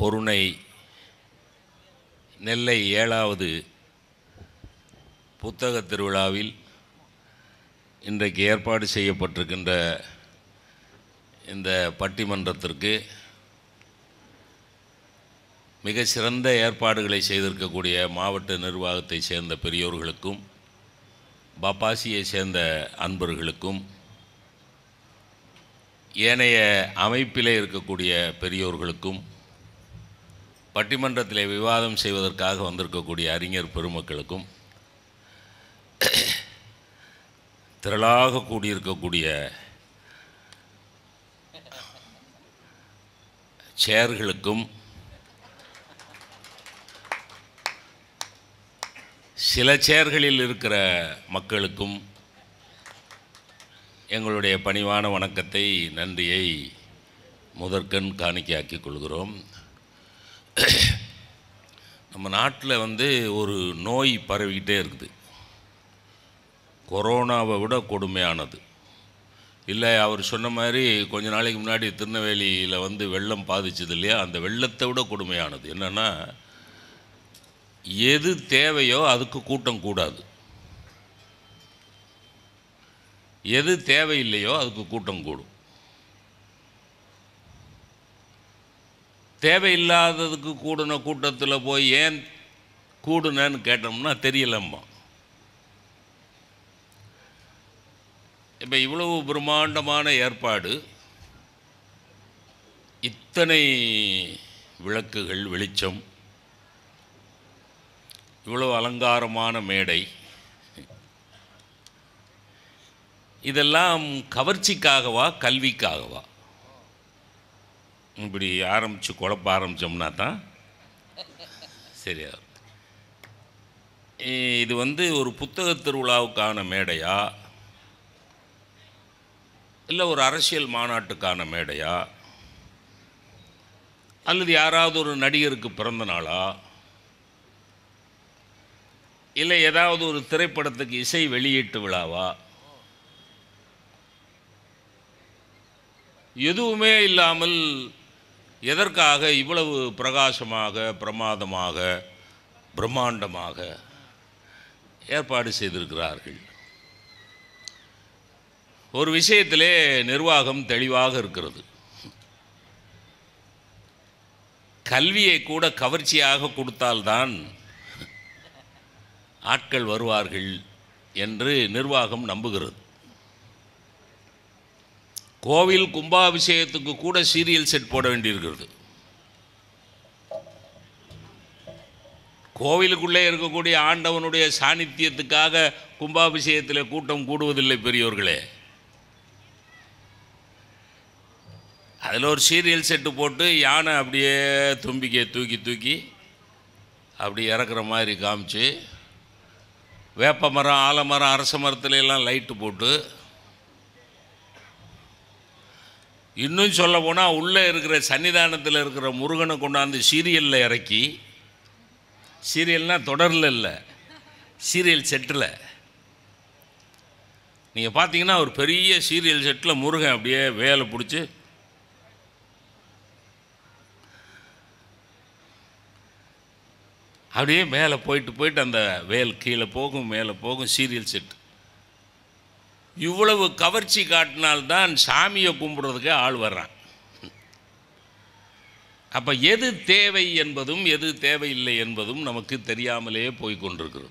பொருணை நெல்லை ஏழாவது புத்தக திருவிழாவில் இன்றைக்கு ஏற்பாடு செய்யப்பட்டிருக்கின்ற இந்த பட்டிமன்றத்திற்கு மிக சிறந்த ஏற்பாடுகளை செய்திருக்கக்கூடிய மாவட்ட நிர்வாகத்தை சேர்ந்த பெரியோர்களுக்கும் பப்பாசியை சேர்ந்த அன்பர்களுக்கும் ஏனைய அமைப்பிலே இருக்கக்கூடிய பெரியோர்களுக்கும் பட்டிமன்றத்தில் விவாதம் செய்வதற்காக வந்திருக்கக்கூடிய அறிஞர் பெருமக்களுக்கும் திரளாக கூடியிருக்கக்கூடிய சேர்களுக்கும் சில சேர்களில் இருக்கிற மக்களுக்கும் எங்களுடைய பணிவான வணக்கத்தை நன்றியை முதற்கண் காணிக்கையாக்கிக் கொள்கிறோம் நம்ம நாட்டில் வந்து ஒரு நோய் பரவிக்கிட்டே இருக்குது கொரோனாவை விட கொடுமையானது இல்லை அவர் சொன்ன மாதிரி கொஞ்ச நாளைக்கு முன்னாடி திருநெல்வேலியில் வந்து வெள்ளம் பாதிச்சது இல்லையா அந்த வெள்ளத்தை விட கொடுமையானது என்னென்னா எது தேவையோ அதுக்கு கூட்டம் கூடாது எது தேவையில்லையோ அதுக்கு கூட்டம் கூடும் தேவையில்லாததுக்கு கூடின கூட்டத்தில் போய் ஏன் கூடுனேன்னு கேட்டோம்னா தெரியலம்மா இப்போ இவ்வளவு பிரம்மாண்டமான ஏற்பாடு இத்தனை விளக்குகள் வெளிச்சம் இவ்வளவு அலங்காரமான மேடை இதெல்லாம் கவர்ச்சிக்காகவா கல்விக்காகவா இப்படி ஆரம்பித்து குழப்ப ஆரம்பித்தோம்னா தான் சரியா இருக்கும். இது வந்து ஒரு புத்தக திருவிழாவுக்கான மேடையா இல்லை ஒரு அரசியல் மாநாட்டுக்கான மேடையா அல்லது யாராவது ஒரு நடிகருக்கு பிறந்த நாளா இல்லை ஏதாவது ஒரு திரைப்படத்துக்கு இசை வெளியீட்டு விழாவா எதுவுமே இல்லாமல் எதற்காக இவ்வளவு பிரகாசமாக பிரமாதமாக பிரம்மாண்டமாக ஏற்பாடு செய்திருக்கிறார்கள் ஒரு விஷயத்திலே நிர்வாகம் தெளிவாக இருக்கிறது கல்வியை கூட கவர்ச்சியாக கொடுத்தால்தான் ஆட்கள் வருவார்கள் என்று நிர்வாகம் நம்புகிறது கோவில் கும்பாபிஷேகத்துக்கு கூட சீரியல் செட் போட வேண்டியிருக்கிறது கோவிலுக்குள்ளே இருக்கக்கூடிய ஆண்டவனுடைய சாநித்தியத்துக்காக கும்பாபிஷேகத்தில் கூட்டம் கூடுவதில்லை பெரியோர்களே அதில் ஒரு சீரியல் செட்டு போட்டு யானை அப்படியே தும்பிக்கையை தூக்கி தூக்கி அப்படி இறக்குற மாதிரி காமிச்சு வேப்ப மரம் ஆலமரம் அரச மரத்துல எல்லாம் லைட்டு போட்டு இன்னும் சொல்ல போனால் உள்ளே இருக்கிற சன்னிதானத்தில் இருக்கிற முருகனை கொண்டாந்து சீரியலில் இறக்கி சீரியல்னால் தொடரில் இல்லை சீரியல் செட்டில் நீங்கள் பார்த்தீங்கன்னா ஒரு பெரிய சீரியல் செட்டில் முருகன் அப்படியே வேலை பிடிச்சி அப்படியே மேலே போயிட்டு போயிட்டு அந்த வேல் கீழே போகும் மேலே போகும் சீரியல் செட் இவ்வளவு கவர்ச்சி காட்டினால்தான் சாமியை கும்பிட்றதுக்கு ஆள் வர்றான் அப்போ எது தேவை என்பதும் எது தேவையில்லை என்பதும் நமக்கு தெரியாமலே போய் கொண்டிருக்கிறது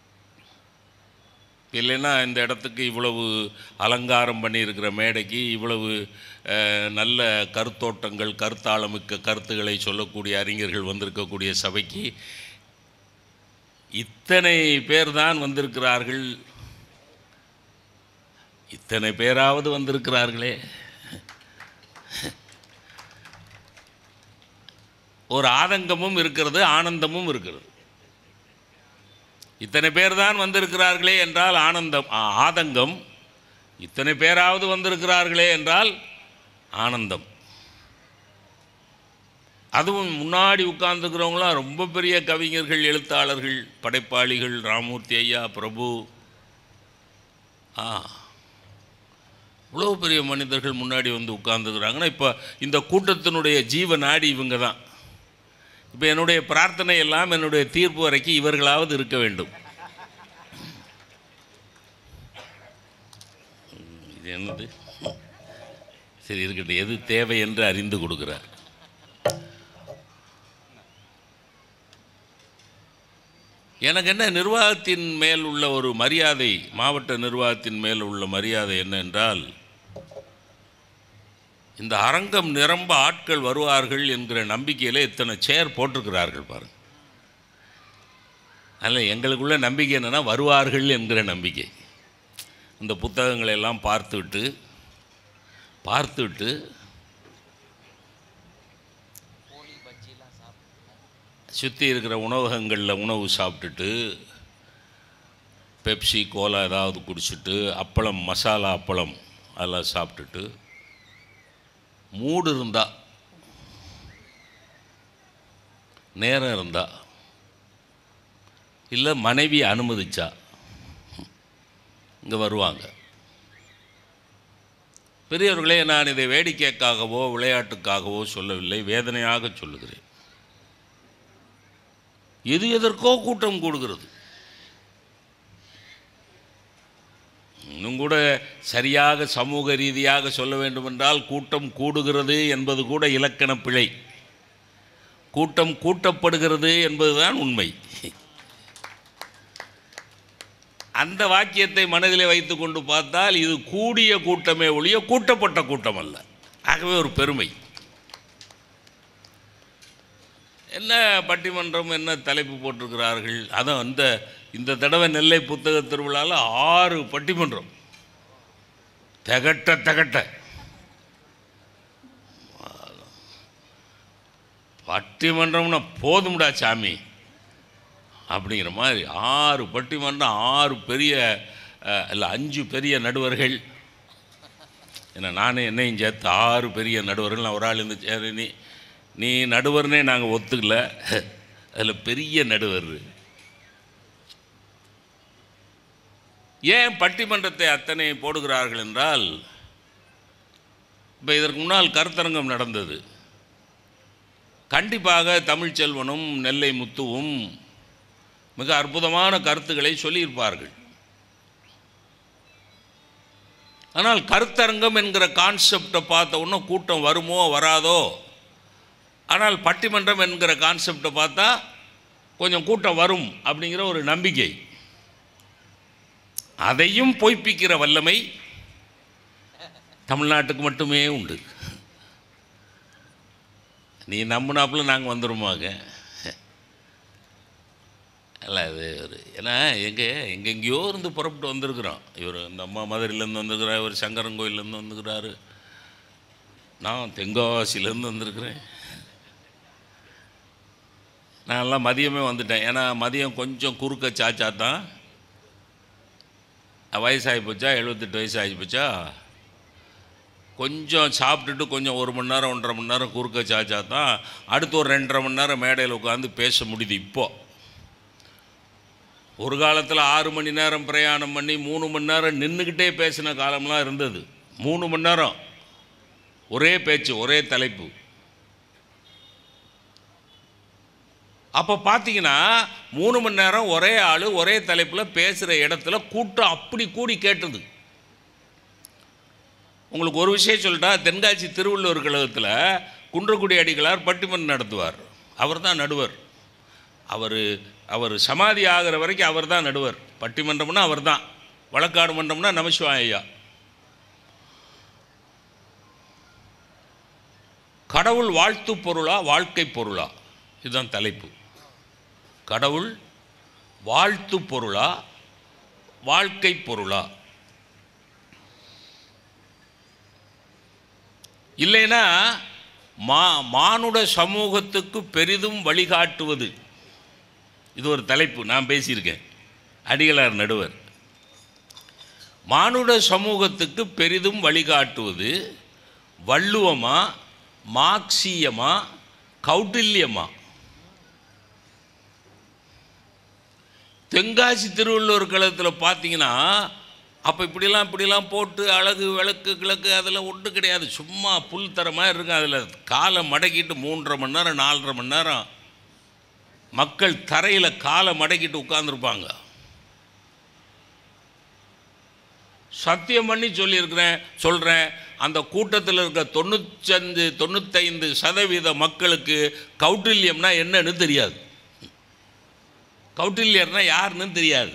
இல்லைன்னா இந்த இடத்துக்கு இவ்வளவு அலங்காரம் பண்ணியிருக்கிற மேடைக்கு இவ்வளவு அஹ், நல்ல கருத்தோட்டங்கள் கருத்தாளமிக்க கருத்துக்களை சொல்லக்கூடிய அறிஞர்கள் வந்திருக்கக்கூடிய சபைக்கு இத்தனை பேர் தான் வந்திருக்கிறார்கள் இத்தனை பேராவது வந்திருக்கிறார்களே ஒரு ஆதங்கமும் இருக்கிறது ஆனந்தமும் இருக்கிறது இத்தனை பேர் தான் வந்திருக்கிறார்களே என்றால் ஆனந்தம் ஆ, ஆதங்கம் இத்தனை பேராவது வந்திருக்கிறார்களே என்றால் ஆனந்தம் அதுவும் முன்னாடி உட்கார்ந்துக்கிறவங்களாம் ரொம்ப பெரிய கவிஞர்கள் எழுத்தாளர்கள் படைப்பாளிகள் ராமூர்த்தி ஐயா பிரபு ஆ இவ்வளோ பெரிய மனிதர்கள் முன்னாடி வந்து உட்கார்ந்துக்கிறாங்கன்னா இப்போ இந்த கூட்டத்தினுடைய ஜீவ நாடி இவங்க தான் இப்போ என்னுடைய பிரார்த்தனை எல்லாம் என்னுடைய தீர்ப்பு வரைக்கும் இவர்களாவது இருக்க வேண்டும் ம், இது என்னது சரி இருக்கட்டும் எது தேவை என்று அறிந்து கொடுக்கிறார் எனக்கு என்ன நிர்வாகத்தின் மேல் உள்ள ஒரு மரியாதை மாவட்ட நிர்வாகத்தின் மேல் உள்ள மரியாதை என்னென்றால் இந்த அரங்கம் நிரம்ப ஆட்கள் வருவார்கள் என்கிற நம்பிக்கையில் இத்தனை சேர் போட்டிருக்கிறார்கள் பாருங்க அதில் எங்களுக்குள்ள நம்பிக்கை என்னென்னா வருவார்கள் என்கிற நம்பிக்கை இந்த புத்தகங்களை எல்லாம் பார்த்துவிட்டு பார்த்துவிட்டு சுற்றி இருக்கிற உணவகங்களில் உணவு சாப்பிட்டுட்டு பெப்சி கோலா ஏதாவது குடிச்சிட்டு அப்பளம் மசாலா அப்பளம் அதெல்லாம் சாப்பிட்டுட்டு மூடு இருந்தா நேரம் இருந்தா இல்லை மனைவி அனுமதிச்சா இங்கே வருவாங்க பெரியவர்களே நான் இதை வேடிக்கைக்காகவோ விளையாட்டுக்காகவோ சொல்லவில்லை வேதனையாக சொல்லுகிறேன் எது எதற்கோ கூட்டம் கூடுகிறது இன்னும் கூட சரியாக சமூக ரீதியாக சொல்ல வேண்டுமென்றால் கூட்டம் கூடுகிறது என்பது கூட இலக்கண பிழை கூட்டம் கூட்டப்படுகிறது என்பதுதான் உண்மை அந்த வாக்கியத்தை மனதிலே வைத்துக்கொண்டு பார்த்தால் இது கூடிய கூட்டமே ஒழிய கூட்டப்பட்ட கூட்டம் அல்ல ஆகவே ஒரு பெருமை என்ன பட்டிமன்றம் என்ன தலைப்பு போட்டிருக்கிறார்கள் அதான் இந்த இந்த தடவை நெல்லை புத்தக திருவிழாவில் ஆறு பட்டிமன்றம் தகட்ட தகட்ட பட்டிமன்றம்னா போதும்டா சாமி அப்படிங்கிற மாதிரி ஆறு பட்டிமன்றம் ஆறு பெரிய அஹ், இல்லை அஞ்சு பெரிய நடுவர்கள் ஏன்னா நானே என்னையும் சேர்த்து ஆறு பெரிய நடுவர்கள் நான் ஒரு ஆள் இருந்து சரி நீ நீ நடுவர்னே நாங்கள் ஒத்துக்கல அதில் பெரிய நடுவர் ஏன் பட்டிமன்றத்தை அத்தனை போடுகிறார்கள் என்றால் இப்போ இதற்கு முன்னால் கருத்தரங்கம் நடந்தது கண்டிப்பாக தமிழ்ச்செல்வனும் நெல்லை முத்துவும் மிக அற்புதமான கருத்துக்களை சொல்லியிருப்பார்கள் ஆனால் கருத்தரங்கம் என்கிற கான்செப்டை பார்த்த உடனே கூட்டம் வருமோ வராதோ ஆனால் பட்டிமன்றம் என்கிற கான்செப்டை பார்த்தா கொஞ்சம் கூட்டம் வரும் அப்படிங்கிற ஒரு நம்பிக்கை அதையும் பொய்ப்பிக்கிற வல்லமை தமிழ்நாட்டுக்கு மட்டுமே உண்டு நீ நம்பினாப்புல நாங்கள் வந்துடுமாங்க இல்லை அது ஒரு ஏன்னா எங்கே எங்கெங்கேயோ இருந்து புறப்பட்டு வந்திருக்கிறோம் இவர் இந்த அம்மா மதுரையிலேருந்து வந்திருக்கிறார் இவர் சங்கரங்கோயிலேருந்து வந்துக்கிறாரு நான் தென்காசியிலேருந்து வந்திருக்கிறேன் நான் எல்லாம் மதியமே வந்துட்டேன் ஏன்னா மதியம் கொஞ்சம் குறுக்க சாச்சா தான் வயசாகி போச்சா எழுபத்தெட்டு வயசு ஆகி போச்சா கொஞ்சம் சாப்பிட்டுட்டு கொஞ்சம் ஒரு மணி நேரம் ஒன்றரை மணி நேரம் குறுக்க சாச்சா தான் அடுத்து ஒரு ரெண்டரை மணி நேரம் மேடையில் உட்காந்து பேச முடியுது இப்போது ஒரு காலத்தில் ஆறு மணி நேரம் பிரயாணம் பண்ணி மூணு மணி நேரம் நின்றுக்கிட்டே பேசின காலம்லாம் இருந்தது மூணு மணி நேரம் ஒரே பேச்சு ஒரே தலைப்பு அப்போ பார்த்தீங்கன்னா மூணு மணி நேரம் ஒரே ஆள் ஒரே தலைப்பில் பேசுகிற இடத்துல கூட்டம் அப்படி கூடி கேட்டது உங்களுக்கு ஒரு விஷயம் சொல்லிட்டா தென்காசி திருவள்ளுவர் கழகத்தில் குன்றக்குடி அடிகளார் பட்டிமன்றம் நடத்துவார் அவர் தான் நடுவர் அவர் அவர் சமாதி ஆகிற வரைக்கும் அவர் தான் நடுவர் பட்டிமன்றம்னா அவர் தான் வழக்காடு மன்றம்னா நமசிவாய ஐயா கடவுள் வாழ்த்து பொருளா வாழ்க்கை பொருளா இதுதான் தலைப்பு கடவுள் வாழ்த்து பொருளா வாழ்க்கை பொருளா இல்லைன்னா மா மானுட சமூகத்துக்கு பெரிதும் வழிகாட்டுவது இது ஒரு தலைப்பு நான் பேசியிருக்கேன் அடிகளார் நடுவர் மானுட சமூகத்துக்கு பெரிதும் வழிகாட்டுவது வள்ளுவமா மார்க்சியமா கௌட்டில்யமா தென்காசி திருவள்ளுவர் கழகத்தில் பார்த்தீங்கன்னா அப்போ இப்படிலாம் இப்படிலாம் போட்டு அழகு விளக்கு கிழக்கு அதெல்லாம் ஒன்றும் கிடையாது சும்மா புல் தர மாதிரி இருக்கும் அதில் காலை மடக்கிட்டு மூன்றரை மணி நேரம் நாலரை மணி நேரம் மக்கள் தரையில் காலை மடக்கிட்டு உட்கார்ந்துருப்பாங்க சத்தியம் பண்ணி சொல்லியிருக்கிறேன் சொல்கிறேன் அந்த கூட்டத்தில் இருக்க தொண்ணூத்தஞ்சு தொண்ணூத்தைந்து சதவீத மக்களுக்கு கௌட்டில்யம்னா என்னன்னு தெரியாது கௌட்டில்யர்னா யாருன்னு தெரியாது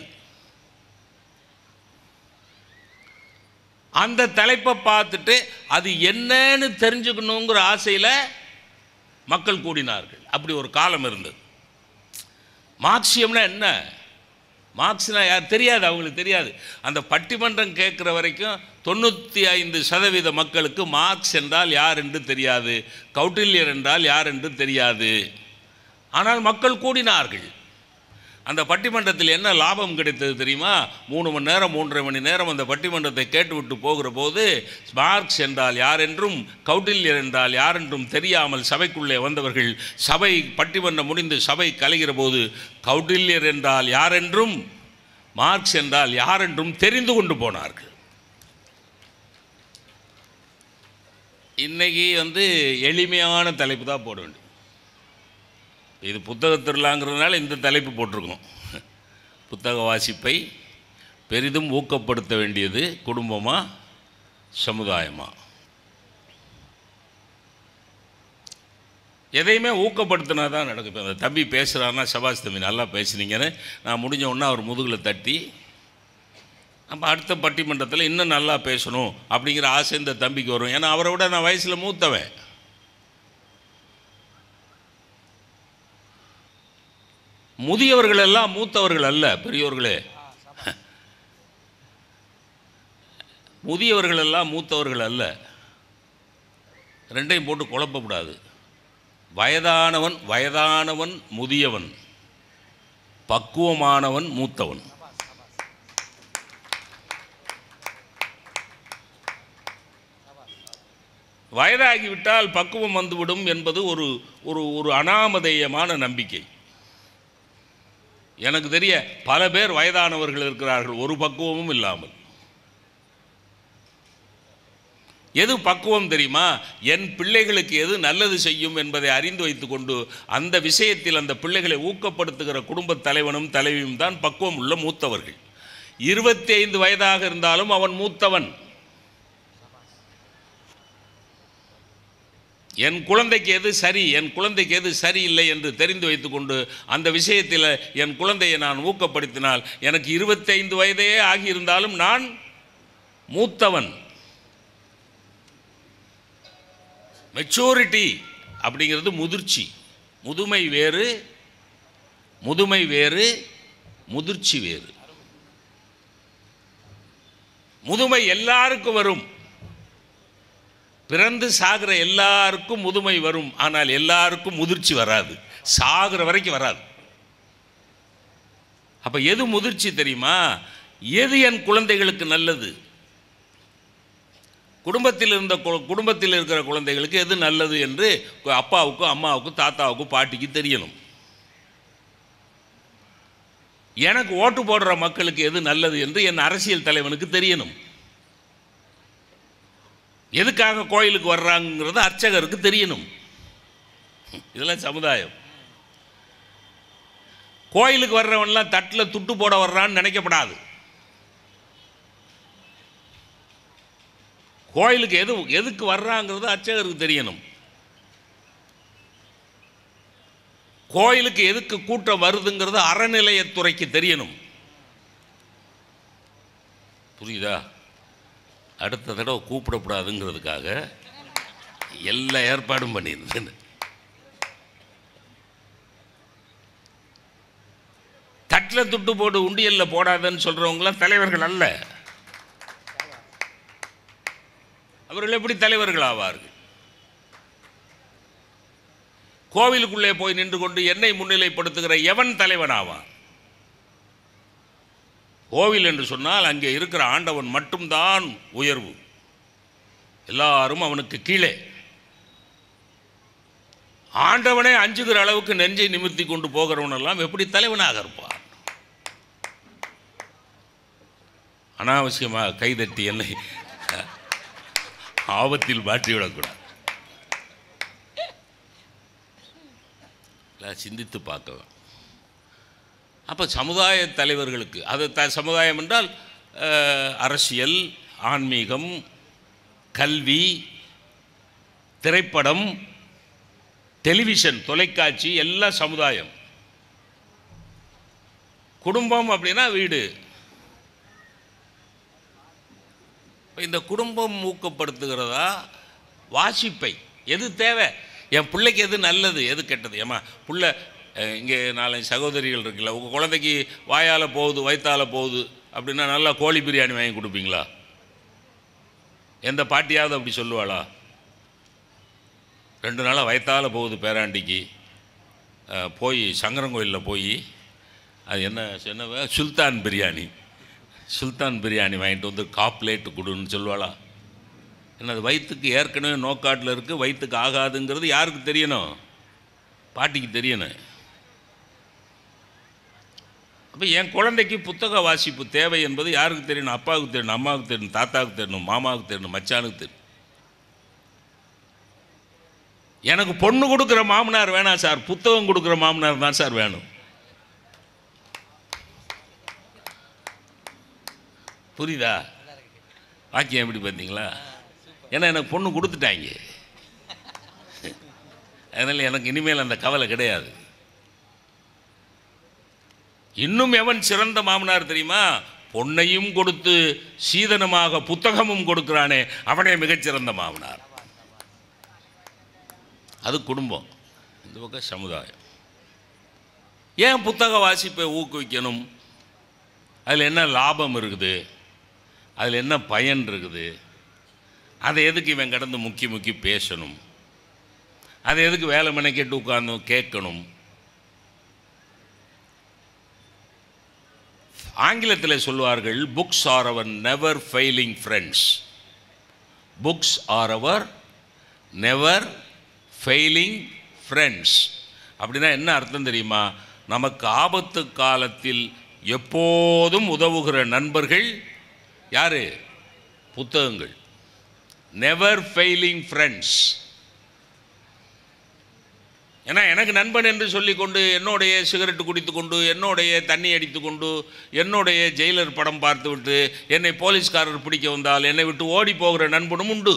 அந்த தலைப்பை பார்த்துட்டு அது என்னன்னு தெரிஞ்சுக்கணுங்கிற ஆசையில் மக்கள் கூடினார்கள் அப்படி ஒரு காலம் இருந்தது மார்க்சியம்னா என்ன மார்க்ஸ்னா யார் தெரியாது அவங்களுக்கு தெரியாது அந்த பட்டிமன்றம் கேட்குற வரைக்கும் தொண்ணூற்றி ஐந்து சதவீத மக்களுக்கு மார்க்ஸ் என்றால் யார் என்று தெரியாது கௌட்டில்யர் என்றால் யார் என்று தெரியாது ஆனால் மக்கள் கூடினார்கள் அந்த பட்டிமன்றத்தில் என்ன லாபம் கிடைத்தது தெரியுமா மூணு மணி நேரம் மூன்றரை மணி நேரம் அந்த பட்டிமன்றத்தை கேட்டுவிட்டு போகிற போது மார்க்ஸ் என்றால் யார் என்றும் கௌட்டில்யர் என்றால் யார் என்றும் தெரியாமல் சபைக்குள்ளே வந்தவர்கள் சபை பட்டிமன்றம் முடிந்து சபை கலைகிற போது கௌட்டில்யர் என்றால் யார் என்றும் மார்க்ஸ் என்றால் யார் என்றும் தெரிந்து கொண்டு போனார்கள் இன்னைக்கு வந்து எளிமையான தலைப்பு தான் போட வேண்டும் இது புத்தக திருவிழாங்கிறதுனால இந்த தலைப்பு போட்டிருக்கோம் புத்தக வாசிப்பை பெரிதும் ஊக்கப்படுத்த வேண்டியது குடும்பமா சமுதாயமா எதையுமே ஊக்கப்படுத்தினா தான் நடக்கும் இப்போ அந்த தம்பி பேசுகிறாருன்னா சபாஷ் தம்பி நல்லா பேசுனீங்கன்னு நான் முடிஞ்ச உடனே அவர் முதுகில் தட்டி நம்ம அடுத்த பட்டிமன்றத்தில் இன்னும் நல்லா பேசணும் அப்படிங்கிற ஆசை இந்த தம்பிக்கு வரும் ஏன்னா அவரை விட நான் வயசில் மூத்தவன் முதியவர்கள் எல்லாம் மூத்தவர்கள் அல்ல பெரியோர்களே முதியவர்கள் எல்லாம் மூத்தவர்கள் அல்ல ரெண்டையும் போட்டு குழப்பக்கூடாது வயதானவன் வயதானவன் முதியவன் பக்குவமானவன் மூத்தவன் வயதாகிவிட்டால் பக்குவம் வந்துவிடும் என்பது ஒரு ஒரு ஒரு அனாமதேயமான நம்பிக்கை எனக்கு தெரிய பல பேர் வயதானவர்கள் இருக்கிறார்கள் ஒரு பக்குவமும் இல்லாமல் எது பக்குவம் தெரியுமா என் பிள்ளைகளுக்கு எது நல்லது செய்யும் என்பதை அறிந்து வைத்துக்கொண்டு அந்த விஷயத்தில் அந்த பிள்ளைகளை ஊக்கப்படுத்துகிற குடும்பத் தலைவனும் தலைவியும் தான் பக்குவம் உள்ள மூத்தவர்கள் இருபத்தி ஐந்து வயதாக இருந்தாலும் அவன் மூத்தவன் என் குழந்தைக்கு எது சரி என் குழந்தைக்கு எது சரியில்லை என்று தெரிந்து வைத்துக்கொண்டு அந்த விஷயத்தில் என் குழந்தையை நான் ஊக்கப்படுத்தினால் எனக்கு இருபத்தைந்து வயதே ஆகியிருந்தாலும் நான் மூத்தவன் மெச்சூரிட்டி அப்படிங்கிறது முதிர்ச்சி முதுமை வேறு முதுமை வேறு முதிர்ச்சி வேறு முதுமை எல்லாருக்கும் வரும் பிறந்து சாகிற எல்லாருக்கும் முதுமை வரும் ஆனால் எல்லாருக்கும் முதிர்ச்சி வராது சாகிற வரைக்கும் வராது அப்ப எது முதிர்ச்சி தெரியுமா எது என் குழந்தைகளுக்கு நல்லது குடும்பத்தில் இருந்த கு- குடும்பத்தில் இருக்கிற குழந்தைகளுக்கு எது நல்லது என்று அப்பாவுக்கும் அம்மாவுக்கும் தாத்தாவுக்கும் பாட்டிக்கு தெரியணும் எனக்கு ஓட்டு போடுற மக்களுக்கு எது நல்லது என்று என் அரசியல் தலைவனுக்கு தெரியணும் எதுக்காக கோயிலுக்கு வர்றாங்கிறது அர்ச்சகருக்கு தெரியணும் இதெல்லாம் சமுதாயம் கோயிலுக்கு வர்றவன்லாம் தட்டில் துட்டு போட வர்றான்னு நினைக்கப்படாது கோயிலுக்கு எது எதுக்கு வர்றாங்கிறது அர்ச்சகருக்கு தெரியணும் கோயிலுக்கு எதுக்கு கூட்டம் வருதுங்கிறது அறநிலையத்துறைக்கு தெரியணும் புரியுதா அடுத்த தடவை கூப்பிடக்கூடாதுங்கிறதுக்காக எல்லா ஏற்பாடும் பண்ணியிருந்தேன் தட்டில் துட்டு போட்டு உண்டியல்ல போடாதன்னு சொல்றவங்களாம் தலைவர்கள் அல்ல அவர்கள் எப்படி தலைவர்கள் ஆவார்கள் கோவிலுக்குள்ளே போய் நின்று கொண்டு என்னை முன்னிலைப்படுத்துகிற எவன் தலைவன் ஆவான் கோவில் என்று சொன்னால் அங்கே இருக்கிற ஆண்டவன் மட்டும்தான் உயர்வு எல்லாரும் அவனுக்கு கீழே ஆண்டவனே அஞ்சுகிற அளவுக்கு நெஞ்சை நிமிர்த்தி கொண்டு போகிறவனெல்லாம் எப்படி தலைவனாக இருப்பான் அனாவசியமாக கைதட்டி என்னை ஆபத்தில் மாற்றிவிடக்கூடாது எல்லாம் சிந்தித்து பார்க்கலாம் அப்போ சமுதாய தலைவர்களுக்கு அது த சமுதாயம் என்றால் அஹ், அரசியல் ஆன்மீகம் கல்வி திரைப்படம் டெலிவிஷன் தொலைக்காட்சி எல்லாம் சமுதாயம் குடும்பம் அப்படின்னா வீடு இப்ப இந்த குடும்பம் ஊக்கப்படுத்துகிறதா வாசிப்பை எது தேவை என் பிள்ளைக்கு எது நல்லது எது கெட்டது ஏமா புள்ள அஹ், இங்கே நாலஞ்சு சகோதரிகள் இருக்குல்ல உங்கள் குழந்தைக்கு வாயால் போகுது வயிற்றால போகுது அப்படின்னா நல்லா கோழி பிரியாணி வாங்கி கொடுப்பீங்களா எந்த பாட்டியாவது அப்படி சொல்லுவாளா ரெண்டு நாளாக வயிற்றால போகுது பேராண்டிக்கு அஹ், போய் சங்கரங்கோயிலில் போய் அது என்ன என்ன சுல்தான் பிரியாணி சுல்தான் பிரியாணி வாங்கிட்டு வந்து காப்லேட்டு கொடுன்னு சொல்லுவாளா என்ன அது வயிற்றுக்கு ஏற்கனவே நோக்காட்டில் இருக்குது வயிற்றுக்கு ஆகாதுங்கிறது யாருக்கு தெரியணும் பாட்டிக்கு தெரியணும் அப்போ என் குழந்தைக்கு புத்தக வாசிப்பு தேவை என்பது யாருக்கு தெரியணும் அப்பாவுக்கு தெரியணும் அம்மாவுக்கு தெரியணும் தாத்தாவுக்கு தெரியணும் மாமாவுக்கு தெரியணும் மச்சானுக்கு தெரியணும் எனக்கு பொண்ணு கொடுக்குற மாமனார் வேணாம் சார் புத்தகம் கொடுக்குற மாமனார் தான் சார் வேணும் புரியுதா வாக்கியம் எப்படி பார்த்தீங்களா ஏன்னா எனக்கு பொண்ணு கொடுத்துட்டாங்க அதனால் எனக்கு இனிமேல் அந்த கவலை கிடையாது இன்னும் எவன் சிறந்த மாமனார் தெரியுமா பொன்னையும் கொடுத்து சீதனமாக புத்தகமும் கொடுக்கிறானே அவனே மிகச்சிறந்த மாமனார் அது குடும்பம் இந்த பக்கம் சமுதாயம் ஏன் புத்தக வாசிப்பை ஊக்குவிக்கணும் அதில் என்ன லாபம் இருக்குது அதில் என்ன பயன் இருக்குது அதை எதுக்கு இவன் கடந்து முக்கி முக்கி பேசணும் அதை எதுக்கு வேலை மெனக்கெட்டு உட்கார்ந்து கேட்கணும் ஆங்கிலத்தில் சொல்வார்கள் books are our never failing friends books are our never failing friends அப்படின்னா என்ன அர்த்தம் தெரியுமா நமக்கு ஆபத்து காலத்தில் எப்போதும் உதவுகிற நண்பர்கள் யாரு புத்தகங்கள் நெவர் ஃபெயிலிங் ஃப்ரெண்ட்ஸ் ஏன்னா எனக்கு நண்பன் என்று சொல்லிக்கொண்டு என்னுடைய சிகரெட்டு குடித்து கொண்டு என்னுடைய தண்ணி அடித்து கொண்டு என்னுடைய ஜெயிலர் படம் பார்த்துவிட்டு என்னை போலீஸ்காரர் பிடிக்க வந்தால் என்னை விட்டு ஓடி போகிற நண்பனும் உண்டு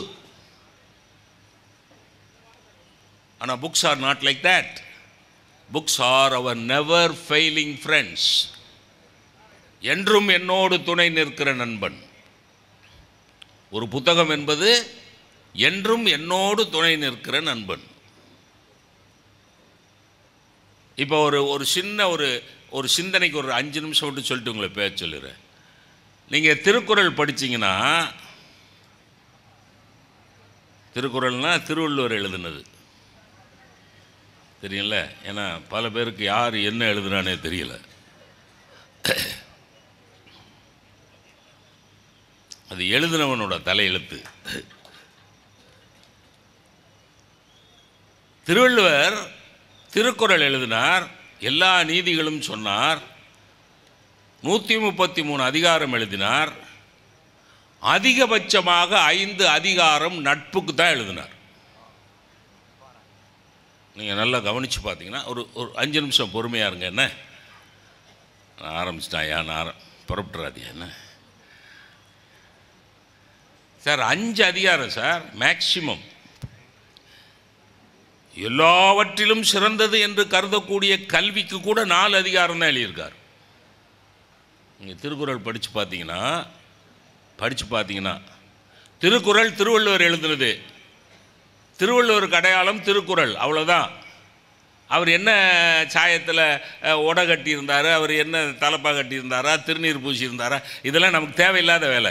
ஆனால் books are not like that books are our never failing friends என்றும் என்னோடு துணை நிற்கிற நண்பன் ஒரு புத்தகம் என்பது என்றும் என்னோடு துணை நிற்கிற நண்பன் இப்போ ஒரு ஒரு சின்ன ஒரு ஒரு சிந்தனைக்கு ஒரு அஞ்சு நிமிஷம் விட்டு சொல்லிட்டு உங்களை பேச சொல்லிடுறேன் நீங்கள் திருக்குறள் படிச்சீங்கன்னா திருக்குறள்னா திருவள்ளுவர் எழுதுனது தெரியல ஏன்னா பல பேருக்கு யார் என்ன எழுதுனானே தெரியல அது எழுதினவனோட தலையெழுத்து திருவள்ளுவர் திருக்குறள் எழுதினார் எல்லா நீதிகளும் சொன்னார் நூற்றி முப்பத்தி மூணு அதிகாரம் எழுதினார் அதிகபட்சமாக ஐந்து அதிகாரம் நட்புக்கு தான் எழுதினார் நீங்கள் நல்லா கவனித்து பார்த்தீங்கன்னா ஒரு ஒரு அஞ்சு நிமிஷம் பொறுமையாக இருங்க என்ன நான் ஆரம்பிச்சிட்டேன் ஏன் நான் ஆர- புறப்பட்டுறாதியா என்ன சார் அஞ்சு அதிகாரம் சார் மேக்சிமம் எல்லாவற்றிலும் சிறந்தது என்று கருதக்கூடிய கல்விக்கு கூட நாலு அதிகாரம் தான் எழுதியிருக்கார் நீங்கள் திருக்குறள் படித்து பார்த்தீங்கன்னா படித்து பார்த்தீங்கன்னா திருக்குறள் திருவள்ளுவர் எழுதுனது திருவள்ளுவருக்கு அடையாளம் திருக்குறள் அவ்வளோதான் அவர் என்ன சாயத்தில் உடை கட்டியிருந்தார் அவர் என்ன தலப்பா கட்டியிருந்தாரா திருநீர் பூசியிருந்தாரா இதெல்லாம் நமக்கு தேவையில்லாத வேலை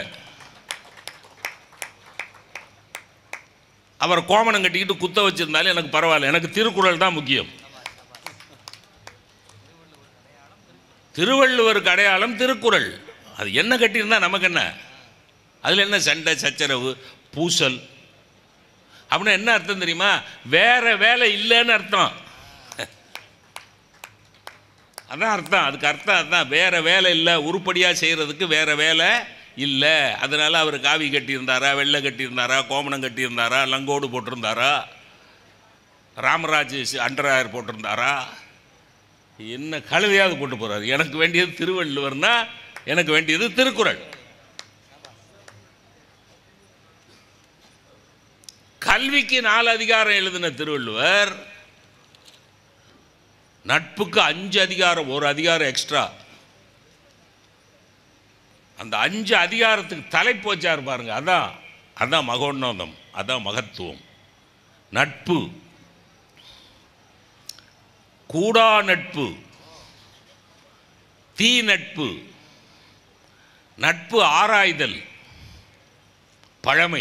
அவர் கோமணம் கட்டிக்கிட்டு குத்த வச்சிருந்தாலும் எனக்கு பரவாயில்ல எனக்கு திருக்குறள் தான் முக்கியம் திருவள்ளுவருக்கு அடையாளம் திருக்குறள் அது என்ன கட்டியிருந்தா நமக்கு என்ன அதில் என்ன சண்டை சச்சரவு பூசல் அப்படின்னா என்ன அர்த்தம் தெரியுமா வேற வேலை இல்லைன்னு அர்த்தம் அதான் அர்த்தம் அதுக்கு அர்த்தம் அதான் வேற வேலை இல்லை உருப்படியாக செய்கிறதுக்கு வேற வேலை இல்லை அதனால் அவர் காவி கட்டியிருந்தாரா வெள்ளை கட்டியிருந்தாரா கோமணம் கட்டியிருந்தாரா லங்கோடு போட்டிருந்தாரா ராமராஜ் அண்டராயர் போட்டிருந்தாரா என்ன கழுதையாவது போட்டு போறாரு எனக்கு வேண்டியது திருவள்ளுவர்னா எனக்கு வேண்டியது திருக்குறள் கல்விக்கு நாலு அதிகாரம் எழுதின திருவள்ளுவர் நட்புக்கு அஞ்சு அதிகாரம் ஒரு அதிகாரம் எக்ஸ்ட்ரா அந்த அஞ்சு அதிகாரத்துக்கு தலைப்பு வச்சார் பாருங்க அதான் அதான் மகோன்னதம் அதான் மகத்துவம் நட்பு கூடா நட்பு தீ நட்பு நட்பு ஆராய்தல் பழமை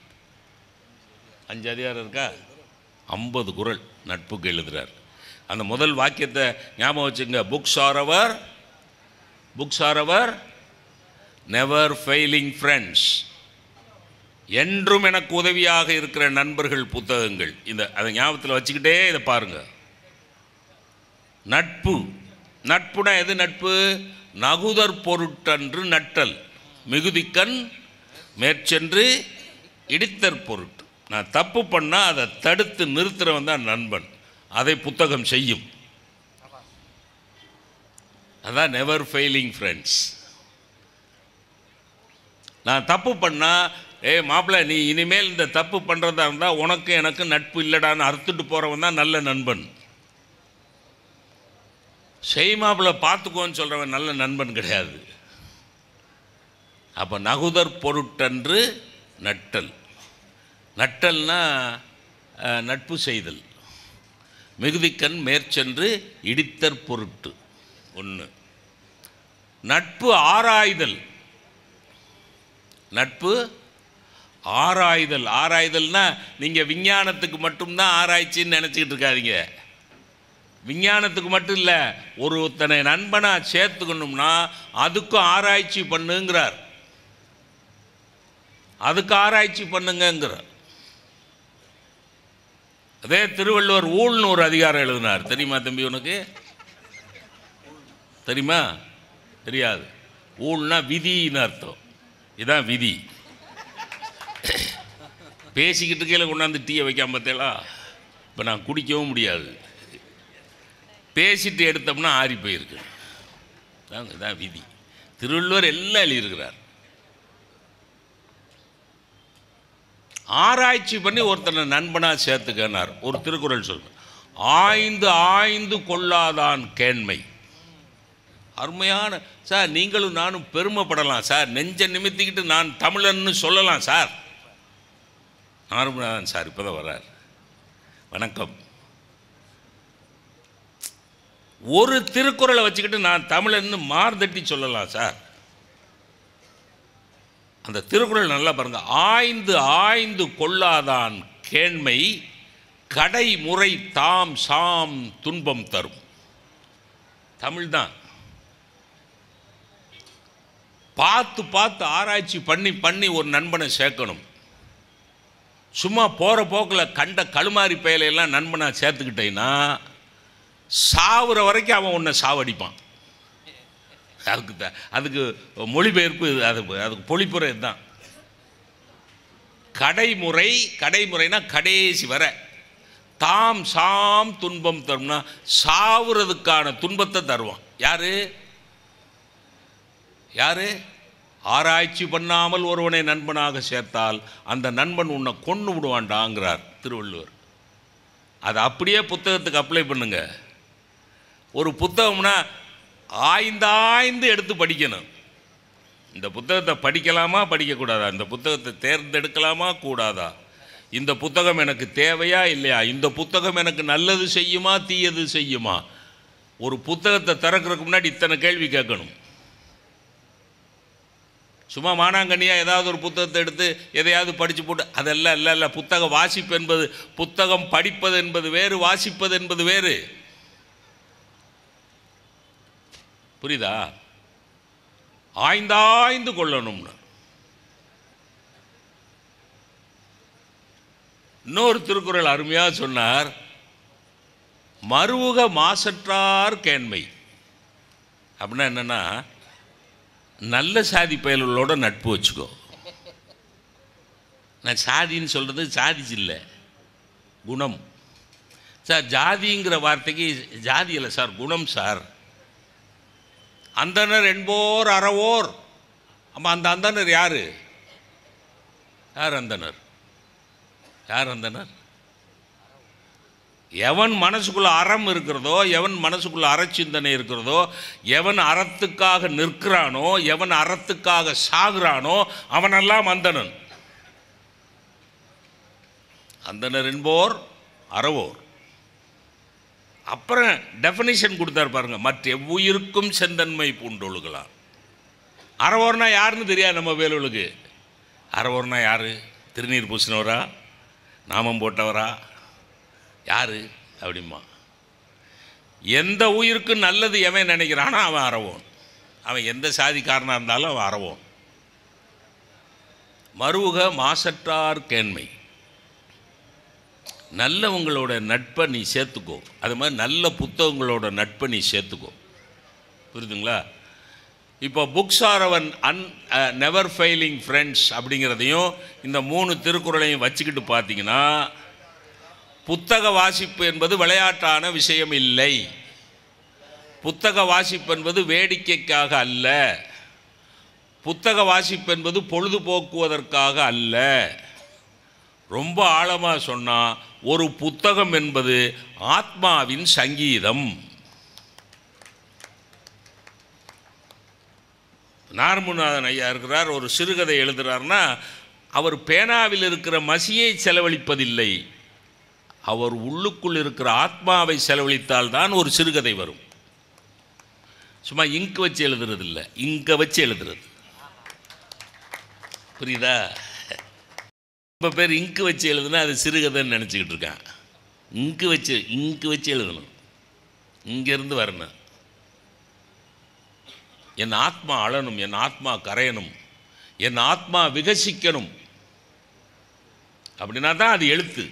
அஞ்சு அதிகாரம் இருக்கா ஐம்பது குறள் நட்புக்கு எழுதுறார் அந்த முதல் வாக்கியத்தை ஞாபகம் வச்சுங்க books are our books are our never failing friends என்றும் எனக்கு உதவியாக இருக்கிற நண்பர்கள் புத்தகங்கள் இந்த அதை ஞாபகத்தில் வச்சுக்கிட்டே இதை பாருங்க நட்பு நட்புனா எது நட்பு நகுதற் பொருட்டன்று நட்டல் மிகுதிக்கண் மேற்சென்று இடித்தற் பொருட்டு நான் தப்பு பண்ணால் அதை தடுத்து நிறுத்துறவன் தான் நண்பன் அதை புத்தகம் செய்யும் அதான் நெவர் ஃபெயிலிங் ஃப்ரெண்ட்ஸ் நான் தப்பு பண்ணால் ஏ மாப்பிள்ளை நீ இனிமேல் இந்த தப்பு பண்ணுறதா இருந்தால் உனக்கு எனக்கு நட்பு இல்லடான்னு அறுத்துட்டு போகிறவன் தான் நல்ல நண்பன் செய் மாப்பிள்ளை பார்த்துக்கோன்னு சொல்கிறவன் நல்ல நண்பன் கிடையாது அப்போ நகுதற் பொருட்டன்று நட்டல் நட்டல்னா அஹ், நட்பு செய்தல் மிகுதிக்கண் மேற்சென்று இடித்தற் பொருட்டு ஒன்று நட்பு ஆராய்தல் நட்பு ஆராய்தல் ஆராய்தல்னா நீங்கள் விஞ்ஞானத்துக்கு மட்டும்தான் ஆராய்ச்சின்னு நினச்சிக்கிட்டு இருக்காதீங்க விஞ்ஞானத்துக்கு மட்டும் இல்லை ஒருத்தனை நண்பனாக சேர்த்துக்கணும்னா அதுக்கும் ஆராய்ச்சி பண்ணுங்கிறார் அதுக்கு ஆராய்ச்சி பண்ணுங்கங்கிறார் அதே திருவள்ளுவர் ஊழ்னு ஒரு அதிகாரம் எழுதினார் தெரியுமா தம்பி உனக்கு தெரியுமா தெரியாது ஊழ்னா விதின்னு அர்த்தம் இதான் விதி பேசிக்கிட்டு கீழே கொண்டாந்து டீயை வைக்காம பார்த்தேளா இப்போ நான் குடிக்கவும் முடியாது பேசிட்டு எடுத்தோம்னா ஆறி போயிருக்கு இதான் இதான் விதி திருவள்ளுவர் எல்லாம் எழுதியிருக்கிறார் ஆராய்ச்சி பண்ணி ஒருத்தனை நண்பனாக சேர்த்துக்கனார் ஒரு திருக்குறள் சொல்ற ஆய்ந்து ஆய்ந்து கொள்ளாதான் கேண்மை அருமையான சார் நீங்களும் நானும் பெருமைப்படலாம் சார் நெஞ்ச நிமித்திக்கிட்டு நான் தமிழன்னு சொல்லலாம் சார் நார்மலாதான் சார் இப்போ தான் வர்றார் வணக்கம் ஒரு திருக்குறளை வச்சுக்கிட்டு நான் தமிழன்னு மார்தட்டி சொல்லலாம் சார் அந்த திருக்குறள் நல்லா பாருங்க ஆய்ந்து ஆய்ந்து கொள்ளாதான் கேண்மை கடைமுறை தாம் சாம் துன்பம் தரும் தமிழ்தான் பார்த்து பார்த்து ஆராய்ச்சி பண்ணி பண்ணி ஒரு நண்பனை சேர்க்கணும் சும்மா போகிற போக்கில் கண்ட கழுமாரி பயலையெல்லாம் நண்பனாக சேர்த்துக்கிட்டேன்னா சாவுற வரைக்கும் அவன் உன்னை சாவடிப்பான் அதுக்கு த அதுக்கு மொழிபெயர்ப்பு இது அது அதுக்கு பொழிப்புரை இதுதான் கடைமுறை கடைமுறைனா கடைசி வரை தாம் சாம் துன்பம் தரும்னா சாவுறதுக்கான துன்பத்தை தருவான் யாரு யாரு ஆராய்ச்சி பண்ணாமல் ஒருவனை நண்பனாக சேர்த்தால் அந்த நண்பன் உன்னை கொன்று விடுவான்டாங்கிறார் திருவள்ளுவர் அதை அப்படியே புத்தகத்துக்கு அப்ளை பண்ணுங்க ஒரு புத்தகம்னா ஆய்ந்தாய்ந்து எடுத்து படிக்கணும் இந்த புத்தகத்தை படிக்கலாமா படிக்கக்கூடாதா இந்த புத்தகத்தை தேர்ந்தெடுக்கலாமா கூடாதா இந்த புத்தகம் எனக்கு தேவையா இல்லையா இந்த புத்தகம் எனக்கு நல்லது செய்யுமா தீயது செய்யுமா ஒரு புத்தகத்தை திறக்கிறதுக்கு முன்னாடி இத்தனை கேள்வி கேட்கணும் சும்மா மானாங்கண்ணியாக ஏதாவது ஒரு புத்தகத்தை எடுத்து எதையாவது படித்து போட்டு அதெல்லாம் இல்லை இல்லை புத்தகம் வாசிப்பு என்பது புத்தகம் படிப்பது என்பது வேறு வாசிப்பது என்பது வேறு புரியுதா ஆய்ந்தாய்ந்து கொள்ளணும்னு இன்னொரு திருக்குறள் அருமையாக சொன்னார் மருவுக மாசற்றார் கேண்மை அப்படின்னா என்னென்னா நல்ல சாதி பயல்களோட நட்பு வச்சுக்கோ நான் சாதின்னு சொல்கிறது சாதிச்சு இல்லை குணம் சார் ஜாதிங்கிற வார்த்தைக்கு ஜாதி இல்லை சார் குணம் சார் அந்தனர் என்போர் அறவோர் ஆமா அந்த அந்தனர் யார் யார் அந்தனர் யார் அந்தனர் எவன் மனசுக்குள்ள அறம் இருக்கிறதோ எவன் மனசுக்குள்ள அறச்சிந்தனை இருக்கிறதோ எவன் அறத்துக்காக நிற்கிறானோ எவன் அறத்துக்காக சாகுறானோ அவனெல்லாம் அந்தணன் அந்தனர் என்போர் அறவோர் அப்புறம் டெஃபனிஷன் கொடுத்தார் பாருங்க மற்ற எவ்வுயிருக்கும் செந்தன்மை பூண்டொழுகலாம் அறவோர்னா யாருன்னு தெரியாது நம்ம வேலுவலுக்கு அறவோர்னா யாரு திருநீர் பூசினவரா நாமம் போட்டவரா யாரு அப்படிமா எந்த உயிருக்கு நல்லது எவன் நினைக்கிறானோ அவன் அறவோன் அவன் எந்த சாதிக்காரனாக இருந்தாலும் அவன் அறவோன் மருவுக மாசற்றார் கேண்மை நல்லவங்களோட நட்பை நீ சேர்த்துக்கோ அது மாதிரி நல்ல புத்தகங்களோட நட்பை நீ சேர்த்துக்கோ புரியுதுங்களா இப்போ books are our an never failing friends அப்படிங்கிறதையும் இந்த மூணு திருக்குறளையும் வச்சுக்கிட்டு பார்த்தீங்கன்னா புத்தக வாசிப்பு என்பது விளையாட்டான விஷயம் இல்லை புத்தக வாசிப்பு என்பது வேடிக்கைக்காக அல்ல புத்தக வாசிப்பு என்பது பொழுதுபோக்குவதற்காக அல்ல ரொம்ப ஆழமாக சொன்னால் ஒரு புத்தகம் என்பது ஆத்மாவின் சங்கீதம் நார்முநாதன் ஐயா இருக்கிறார் ஒரு சிறுகதை எழுதுறாருன்னா அவர் பேனாவில் இருக்கிற மசியை செலவழிப்பதில்லை அவர் உள்ளுக்குள் இருக்கிற ஆத்மாவை செலவழித்தால் தான் ஒரு சிறுகதை வரும் சும்மா இங்க் வச்சு எழுதுறது இல்லை இங்கை வச்சு எழுதுறது புரியுதா இப்போ பேர் இங்கு வச்சு எழுதுனா அது சிறுகதைன்னு நினச்சிக்கிட்டு இருக்கான் இங்கு வச்சு இங்கு வச்சு எழுதணும் இங்கேருந்து வரணும் என் ஆத்மா அழணும் என் ஆத்மா கரையணும் என் ஆத்மா விகசிக்கணும் அப்படின்னா தான் அது எழுத்து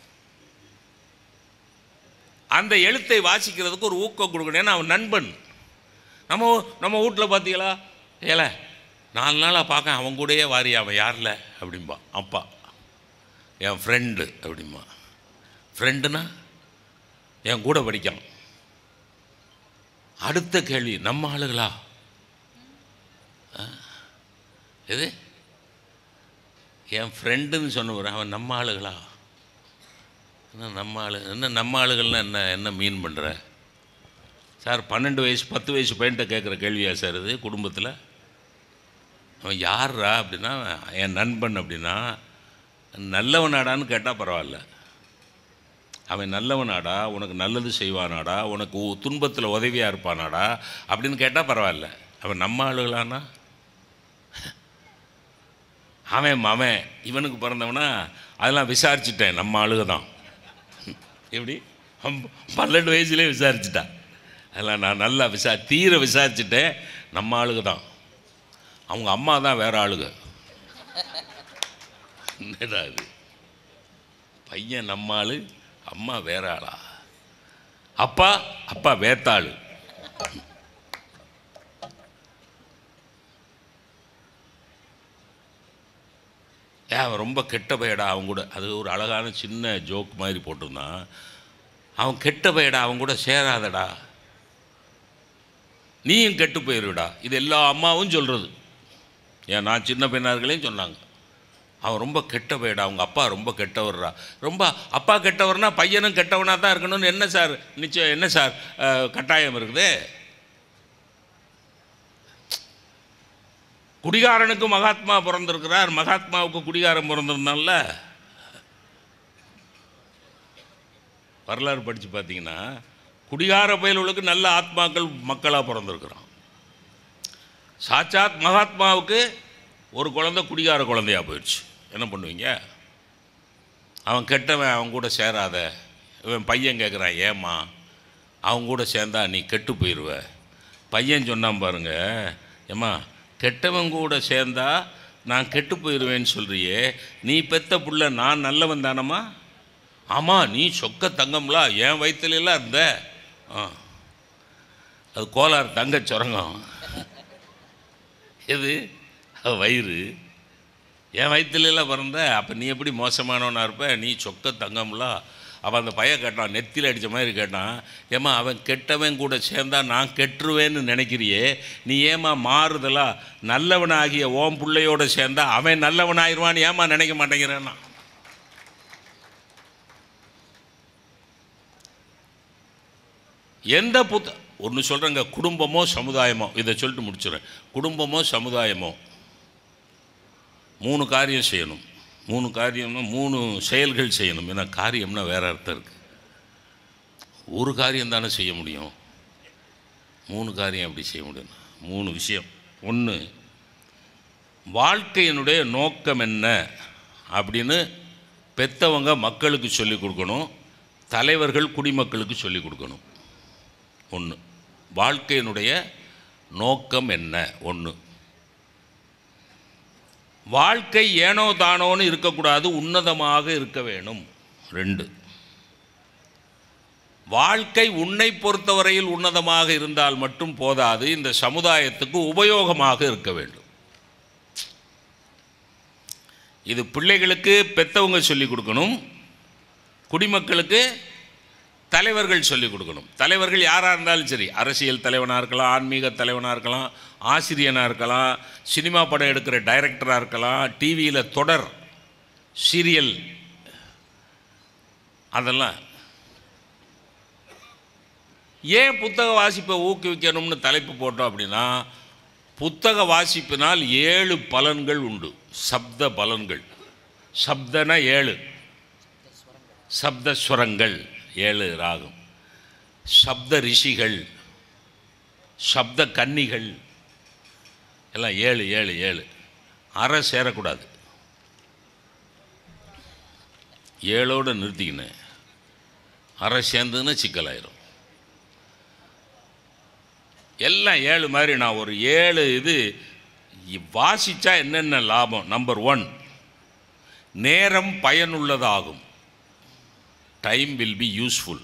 அந்த எழுத்தை வாசிக்கிறதுக்கு ஒரு ஊக்கம் கொடுக்கணும் ஏன்னா அவன் நண்பன் நம்ம நம்ம வீட்டில் பார்த்தீங்களா ஏல நாலு நாளாக பார்க்க அவன் கூடயே வாரி அவன் யாரில் அப்படிம்பா அப்பா என் ஃப்ரெண்டு அப்படிம்பா ஃப்ரெண்டுனா என் கூட படிக்கான் அடுத்த கேள்வி நம்ம ஆளுகளா ஆ? எது என் ஃப்ரெண்டுன்னு சொன்னவர் அவன் நம்ம ஆளுகளா என்ன நம்ம ஆளு என்ன நம்ம ஆளுகள்னா என்ன என்ன மீன் பண்ணுற சார் பன்னெண்டு வயசு பத்து வயசு பையன்கிட்ட கேட்குற கேள்வியா சார் இது குடும்பத்தில் அவன் யார்ரா அப்படின்னா என் நண்பன் அப்படின்னா நல்லவனாடான்னு கேட்டால் பரவாயில்ல அவன் நல்லவனாடா உனக்கு நல்லது செய்வானாடா உனக்கு துன்பத்தில் உதவியாக இருப்பானாடா அப்படின்னு கேட்டால் பரவாயில்ல அவன் நம்ம ஆளுகளானா அவன் அவன் இவனுக்கு பிறந்தவனா அதெல்லாம் விசாரிச்சுட்டேன் நம்ம ஆளுக தான் எப்படி அவன் பன்னெண்டு வயசுலேயே விசாரிச்சுட்டான் அதெல்லாம் நான் நல்லா விசா தீர விசாரிச்சுட்டேன் நம்ம ஆளுக தான் அவங்க அம்மா தான் வேற ஆளுக என்னடா இது பையன் நம்ம ஆளு அம்மா வேற ஆளா அப்பா அப்பா வேத்தாளு ஏன் அவன் ரொம்ப கெட்ட பையடா அவன் கூட அது ஒரு அழகான சின்ன ஜோக் மாதிரி போட்டிருந்தான் அவன் கெட்ட பையடா அவன் கூட சேராதடா நீயும் கெட்டு போயிருடா இது எல்லா அம்மாவும் சொல்கிறது ஏன் நான் சின்ன பெண்ணார்களையும் சொன்னாங்க அவன் ரொம்ப கெட்ட பையடா அவங்க அப்பா ரொம்ப கெட்டவர்ரா ரொம்ப அப்பா கெட்டவர்னா பையனும் கெட்டவனாக தான் இருக்கணும்னு என்ன சார் நிச்சயம் என்ன சார் அஹ், கட்டாயம் இருக்குது குடிகாரனுக்கு மகாத்மா பிறந்திருக்கிறார் மகாத்மாவுக்கு குடிகாரன் பிறந்திருந்தான்ல வரலாறு படித்து பார்த்தீங்கன்னா குடிகார பயல்களுக்கு நல்ல ஆத்மாக்கள் மக்களாக பிறந்திருக்கிறான் சாட்சாத் மகாத்மாவுக்கு ஒரு குழந்தை குடிகார குழந்தையா போயிடுச்சு என்ன பண்ணுவீங்க அவன் கெட்டவன் அவன் கூட சேராத இவன் பையன் கேட்குறான் ஏம்மா அவன் கூட சேர்ந்தா நீ கெட்டு போயிடுவ பையன் சொன்னான் பாருங்க ஏம்மா கெட்டவன் கூட சேர்ந்தா நான் கெட்டு போயிடுவேன்னு சொல்றியே நீ பெத்த புள்ள நான் நல்லவன் தானம்மா ஆமாம் நீ சொக்க தங்கம்லா என் வயிற்றுலாம் இருந்த ஆ அது கோலார் தங்க சுரங்கம் எது அவ வயிறு என் வயிற்றுலாம் பிறந்த அப்போ நீ எப்படி மோசமானவனா இருப்ப நீ சொக்க தங்கம்லா அவன் அந்த பையன் கேட்டான் நெத்தியில் அடித்த மாதிரி கேட்டான் ஏம்மா அவன் கெட்டவன் கூட சேர்ந்தா நான் கெட்டுருவேன்னு நினைக்கிறியே நீ ஏம்மா மாறுதலா நல்லவனாகிய ஓம் பிள்ளையோட சேர்ந்தா அவன் நல்லவனாயிருவான்னு ஏம்மா நினைக்க மாட்டேங்கிறேன்னா எந்த புத்த ஒன்று சொல்கிறேங்க குடும்பமோ சமுதாயமோ இதை சொல்லிட்டு முடிச்சிடுறேன் குடும்பமோ சமுதாயமோ மூணு காரியம் செய்யணும் மூணு காரியம்னா மூணு செயல்கள் செய்யணும் ஏன்னா காரியம்னா வேற அர்த்தம் இருக்குது ஒரு காரியம் தானே செய்ய முடியும் மூணு காரியம் எப்படி செய்ய முடியும் மூணு விஷயம் ஒன்று வாழ்க்கையினுடைய நோக்கம் என்ன அப்படின்னு பெத்தவங்க மக்களுக்கு சொல்லிக் கொடுக்கணும் தலைவர்கள் குடிமக்களுக்கு சொல்லிக் கொடுக்கணும் ஒன்று வாழ்க்கையினுடைய நோக்கம் என்ன ஒன்று வாழ்க்கை ஏனோ தானோன்னு இருக்கக்கூடாது உன்னதமாக இருக்க வேணும் ரெண்டு வாழ்க்கை உன்னை பொறுத்தவரையில் உன்னதமாக இருந்தால் மட்டும் போதாது இந்த சமுதாயத்துக்கு உபயோகமாக இருக்க வேண்டும் இது பிள்ளைகளுக்கு பெத்தவங்க சொல்லிக் கொடுக்கணும் குடிமக்களுக்கு தலைவர்கள் சொல்லிக் கொடுக்கணும் தலைவர்கள் யாராக இருந்தாலும் சரி அரசியல் தலைவனாக இருக்கலாம் ஆன்மீக தலைவனாக இருக்கலாம் ஆசிரியனாக இருக்கலாம் சினிமா படம் எடுக்கிற டைரக்டராக இருக்கலாம் டிவியில் தொடர் சீரியல் அதெல்லாம் ஏன் புத்தக வாசிப்பை ஊக்குவிக்கணும்னு தலைப்பு போட்டோம் அப்படின்னா புத்தக வாசிப்பினால் ஏழு பலன்கள் உண்டு சப்த பலன்கள் சப்தன ஏழு சப்தஸ்வரங்கள் ஏழு ராகம் சப்த ரிஷிகள் சப்த கன்னிகள் எல்லாம் ஏழு ஏழு ஏழு அரை சேரக்கூடாது ஏழோடு நிறுத்திக்கினேன் அரை சேர்ந்ததுன்னா சிக்கலாயிரும் எல்லாம் ஏழு மாதிரி நான் ஒரு ஏழு இது வாசித்தா என்னென்ன லாபம் நம்பர் ஒன் நேரம் பயனுள்ளதாகும் டைம் வில் பி யூஸ்ஃபுல்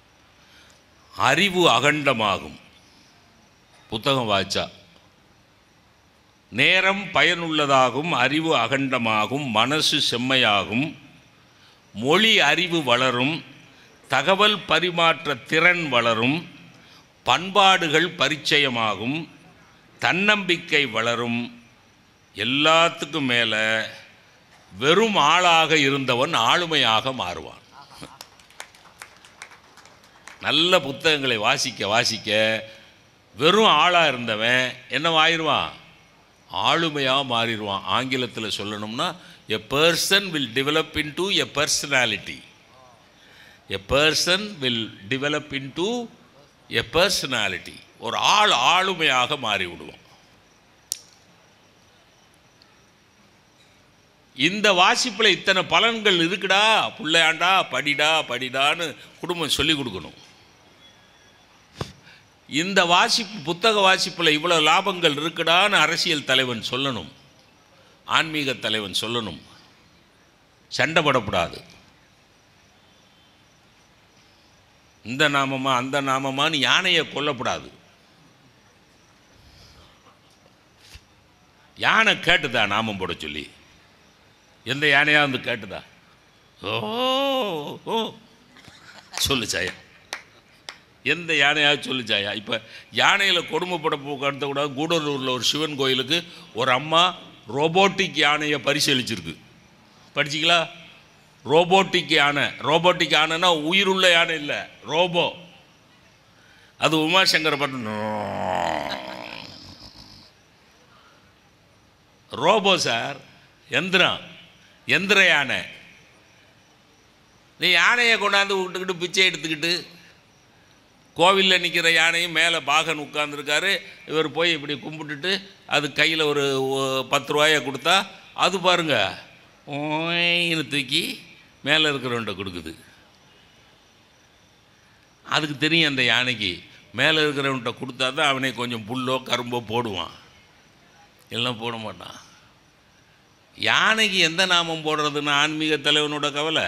அறிவு அகண்டமாகும் புத்தகம் வாய்ச்சா நேரம் பயனுள்ளதாகும் அறிவு அகண்டமாகும் மனசு செம்மையாகும் மொழி அறிவு வளரும் தகவல் பரிமாற்ற திறன் வளரும் பண்பாடுகள் பரிச்சயமாகும் தன்னம்பிக்கை வளரும் எல்லாத்துக்கும் மேலே வெறும் ஆளாக இருந்தவன் ஆளுமையாக மாறுவான் நல்ல புத்தகங்களை வாசிக்க வாசிக்க வெறும் ஆளாக இருந்தவன் என்னவாயிருவான் ஆளுமையாக மாறிடுவான் ஆங்கிலத்தில் சொல்லணும்னா a person will develop into a personality a person will develop into a personality ஒரு ஆள் ஆளுமையாக மாறி விடுவோம் இந்த வாசிப்பில் இத்தனை பலன்கள் இருக்குடா பிள்ளையாண்டா படிடா படிடான்னு குடும்பம் சொல்லி கொடுக்கணும் இந்த வாசிப்பு புத்தக வாசிப்பில் இவ்வளோ லாபங்கள் இருக்குடான்னு அரசியல் தலைவன் சொல்லணும் ஆன்மீக தலைவன் சொல்லணும் சண்டை படக்கூடாது இந்த நாமமா அந்த நாமமான்னு யானையை கொல்லக்கூடாது யானை கேட்டுதா நாமம் போட சொல்லி எந்த யானையாக வந்து கேட்டுதா ஓ ஓ சொல்லு சாயா எந்த யானையாவது சொல்லு சாயா இப்போ யானையில் கொடுமைப்பட கடத்த கூட கூடலூரில் ஒரு சிவன் கோயிலுக்கு ஒரு அம்மா ரோபோட்டிக் யானையை பரிசீலிச்சிருக்கு படிச்சிங்களா ரோபோட்டிக் யானை ரோபோட்டிக் யானைன்னா உயிருள்ள யானை இல்லை ரோபோ அது உமாசங்கர் பண்ண ரோபோ சார் எந்திரம் எந்திர யானை நீ யானையை கொண்டாந்து விட்டுக்கிட்டு பிச்சை எடுத்துக்கிட்டு கோவிலில் நிற்கிற யானையும் மேலே பாகன் உட்காந்துருக்காரு இவர் போய் இப்படி கும்பிட்டுட்டு அது கையில் ஒரு ஒ- பத்து ரூபாயை கொடுத்தா அது பாருங்க ஓய்னு தூக்கி மேலே இருக்கிறவன்ட்ட கொடுக்குது அதுக்கு தெரியும் அந்த யானைக்கு மேலே இருக்கிறவன்ட்ட கொடுத்தா தான் அவனை கொஞ்சம் புல்லோ கரும்போ போடுவான் எல்லாம் போட மாட்டான் யானைக்கு எந்த நாமம் போடுறதுன்னு ஆன்மீக தலைவனோட கவலை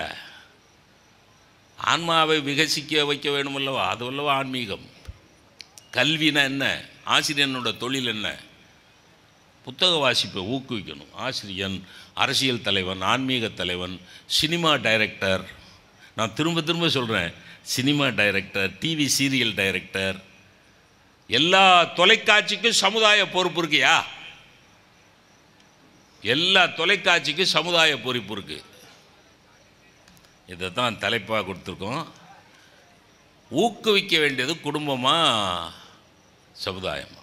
ஆன்மாவை விகசிக்க வைக்க வேணுமல்லவா அது அல்லவா ஆன்மீகம் கல்வினா என்ன ஆசிரியனோட தொழில் என்ன புத்தக வாசிப்பை ஊக்குவிக்கணும் ஆசிரியன் அரசியல் தலைவன் ஆன்மீக தலைவன் சினிமா டைரக்டர் நான் திரும்ப திரும்ப சொல்கிறேன் cinema director TV serial director எல்லா தொலைக்காட்சிக்கும் சமுதாய பொறுப்பு இருக்கியா எல்லா தொலைக்காட்சிக்கும் சமுதாய பொறுப்பு இருக்கு இதை தான் தலைப்பாக கொடுத்துருக்கோம் ஊக்குவிக்க வேண்டியது குடும்பமா சமுதாயமா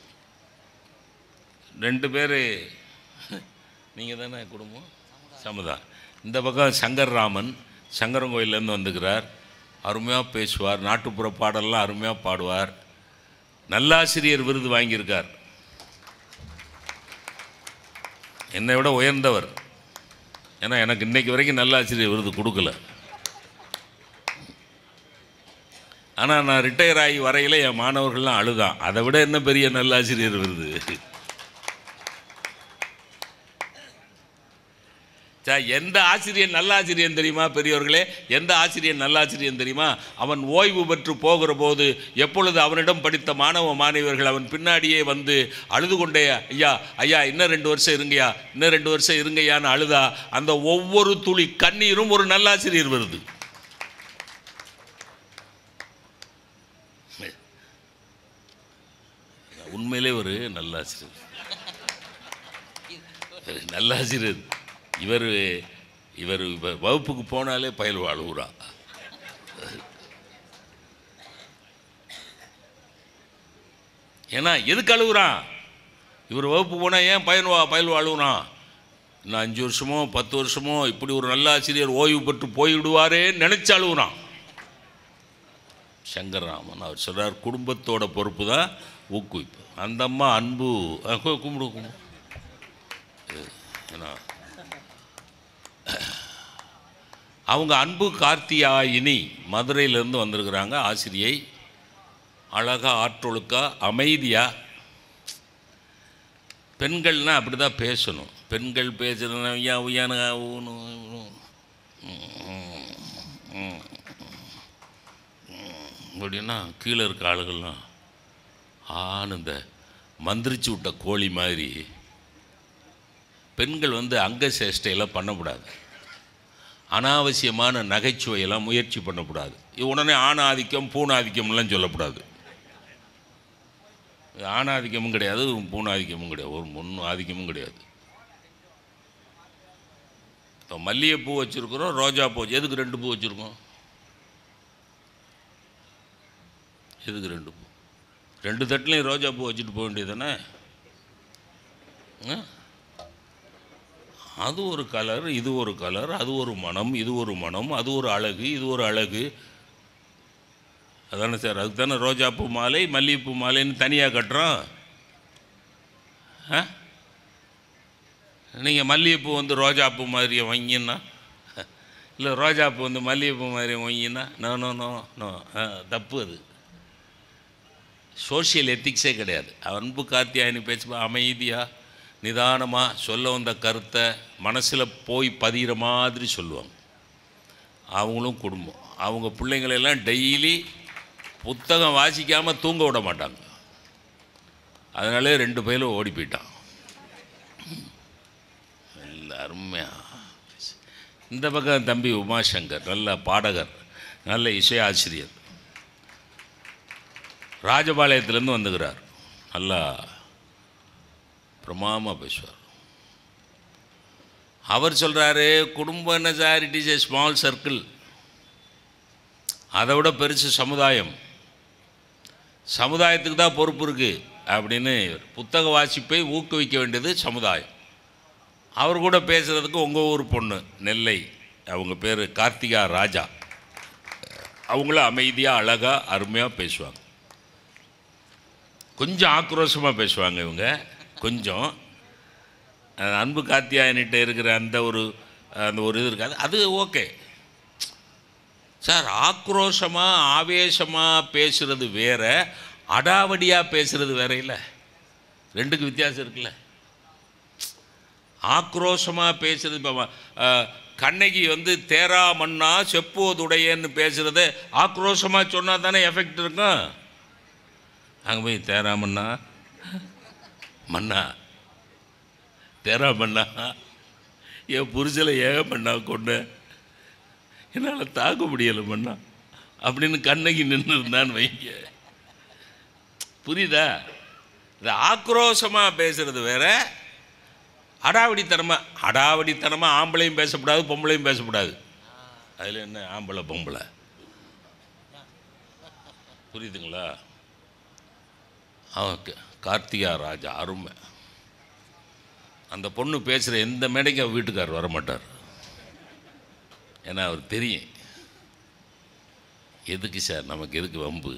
ரெண்டு பேர் நீங்கள் தானே குடும்பம் சமுதாயம் இந்த பக்கம் சங்கர்ராமன் சங்கரங்கோயிலேருந்து வந்துக்கிறார் அருமையாக பேசுவார் நாட்டுப்புற பாடல்லாம் அருமையாக பாடுவார் நல்லாசிரியர் விருது வாங்கியிருக்கார் என்னை விட உயர்ந்தவர் ஏன்னா எனக்கு இன்னைக்கு வரைக்கும் நல்லாசிரியர் விருது கொடுக்கல ஆனால் நான் ரிட்டையர் ஆகி வரையில் என் மாணவர்கள்லாம் அழுதான் அதை விட என்ன பெரிய நல்லாசிரியர் விருது சா எந்த ஆசிரியர் நல்லாசிரியன் தெரியுமா பெரியவர்களே எந்த ஆசிரியர் நல்லாசிரியன் தெரியுமா அவன் ஓய்வு பெற்று போகிற போது எப்பொழுது அவனிடம் படித்த மாணவ மாணவியர்கள் அவன் பின்னாடியே வந்து அழுது கொண்டே ஐயா ஐயா இன்னும் ரெண்டு வருஷம் இருங்கய்யா இன்னும் ரெண்டு வருஷம் இருங்கய்யான்னு அழுதா அந்த ஒவ்வொரு துளி கண்ணீரும் ஒரு நல்லாசிரியர் வருது உண்மையிலே ஒரு நல்லாசிரியர் ஒரு நல்லாசிரியர் இவர் இவர் இவர் வகுப்புக்கு போனாலே பயல் அழுகுறா ஏன்னா எதுக்கு அழுகுறான் இவர் வகுப்பு போனால் ஏன் பயன் வா பயல் அழுகுறான் இன்னும் அஞ்சு வருஷமோ பத்து வருஷமோ இப்படி ஒரு நல்ல ஆசிரியர் ஓய்வு பெற்று போய்விடுவாரே நினைச்சு அழுகுறான் சங்கர்ராமன் அவர் சொல்றார் குடும்பத்தோட பொறுப்பு தான் ஊக்குவிப்பு அந்த அம்மா அன்பு அஹ், கு- கும்பிடு கும்பிடு இது, ஏன்னா அவங்க அன்பு கார்த்தியாயினி மதுரையிலேருந்து வந்திருக்கிறாங்க ஆசிரியை அழகா ஆற்றொழுக்கா அமைதியா பெண்கள்னா அப்படி தான் பேசணும் பெண்கள் பேசுறது ஐயா உய்யான ஊனு, ஊனு. ம், ம், ம். அப்படின்னா கீழே இருக்க ஆளுகள்லாம் ஆன்னு இந்த மந்திரிச்சு விட்ட கோழி மாதிரி பெண்கள் வந்து அங்க சேஷ்டையெல்லாம் பண்ணக்கூடாது அனாவசியமான நகைச்சுவையெல்லாம் முயற்சி பண்ணக்கூடாது இது உடனே ஆணாதிக்கம் பூணாதிக்கம்லாம் சொல்லக்கூடாது இது ஆணாதிக்கமும் கிடையாது பூணாதிக்கமும் கிடையாது ஒரு முன் ஆதிக்கமும் கிடையாது இப்போ மல்லிகைப்பூ வச்சுருக்குறோம் ரோஜா பூ வச்சு- எதுக்கு ரெண்டு பூ வச்சுருக்கோம் எதுக்கு ரெண்டு பூ ரெண்டு தட்டுலையும் ரோஜா பூ வச்சுட்டு போக வேண்டியது தானே அது ஒரு கலர் இது ஒரு கலர் அது ஒரு மனம் இது ஒரு மனம் அது ஒரு அழகு இது ஒரு அழகு அதானே சார் அதுக்கு தானே ரோஜாப்பூ மாலை மல்லிகைப்பூ மாலைன்னு தனியாக கட்டுறோம் ஆ நீங்கள் மல்லிகைப்பூ வந்து ரோஜாப்பூ மாதிரி வாங்கினா இல்லை ரோஜாப்பூ வந்து மல்லிகைப்பூ மாதிரி வாங்கினா நோ நோ நோ நோ ஆ, தப்பு அது சோஷியல் எத்திக்ஸே கிடையாது அன்பு கார்த்தியாயனி பேச்சு அமைதியாக நிதானமாக சொல்ல வந்த கருத்தை மனசில் போய் பதிகிற மாதிரி சொல்லுவாங்க அவங்களும் குடும்பம் அவங்க பிள்ளைங்களெல்லாம் டெய்லி புத்தகம் வாசிக்காமல் தூங்க விட மாட்டாங்க அதனாலே ரெண்டு பேரும் ஓடி போயிட்டான் நல்ல அருமையா இந்த பக்கம் தம்பி உமாசங்கர் நல்ல பாடகர் நல்ல இசை ஆசிரியர் ராஜபாளையத்திலேருந்து வந்துக்கிறார் நல்லா பிரமாமாக பேசுவார் அவர் சொல்கிறாரு குடும்பம் என்ன sir it is a small circle அதை விட பெருசு சமுதாயம் சமுதாயத்துக்கு தான் பொறுப்பு இருக்குது அப்படின்னு புத்தக வாசிப்பை ஊக்குவிக்க வேண்டியது சமுதாயம் அவர் கூட பேசுகிறதுக்கு உங்கள் ஊர் பொண்ணு நெல்லை அவங்க பேர் கார்த்திகா ராஜா அவங்களும் அமைதியாக அழகாக அருமையாக பேசுவாங்க கொஞ்சம் ஆக்ரோஷமாக பேசுவாங்க இவங்க கொஞ்சம் அஹ் அன்பு காத்தியாயனிட்ட இருக்கிற அந்த ஒரு அந்த ஒரு இது இருக்காது அது ஓகே சார் ஆக்ரோஷமாக ஆவேசமாக பேசுகிறது வேற அடாவடியாக பேசுகிறது வேற இல்லை ரெண்டுக்கு வித்தியாசம் இருக்குல்ல ஆக்ரோஷமாக பேசுறது இப்போ கண்ணகி வந்து தேரா மண்ணா செப்போதுடையன்னு பேசுறது ஆக்ரோஷமாக சொன்னால் தானே எஃபெக்ட் இருக்கும் அங்கே போய் தேரா மண்ணா மண்ணா தேரா மண்ணா என் புருஷலை ஏக மண்ணா கொண்டு என்னால் தாக்க முடியலை மண்ணா அப்படின்னு கண்ணகி நின்று இருந்தான்னு வைங்க புரியுதா இது ஆக்ரோஷமாக பேசுறது வேற அடாவடித்தனமாக அடாவடித்தனமாக ஆம்பளையும் பேசக்கூடாது பொம்பளையும் பேசக்கூடாது அதில் என்ன ஆம்பளை பொம்பளை புரியுதுங்களா அவன் க- கார்த்திகா ராஜா அருமை அந்த பொண்ணு பேசுகிற எந்த மேடைக்கும் அவ வீட்டுக்காரர் வரமாட்டார் ஏன்னா அவர் தெரியும் எதுக்கு சார் நமக்கு எதுக்கு வம்பு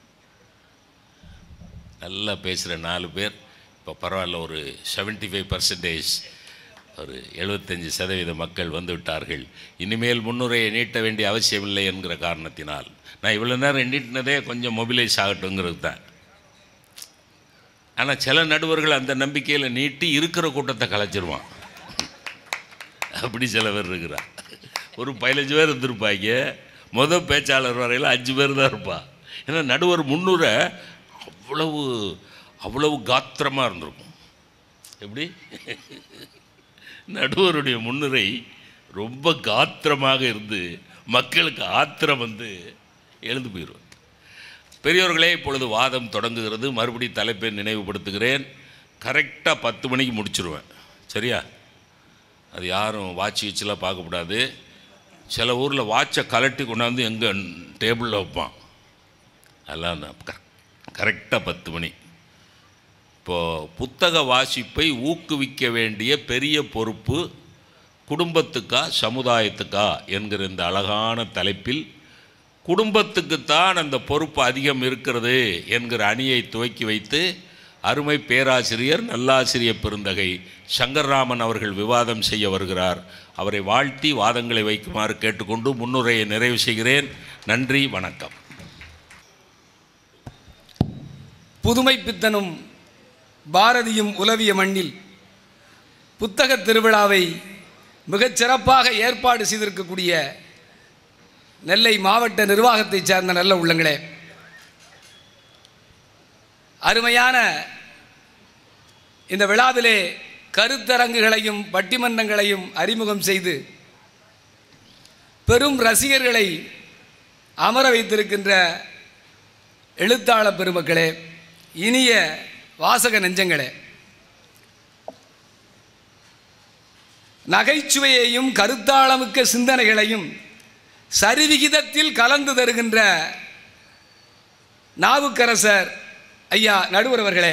நல்லா பேசுகிற நாலு பேர் இப்போ பரவாயில்ல ஒரு 75% ஃபைவ் பர்சன்டேஜ் ஒரு எழுபத்தஞ்சு சதவீத மக்கள் வந்து விட்டார்கள் இனிமேல் முன்னுரையை நீட்ட வேண்டிய அவசியமில்லை என்கிற காரணத்தினால் நான் இவ்வளோ நேரம் நீட்டினதே கொஞ்சம் மொபிலைஸ் ஆகட்டுங்கிறது தான் ஆனால் சில நடுவர்கள் அந்த நம்பிக்கையில் நீட்டி இருக்கிற கூட்டத்தை கலைச்சிருவான் அப்படி சில பேர் இருக்கிறா ஒரு பதினஞ்சு பேர் இருந்திருப்பாங்க மொதல் பேச்சாளர் வரையில் அஞ்சு பேர் தான் இருப்பா ஏன்னா நடுவர் முன்னுரை அவ்வளவு அவ்வளவு காத்திரமாக இருந்திருக்கும் எப்படி நடுவருடைய முன்னுரை ரொம்ப காத்திரமாக இருந்து மக்களுக்கு ஆத்திரம் வந்து எழுந்து போயிடும் பெரியோர்களே இப்பொழுது வாதம் தொடங்குகிறது மறுபடி தலைப்பை நினைவுபடுத்துகிறேன் கரெக்டாக பத்து மணிக்கு முடிச்சிருவேன் சரியா அது யாரும் வாட்ச் வச்சுலாம் பார்க்கக்கூடாது சில ஊரில் வாட்சை கலட்டி கொண்டாந்து எங்கள் டேபிளில் வைப்பான் அதெல்லாம் கரெக்டாக பத்து மணி இப்போது புத்தக வாசிப்பை ஊக்குவிக்க வேண்டிய பெரிய பொறுப்பு குடும்பத்துக்கா சமுதாயத்துக்கா என்கிற இந்த அழகான தலைப்பில் குடும்பத்துக்குத்தான் அந்த பொறுப்பு அதிகம் இருக்கிறது என்கிற அணியை துவக்கி வைத்து அருமை பேராசிரியர் நல்லாசிரியர் பெருந்தகை சங்கர்ராமன் அவர்கள் விவாதம் செய்ய வருகிறார் அவரை வாழ்த்தி வாதங்களை வைக்குமாறு கேட்டுக்கொண்டு முன்னுரையை நிறைவு செய்கிறேன் நன்றி வணக்கம் புதுமை பித்தனும் பாரதியும் உலவிய மண்ணில் புத்தகத் திருவிழாவை மிகச் சிறப்பாக ஏற்பாடு செய்திருக்கக்கூடிய நெல்லை மாவட்ட நிர்வாகத்தைச் சார்ந்த நல்ல உள்ளங்களே அருமையான இந்த விழாவிலே கருத்தரங்குகளையும் பட்டிமன்றங்களையும் அறிமுகம் செய்து பெரும் ரசிகர்களை அமர வைத்திருக்கின்ற எழுத்தாளர் பெருமக்களே இனிய வாசக நெஞ்சங்களே நகைச்சுவையையும் கருத்தாளமிக்க சிந்தனைகளையும் சரிவிகிதத்தில் கலந்து தருகின்ற நாவுக்கரசர் ஐயா நடுவர் அவர்களே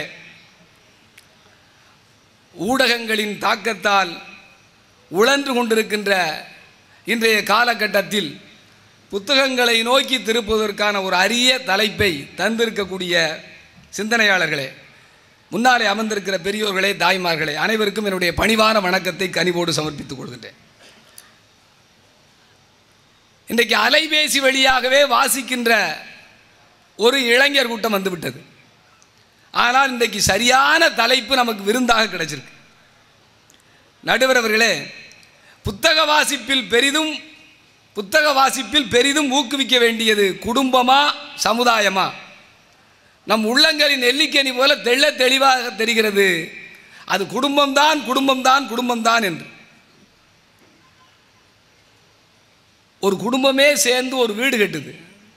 ஊடகங்களின் தாக்கத்தால் உழன்று கொண்டிருக்கின்ற இன்றைய காலகட்டத்தில் புத்தகங்களை நோக்கி திருப்புவதற்கான ஒரு அரிய தலைப்பை தந்திருக்கக்கூடிய சிந்தனையாளர்களே முன்னாலே அமர்ந்திருக்கிற பெரியோர்களே தாய்மார்களே அனைவருக்கும் என்னுடைய பணிவான வணக்கத்தை கனிவோடு சமர்ப்பித்துக் கொள்கின்றேன் இன்றைக்கு அலைபேசி வழியாகவே வாசிக்கின்ற ஒரு இளைஞர் கூட்டம் வந்துவிட்டது ஆனால் இன்றைக்கு சரியான தலைப்பு நமக்கு விருந்தாக கிடைச்சிருக்கு நடுவர் அவர்களே புத்தக வாசிப்பில் பெரிதும் புத்தக வாசிப்பில் பெரிதும் ஊக்குவிக்க வேண்டியது குடும்பமா சமுதாயமா நம் உள்ளங்களின் நெல்லிக்கனி போல தெள்ள தெளிவாக தெரிகிறது அது குடும்பம்தான் குடும்பம்தான் குடும்பம்தான் என்று ஒரு குடும்பமே சேர்ந்து ஒரு வீடு கட்டுது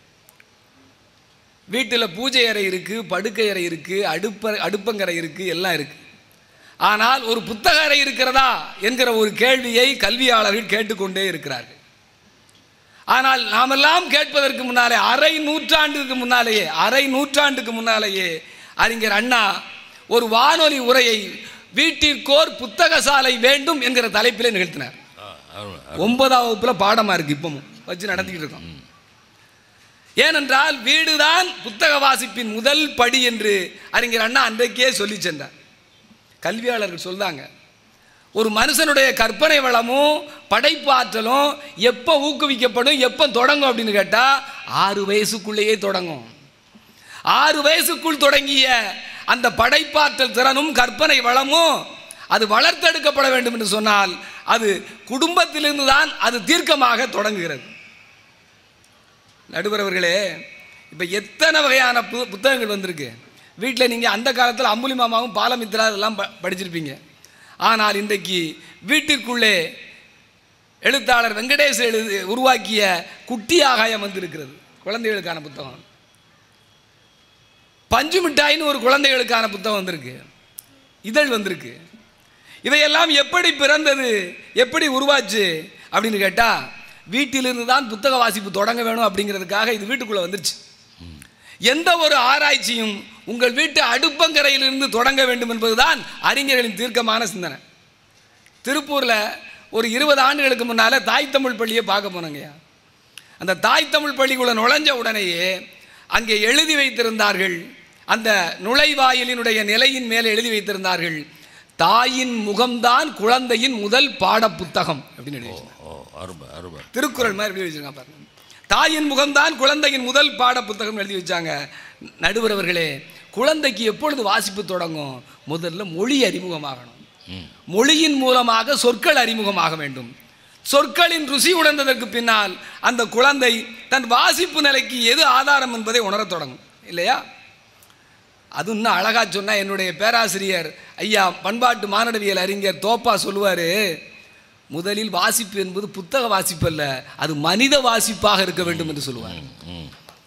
வீட்டில் பூஜை அறை இருக்குது படுக்கை அறை இருக்குது அடுப்ப அடுப்பங்கரை இருக்குது எல்லாம் இருக்குது ஆனால் ஒரு புத்தக அறை இருக்கிறதா என்கிற ஒரு கேள்வியை கல்வியாளர்கள் கேட்டுக்கொண்டே இருக்கிறார்கள் ஆனால் நாமெல்லாம் கேட்பதற்கு முன்னாலே அரை நூற்றாண்டுக்கு முன்னாலேயே அரை நூற்றாண்டுக்கு முன்னாலேயே அறிஞர் அண்ணா ஒரு வானொலி உரையை வீட்டிற்கோர் புத்தக சாலை வேண்டும் என்கிற தலைப்பிலே நிகழ்த்தினார் ஒன்பதாம் வகுப்புல பாடமா இருக்கு இப்பவும் வச்சு நடத்திக்கிட்டு இருக்கோம் ஏனென்றால் வீடுதான் புத்தக வாசிப்பின் முதல் படி என்று அறிஞர் அண்ணா அன்றைக்கே சொல்லி சென்றார் கல்வியாளர்கள் சொல்றாங்க ஒரு மனுஷனுடைய கற்பனை வளமும் படைப்பு ஆற்றலும் எப்போ ஊக்குவிக்கப்படும் எப்போ தொடங்கும் அப்படின்னு கேட்டால் ஆறு வயசுக்குள்ளேயே தொடங்கும் ஆறு வயசுக்குள் தொடங்கிய அந்த படைப்பாற்றல் திறனும் கற்பனை வளமும் அது வளர்த்தெடுக்கப்பட வேண்டும் என்று சொன்னால் அது குடும்பத்திலிருந்து தான் அது தீர்க்கமாக தொடங்குகிறது நடுவரவர்களே இப்போ எத்தனை வகையான பு புத்தகங்கள் வந்திருக்கு வீட்டில் நீங்கள் அந்த காலத்தில் அம்புலி மாமாவும் பாலமித்ரா இதெல்லாம் ப படிச்சிருப்பீங்க ஆனால் இன்றைக்கு வீட்டிற்குள்ளே எழுத்தாளர் வெங்கடேஷ் எழுதி உருவாக்கிய குட்டி ஆகாயம் வந்திருக்கிறது குழந்தைகளுக்கான புத்தகம் பஞ்சு மிட்டாயின்னு ஒரு குழந்தைகளுக்கான புத்தகம் வந்திருக்கு இதழ் வந்திருக்கு இவையெல்லாம் எப்படி பிறந்தது எப்படி உருவாச்சு அப்படின்னு கேட்டால் வீட்டிலிருந்து தான் புத்தக வாசிப்பு தொடங்க வேணும் அப்படிங்கிறதுக்காக இது வீட்டுக்குள்ளே வந்துருச்சு எந்த ஒரு ஆராய்ச்சியும் உங்கள் வீட்டு அடுப்பங்கரையிலிருந்து தொடங்க வேண்டும் என்பதுதான் அறிஞர்களின் தீர்க்கமான சிந்தனை திருப்பூரில் ஒரு இருபது ஆண்டுகளுக்கு முன்னால் தாய் தமிழ் பள்ளியை பார்க்க போனோங்கய்யா அந்த தாய் தமிழ் பள்ளிக்குள்ள நுழைஞ்ச உடனேயே அங்கே எழுதி வைத்திருந்தார்கள் அந்த நுழைவாயிலினுடைய நிலையின் மேலே எழுதி வைத்திருந்தார்கள் தாயின் முகம்தான் குழந்தையின் முதல் பாடப்புத்தகம் அப்படின்னு எழுதி வச்சிருந்தாங்க. ஓ அருமை அருமை திருக்குறள் மாதிரி எழுதி வச்சிருக்காங்க பாருங்க தாயின் முகம்தான் குழந்தையின் முதல் பாட புத்தகம் எழுதி வச்சாங்க நடுவர் அவர்களே குழந்தைக்கு எப்பொழுது வாசிப்பு தொடங்கும் முதல்ல மொழி அறிமுகமாகணும் மொழியின் மூலமாக சொற்கள் அறிமுகமாக வேண்டும் சொற்களின் ருசி உணர்ந்ததற்கு பின்னால் அந்த குழந்தை தன் வாசிப்பு நிலைக்கு எது ஆதாரம் என்பதை உணரத் தொடங்கும் இல்லையா அது இன்னும் அழகா சொன்னா என்னுடைய பேராசிரியர் ஐயா பண்பாட்டு மானடவியல் அறிஞர் தோப்பா சொல்லுவார் முதலில் வாசிப்பு என்பது புத்தக வாசிப்பு அல்ல அது மனித வாசிப்பாக இருக்க வேண்டும் என்று சொல்லுவார் ம்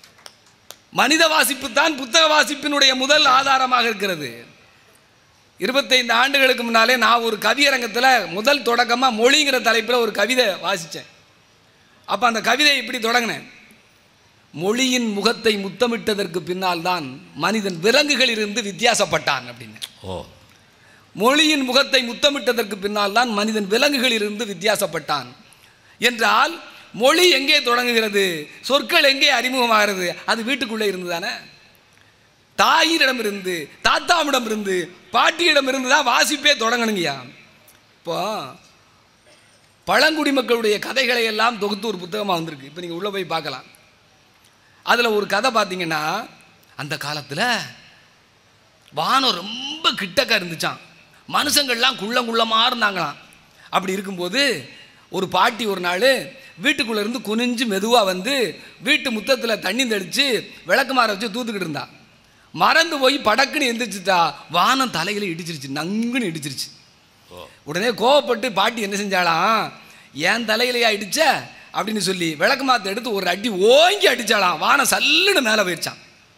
மனித வாசிப்பு தான் புத்தக வாசிப்பினுடைய முதல் ஆதாரமாக இருக்கிறது இருபத்தைந்து ஆண்டுகளுக்கு முன்னாலே நான் ஒரு கவியரங்கத்தில் முதல் தொடக்கமாக மொழிங்கிற தலைப்பில் ஒரு கவிதை வாசித்தேன் அப்போ அந்த கவிதை இப்படி தொடங்கினேன் மொழியின் முகத்தை முத்தமிட்டதற்கு பின்னால் தான் மனிதன் விலங்குகளிலிருந்து வித்தியாசப்பட்டான் அப்படின்னு ஓ மொழியின் முகத்தை முத்தமிட்டதற்கு பின்னால் தான் மனிதன் விலங்குகளிலிருந்து வித்தியாசப்பட்டான் என்றால் மொழி எங்கே தொடங்குகிறது சொற்கள் எங்கே அறிமுகமாகிறது அது வீட்டுக்குள்ளே இருந்து தானே தாயினிடமிருந்து தாத்தாவிடமிருந்து பாட்டியிடமிருந்து தான் வாசிப்பே தொடங்கணுங்கய்யா இப்போ பழங்குடி மக்களுடைய கதைகளை எல்லாம் தொகுத்து ஒரு புத்தகமாக வந்திருக்கு இப்போ நீங்கள் உள்ளே போய் பார்க்கலாம் அதில் ஒரு கதை பார்த்தீங்கன்னா அந்த காலத்தில் வானம் ரொம்ப கிட்டக்க இருந்துச்சாம் மனுஷங்கள்லாம் குள்ளம் குள்ளமாக இருந்தாங்களாம் அப்படி இருக்கும்போது ஒரு பாட்டி ஒரு நாள் வீட்டுக்குள்ளே இருந்து குனிஞ்சு மெதுவாக வந்து வீட்டு முத்தத்தில் தண்ணி தெளித்து விளக்குமாற வச்சு தூத்துக்கிட்டு இருந்தா மறந்து போய் படக்குன்னு எந்திரிச்சிட்டா வானம் தலையில் இடிச்சிருச்சு நங்குன்னு இடிச்சிருச்சு உடனே கோவப்பட்டு பாட்டி என்ன செஞ்சாலாம் என் தலையிலையா இடிச்ச அப்படின்னு சொல்லி விளக்கு மாத்த எடுத்து ஒரு அடி ஓங்கி அடிச்சாலாம் வானம் சல்லுன்னு மேலே போயிடுச்சான்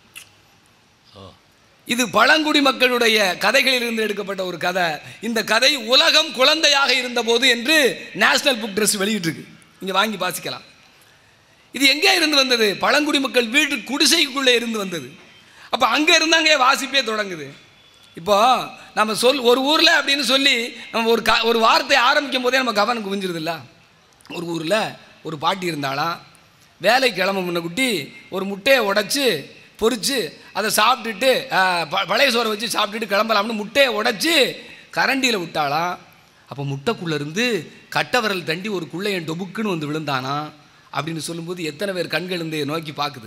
இது பழங்குடி மக்களுடைய கதைகளிலிருந்து எடுக்கப்பட்ட ஒரு கதை இந்த கதை உலகம் குழந்தையாக இருந்தபோது என்று நேஷனல் புக் ட்ரெஸ் வெளியிட்டிருக்கு இங்கே வாங்கி வாசிக்கலாம் இது எங்கே இருந்து வந்தது பழங்குடி மக்கள் வீட்டு குடிசைக்குள்ளே இருந்து வந்தது அப்போ அங்கே இருந்தாங்க வாசிப்பே தொடங்குது இப்போ நம்ம சொல் ஒரு ஊரில் அப்படின்னு சொல்லி நம்ம ஒரு க ஒரு வார்த்தை ஆரம்பிக்கும் போதே நம்ம கவனம் குவிஞ்சிருதுல்ல ஒரு ஊரில் ஒரு பாட்டி இருந்தாலாம் வேலைக்கு கிளம்ப முன்னக்குட்டி ஒரு முட்டையை உடைச்சு பொரிச்சு அதை சாப்பிட்டுட்டு ஆ, ப- பழைய சோறை வச்சு சாப்பிட்டுட்டு கிளம்பலாம்னு முட்டையை உடைச்சு கரண்டியில் விட்டாளாம் அப்போ முட்டைக்குள்ளே இருந்து கட்டை விரல் தண்டி ஒரு குள்ளையன் டொபுக்குன்னு வந்து விழுந்தானா அப்படின்னு சொல்லும்போது எத்தனை பேர் கண்கள் இந்த நோக்கி பார்க்குது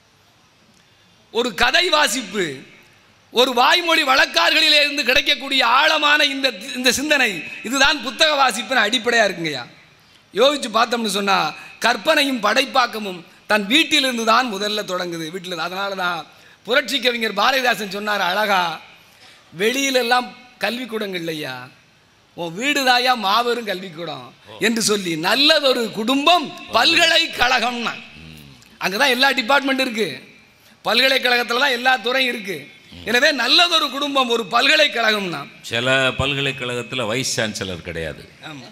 ஒரு கதை வாசிப்பு ஒரு வாய்மொழி வழக்காறுகளிலே இருந்து கிடைக்கக்கூடிய ஆழமான இந்த இந்த சிந்தனை இதுதான் புத்தக வாசிப்பின் அடிப்படையாக இருக்குங்கய்யா யோசிச்சு பார்த்தோம்னு சொன்னால் கற்பனையும் படைப்பாக்கமும் தன் வீட்டிலிருந்து தான் முதல்ல தொடங்குது வீட்டில் அதனால தான் புரட்சி கவிஞர் பாரதிதாசன் சொன்னார் அழகா வெளியிலெல்லாம் கல்விக்கூடங்கள் இல்லையா உன் வீடு தாயா மாபெரும் கல்விக்கூடம் என்று சொல்லி நல்லதொரு குடும்பம் பல்கலைக்கழகம்னா அங்கே தான் எல்லா டிபார்ட்மெண்ட் இருக்கு பல்கலைக்கழகத்தில் தான் எல்லா துறையும் இருக்கு எனவே நல்லதொரு குடும்பம் ஒரு பல்கலைக்கழகம்னா சில பல்கலைக்கழகத்தில் வைஸ் சான்சலர் கிடையாது ஆமா.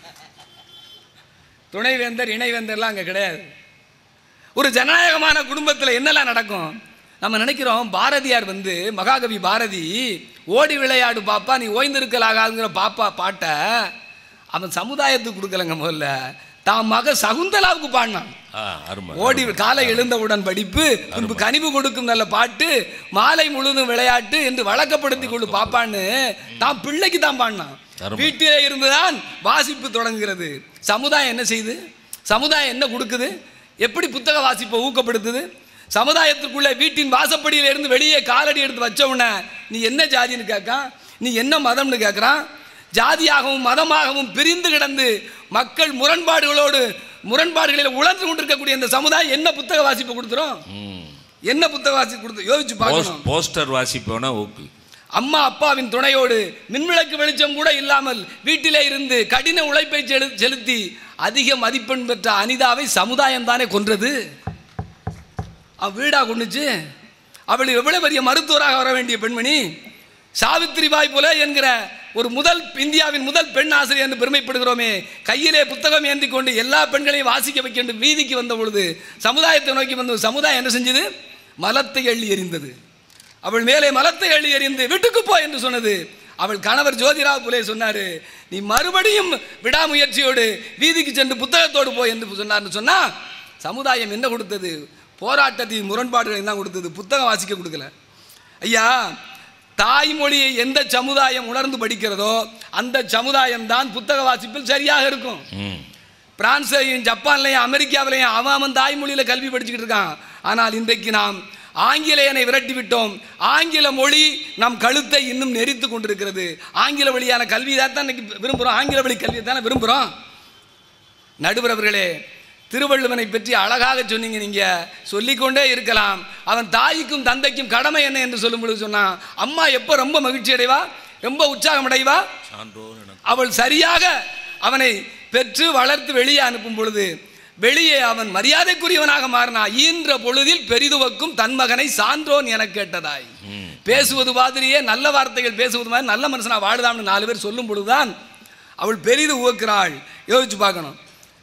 துணைவேந்தர் இணைவேந்தர்லாம் அங்கே கிடையாது ஒரு ஜனநாயகமான குடும்பத்தில் என்னெல்லாம் நடக்கும் நம்ம நினைக்கிறோம் பாரதியார் வந்து மகாகவி பாரதி ஓடி விளையாடு பாப்பா நீ ஓய்ந்திருக்கலாகாதுங்கிற பாப்பா பாட்டை அவன் சமுதாயத்துக்கு கொடுக்கலங்க முதல்ல தான் மக சகுந்தலாவுக்கு பாடினான் ஆ அருமை ஓடி காலை எழுந்தவுடன் படிப்பு முன்பு கனிவு கொடுக்கும் நல்ல பாட்டு மாலை முழுதும் விளையாட்டு என்று வழக்கப்படுத்தி கொண்டு பாப்பான்னு தான் பிள்ளைக்கு தான் பாடினான் அருமை. வீட்டிலே இருந்துதான் வாசிப்பு தொடங்குகிறது சமுதாயம் என்ன செய்யுது சமுதாயம் என்ன கொடுக்குது எப்படி புத்தக வாசிப்பை ஊக்கப்படுத்துது சமுதாயத்துக்குள்ளே வீட்டின் வாசப்படியில இருந்து வெளியே காலடி எடுத்து வச்ச உடனே நீ என்ன ஜாதின்னு கேட்கான் நீ என்ன மதம்னு கேட்குறான் ஜாதியாகவும் மதமாகவும் பிரிந்து கிடந்து மக்கள் முரண்பாடுகளோடு முரண்பாடுகளில் உழன்று கொண்டிருக்கக்கூடிய இந்த சமுதாயம் என்ன புத்தக வாசிப்பு கொடுத்துரும் ம் என்ன புத்தக வாசிப்பு கொடுத்து யோசிச்சு போஸ் பார்க்கணும் போஸ்டர் வாசிப்போனா ஊக்கு அம்மா அப்பாவின் துணையோடு மின்விளக்கு வெளிச்சம் கூட இல்லாமல் வீட்டிலே இருந்து கடின உழைப்பை செலு செலுத்தி அதிக மதிப்பெண் பெற்ற அனிதாவை சமுதாயம் தானே கொன்றது அவ வீடா கொண்டுச்சு அவள் எவ்வளவு பெரிய மருத்துவராக வர வேண்டிய பெண்மணி சாவித்திரிபாய் புலே என்கிற ஒரு முதல் இந்தியாவின் முதல் பெண் ஆசிரியர் என்று பெருமைப்படுகிறோமே கையிலே புத்தகம் ஏந்தி கொண்டு எல்லா பெண்களையும் வாசிக்க வைக்க வேண்டும் வீதிக்கு வந்த பொழுது சமுதாயத்தை நோக்கி வந்த சமுதாயம் என்ன செஞ்சது மலத்தை எள்ளி எறிந்தது அவள் மேலே மலத்தை எள்ளி எறிந்து வீட்டுக்கு போ என்று சொன்னது அவள் கணவர் ஜோதிராவ் புலே சொன்னாரு நீ மறுபடியும் விடாமுயற்சியோடு வீதிக்கு சென்று புத்தகத்தோடு போ என்று சொன்னார்னு சொன்னா சமுதாயம் என்ன கொடுத்தது போராட்டத்தின் முரண்பாடுகளை தான் கொடுத்தது புத்தகம் வாசிக்க கொடுக்கல ஐயா தாய்மொழியை எந்த சமுதாயம் உணர்ந்து படிக்கிறதோ அந்த சமுதாயம் தான் புத்தக வாசிப்பில் சரியாக இருக்கும் ம் பிரான்ஸ்லையும் ஜப்பான்லையும் அமெரிக்காவிலையும் அவன் அவன் தாய்மொழியில் கல்வி படிச்சுக்கிட்டு இருக்கான் ஆனால் இன்றைக்கு நாம் ஆங்கிலேயனை விரட்டி விட்டோம் ஆங்கில மொழி நம் கழுத்தை இன்னும் நெரித்து கொண்டிருக்கிறது ஆங்கில வழியான கல்வியை தான் இன்னைக்கு விரும்புகிறோம் ஆங்கில வழி கல்வியை தானே விரும்புகிறோம் நடுவர் அவர்களே திருவள்ளுவனை பற்றி அழகாக சொன்னீங்க நீங்க சொல்லிக்கொண்டே இருக்கலாம் அவன் தாய்க்கும் தந்தைக்கும் கடமை என்ன என்று சொல்லும் பொழுது சொன்னான் அம்மா எப்போ ரொம்ப மகிழ்ச்சி அடைவா ரொம்ப உற்சாகம் அடைவா சான்றோர் எனக்கு அவள் சரியாக அவனை பெற்று வளர்த்து வெளியே அனுப்பும் பொழுது வெளியே அவன் மரியாதைக்குரியவனாக மாறினா ஈன்ற பொழுதில் பெரிதுவக்கும் தன் மகனை சான்றோன் என கேட்டதாய் ம் பேசுவது மாதிரியே நல்ல வார்த்தைகள் பேசுவது மாதிரி நல்ல மனுஷனா வாழுதாம்னு நாலு பேர் சொல்லும் பொழுதுதான் அவள் பெரிது உவக்கிறாள் யோசிச்சு பார்க்கணும்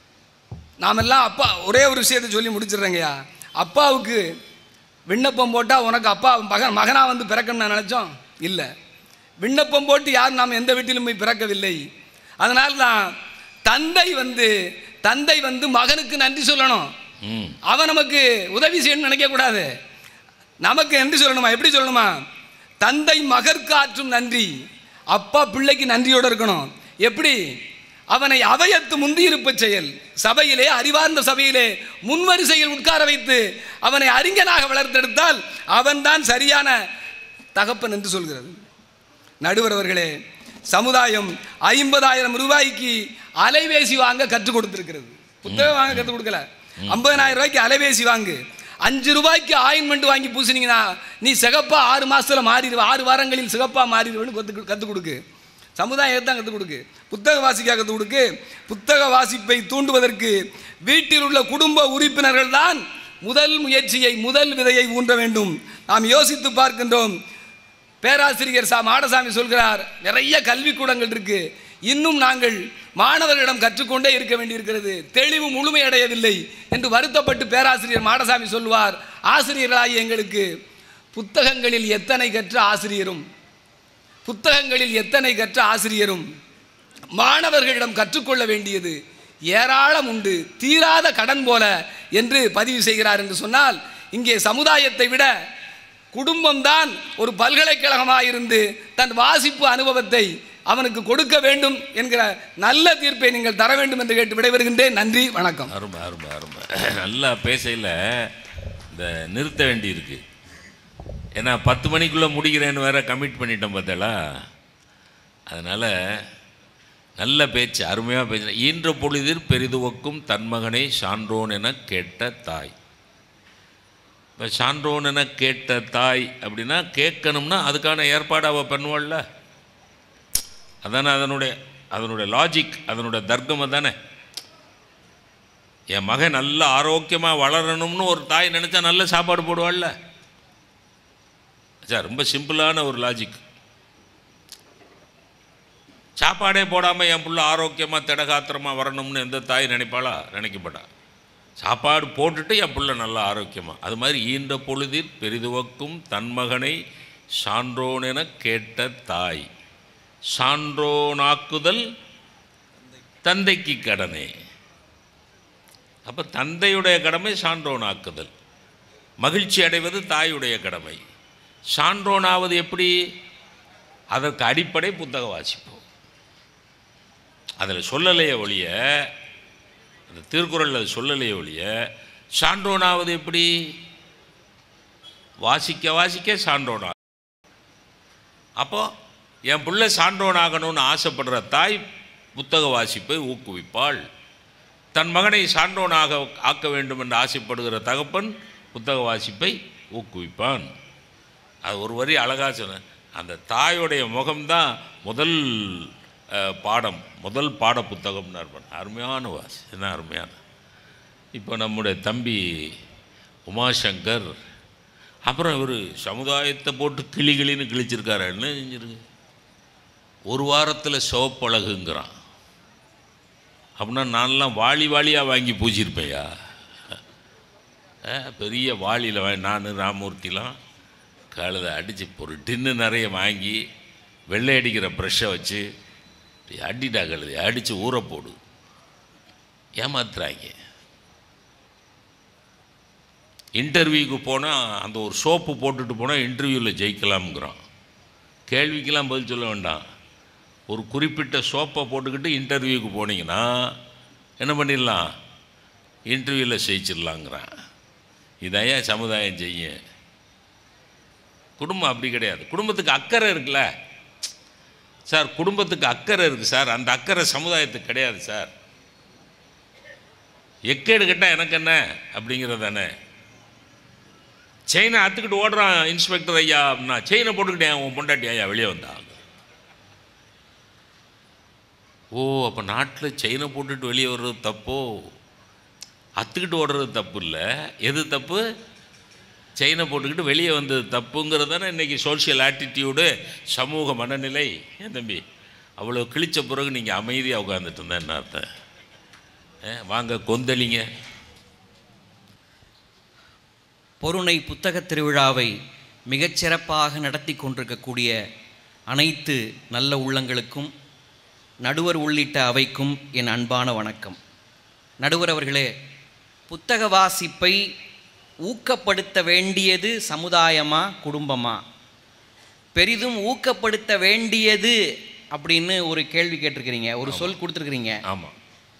நாமெல்லாம் அப்பா ஒரே ஒரு விஷயத்தை சொல்லி முடிச்சிடுறேங்கய்யா அப்பாவுக்கு விண்ணப்பம் போட்டால் உனக்கு அப்பா மகன் மகனாக வந்து பிறக்கணும்னு நான் நினச்சோம் இல்லை விண்ணப்பம் போட்டு யாரும் நாம் எந்த வீட்டிலும் போய் பிறக்கவில்லை அதனால தான் தந்தை வந்து தந்தை வந்து மகனுக்கு நன்றி சொல்லணும் ம் அவன் நமக்கு உதவி செய்யணும்னு நினைக்கக்கூடாது நமக்கு நன்றி சொல்லணுமா எப்படி சொல்லணுமா தந்தை மகற்கு ஆற்றும் நன்றி அப்பா பிள்ளைக்கு நன்றியோடு இருக்கணும் எப்படி அவனை அவையத்து முந்தியிருப்ப செயல் சபையிலே அறிவார்ந்த சபையிலே முன்வரிசையில் உட்கார வைத்து அவனை அறிஞனாக வளர்த்தெடுத்தால் அவன்தான் சரியான தகப்பன் என்று சொல்கிறது நடுவர் அவர்களே சமுதாயம் ஐம்பதாயிரம் ரூபாய்க்கு அலைபேசி வாங்க கற்றுக் கொடுத்திருக்கிறது புத்தகம் வாங்க கற்றுக் கொடுக்கல ஐம்பதாயிரம் ரூபாய்க்கு அலைபேசி வாங்கு அஞ்சு ரூபாய்க்கு ஆயின்மெண்ட் வாங்கி பூசினீங்கன்னா நீ சிகப்பா ஆறு மாசத்துல மாறிடுவ ஆறு வாரங்களில் சிகப்பா மாறிடுவேன்னு கற்று கற்றுக் கொடுக்கு சமுதாயம் தான் கற்றுக் கொடுக்கு புத்தக வாசிக்க கற்றுக் கொடுக்கு புத்தக வாசிப்பை தூண்டுவதற்கு வீட்டில் உள்ள குடும்ப உறுப்பினர்கள் தான் முதல் முயற்சியை முதல் விதையை ஊன்ற வேண்டும் நாம் யோசித்து பார்க்கின்றோம் பேராசிரியர் சா மாடசாமி சொல்கிறார் நிறைய கல்விக்கூடங்கள் இருக்கு இன்னும் நாங்கள் மாணவர்களிடம் கற்றுக்கொண்டே இருக்க வேண்டியிருக்கிறது தெளிவு முழுமையடையவில்லை என்று வருத்தப்பட்டு பேராசிரியர் மாடசாமி சொல்வார் ஆசிரியர்களாகி எங்களுக்கு புத்தகங்களில் எத்தனை கற்ற ஆசிரியரும் புத்தகங்களில் எத்தனை கற்ற ஆசிரியரும் மாணவர்களிடம் கற்றுக்கொள்ள வேண்டியது ஏராளம் உண்டு தீராத கடன் போல என்று பதிவு செய்கிறார் என்று சொன்னால் இங்கே சமுதாயத்தை விட குடும்பம்தான் ஒரு பல்கலைக்கழகமாக இருந்து தன் வாசிப்பு அனுபவத்தை அவனுக்கு கொடுக்க வேண்டும் என்கிற நல்ல தீர்ப்பை நீங்கள் தர வேண்டும் என்று கேட்டு விடைபெறுகின்றேன் நன்றி வணக்கம் அருமை அருமை அருமை நல்லா பேசையில் இந்த நிறுத்த வேண்டியிருக்கு ஏன்னா பத்து மணிக்குள்ளே முடிக்கிறேன்னு வேற கமிட் பண்ணிட்டேன் பார்த்தலா அதனால் நல்ல பேச்சு அருமையாக பேச்சு ஈன்ற பொழுதில் பெரிதுவக்கும் தன் மகனை சான்றோன் என கேட்ட தாய் இப்போ சான்றோன் என கேட்ட தாய் அப்படின்னா கேட்கணும்னா அதுக்கான ஏற்பாடு அவள் பண்ணுவாள்ல அதானே அதனுடைய அதனுடைய லாஜிக் அதனுடைய தர்க்கம் தானே என் மகன் நல்ல ஆரோக்கியமாக வளரணும்னு ஒரு தாய் நினச்சா நல்ல சாப்பாடு போடுவாள்ல சார் ரொம்ப சிம்பிளான ஒரு லாஜிக் சாப்பாடே போடாமல் என் புள்ள ஆரோக்கியமாக திடகாத்திரமாக வரணும்னு எந்த தாய் நினைப்பாளா நினைக்கப்பட்டா சாப்பாடு போட்டுட்டு என் புள்ள நல்லா ஆரோக்கியமாக அது மாதிரி ஈன்ற பொழுதில் பெரிதுவக்கும் தன் மகனை சான்றோனென கேட்ட தாய் சான்றோனாக்குதல் தந்தைக்கு கடனே அப்போ தந்தையுடைய கடமை சான்றோனாக்குதல் மகிழ்ச்சி அடைவது தாயுடைய கடமை சான்றோனாவது எப்படி அதற்கு அடிப்படை புத்தக வாசிப்பு அதில் சொல்லலையே ஒழிய அந்த திருக்குறளில் அது சொல்லலையே ஒழிய சான்றோனாவது எப்படி வாசிக்க வாசிக்க சான்றோனா அப்போ என் பிள்ளை சான்றோனாகணும்னு ஆசைப்படுற தாய் புத்தக வாசிப்பை ஊக்குவிப்பாள் தன் மகனை சான்றோனாக ஆக்க வேண்டும் என்று ஆசைப்படுகிற தகப்பன் புத்தக வாசிப்பை ஊக்குவிப்பான் அது ஒரு வரி அழகாக சொன்னேன் அந்த தாயுடைய முகம்தான் முதல் அஹ், பாடம் முதல் பாட புத்தகம்னு இருப்பான் அருமையான வாசி என்ன அருமையான இப்போ நம்முடைய தம்பி உமாசங்கர் அப்புறம் இவர் சமுதாயத்தை போட்டு கிளி கிளின்னு கிழிச்சிருக்காரு என்ன செஞ்சிருக்கு ஒரு வாரத்தில் சிவப்பழகுங்கிறான் அப்படின்னா நான்லாம் வாளி வாளியாக வாங்கி பூச்சிருப்பேயா அஹ், பெரிய வாளியில் வாங்கி நான் ராமூர்த்திலாம் கழுதை அடித்து ஒரு டின்னு நிறைய வாங்கி வெள்ளை அடிக்கிற ப்ரெஷ்ஷை வச்சு இப்படி அடிடா கழுதை அடித்து ஊற போடு ஏமாத்துறாங்க இன்டர்வியூக்கு போனால் அந்த ஒரு சோப்பு போட்டுட்டு போனால் இன்டர்வியூவில் ஜெயிக்கலாம்ங்கிறான் கேள்விக்கெல்லாம் பதில் சொல்ல வேண்டாம் ஒரு குறிப்பிட்ட சோப்பை போட்டுக்கிட்டு இன்டர்வியூக்கு போனீங்கன்னா என்ன பண்ணிடலாம் இன்டர்வியூவில் ஜெயிச்சிடலாங்கிறான் இதையா சமுதாயம் செய்யும் குடும்பம் அப்படி கிடையாது குடும்பத்துக்கு அக்கறை இருக்குல்ல சார் குடும்பத்துக்கு அக்கறை இருக்குது சார் அந்த அக்கறை சமுதாயத்துக்கு கிடையாது சார் எக்கேடு கேட்டால் எனக்கு என்ன அப்படிங்கிறது தானே செயினை அத்துக்கிட்டு ஓடுறான் இன்ஸ்பெக்டர் ஐயா அப்படின்னா செயினை போட்டுக்கிட்டேன் உன் பொண்டாட்டி ஐயா வெளியே வந்தா ஓ அப்போ நாட்டில் செயினை போட்டுட்டு வெளியே வர்றது தப்போ அத்துக்கிட்டு ஓடுறது தப்பு இல்லை எது தப்பு செயினை போட்டுக்கிட்டு வெளியே வந்தது தப்புங்கிறது தானே இன்றைக்கி சோஷியல் ஆட்டிடியூடு சமூக மனநிலை ஏன் தம்பி அவ்வளோ கிழிச்ச பிறகு நீங்கள் அமைதியாக உட்காந்துட்டு இருந்தேன் என்ன அர்த்தம் ஏ, வாங்க கொந்தளிங்க பொருணை புத்தகத் திருவிழாவை மிகச்சிறப்பாக நடத்தி கொண்டிருக்கக்கூடிய அனைத்து நல்ல உள்ளங்களுக்கும் நடுவர் உள்ளிட்ட அவைக்கும் என் அன்பான வணக்கம் நடுவர் அவர்களே புத்தக வாசிப்பை ஊக்கப்படுத்த வேண்டியது சமுதாயமா குடும்பமா பெரிதும் ஊக்கப்படுத்த வேண்டியது அப்படின்னு ஒரு கேள்வி கேட்டிருக்கிறீங்க ஒரு சொல் கொடுத்துருக்கிறீங்க ஆமாம்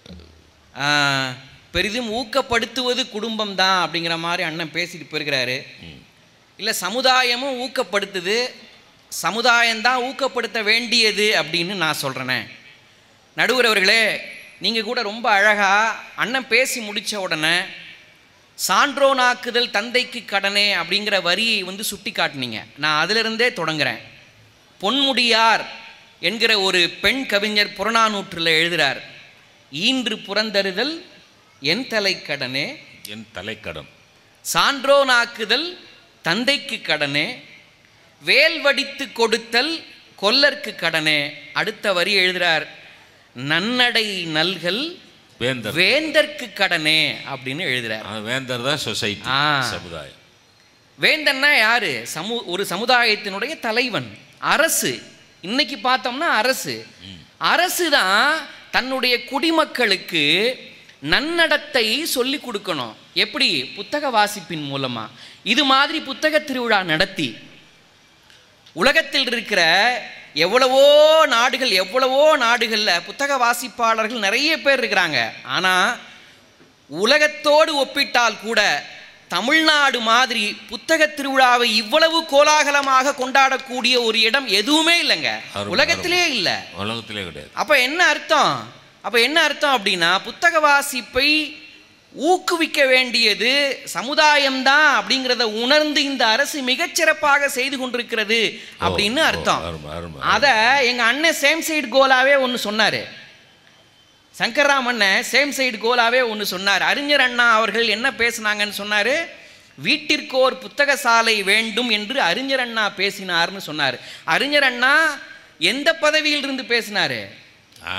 ஆஹ், பெரிதும் ஊக்கப்படுத்துவது குடும்பம் தான் அப்படிங்கிற மாதிரி அண்ணன் பேசிட்டு போயிருக்கிறாரு இல்லை சமுதாயமும் ஊக்கப்படுத்துது சமுதாயம்தான் ஊக்கப்படுத்த வேண்டியது அப்படின்னு நான் சொல்கிறேனே நடுவர் அவர்களே நீங்கள் கூட ரொம்ப அழகாக அண்ணன் பேசி முடித்த உடனே சான்றோனாக்குதல் தந்தைக்கு கடனே அப்படிங்கிற வரியை வந்து சுட்டி காட்டினீங்க நான் அதிலிருந்தே தொடங்குறேன் பொன்முடியார் என்கிற ஒரு பெண் கவிஞர் புறநானூற்றில் எழுதுகிறார் ஈன்று புறந்தருதல் என் தலை கடனே என் தலைக்கடன் சான்றோனாக்குதல் தந்தைக்கு கடனே வேல் வடித்து கொடுத்தல் கொல்லர்க்கு கடனே அடுத்த வரி எழுதுறார் நன்னடை நல்கல் வேந்தர் வேந்தர்க்கு கடனே அப்படின்னு எழுதுறார் ஆ, வேந்தர் தான் சொசைட்டி ஆ. சமுதாயம் வேந்தன்னா யாரு சமு ஒரு சமுதாயத்தினுடைய தலைவன் அரசு இன்னைக்கு பார்த்தோம்னா அரசு அரசு தான் தன்னுடைய குடிமக்களுக்கு நன்னடத்தை சொல்லி கொடுக்கணும் எப்படி புத்தக வாசிப்பின் மூலமா இது மாதிரி புத்தக திருவிழா நடத்தி உலகத்தில் இருக்கிற எவ்வளவோ நாடுகள் எவ்வளவோ நாடுகளில் புத்தக வாசிப்பாளர்கள் நிறைய பேர் இருக்கிறாங்க ஆனால் உலகத்தோடு ஒப்பிட்டால் கூட தமிழ்நாடு மாதிரி புத்தக திருவிழாவை இவ்வளவு கோலாகலமாக கொண்டாடக்கூடிய ஒரு இடம் எதுவுமே இல்லைங்க அருமை, உலகத்திலே இல்லை உலகத்திலே கிடையாது அப்போ என்ன அர்த்தம் அப்போ என்ன அர்த்தம் அப்படின்னா புத்தக வாசிப்பை ஊக்குவிக்க வேண்டியது சமுதாயம்தான் அப்படிங்கிறத உணர்ந்து இந்த அரசு மிகச்சிறப்பாக செய்து கொண்டிருக்கிறது அப்படின்னு ஓ, அர்த்தம் அருமை, அருமை. அதை எங்கள் அண்ணன் சேம் சைடு கோலாவே ஒன்று சொன்னார் சங்கர்ராம் அண்ணன் சேம் சைடு கோலாவே ஒன்று சொன்னார் அறிஞர் அண்ணா அவர்கள் என்ன பேசுனாங்கன்னு சொன்னார் வீட்டிற்கு ஒரு புத்தக சாலை வேண்டும் என்று அறிஞர் அண்ணா பேசினார்னு சொன்னார் அறிஞர் அண்ணா எந்த பதவியில் இருந்து பேசினாரு ஆ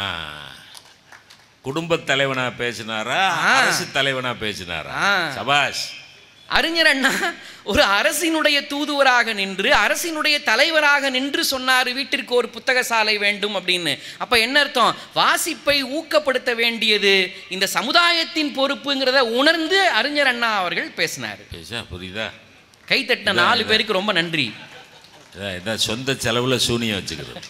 குடும்பத் தலைவனா பேசினாரா ஆ. அரசு தலைவனா பேசினாரா ஆ. சபாஷ் அறிஞர் அண்ணா ஒரு அரசினுடைய தூதுவராக நின்று அரசினுடைய தலைவராக நின்று சொன்னார் வீட்டிற்கு ஒரு புத்தக சாலை வேண்டும் அப்படின்னு அப்ப என்ன அர்த்தம் வாசிப்பை ஊக்கப்படுத்த வேண்டியது இந்த சமுதாயத்தின் பொறுப்புங்கிறத உணர்ந்து அறிஞர் அண்ணா அவர்கள் பேசினார் பேசா புரியுதா கைத்தட்டின நாலு பேருக்கு ரொம்ப நன்றி இதான் இதான் சொந்த செலவில் சூனியம் வச்சுக்கிறது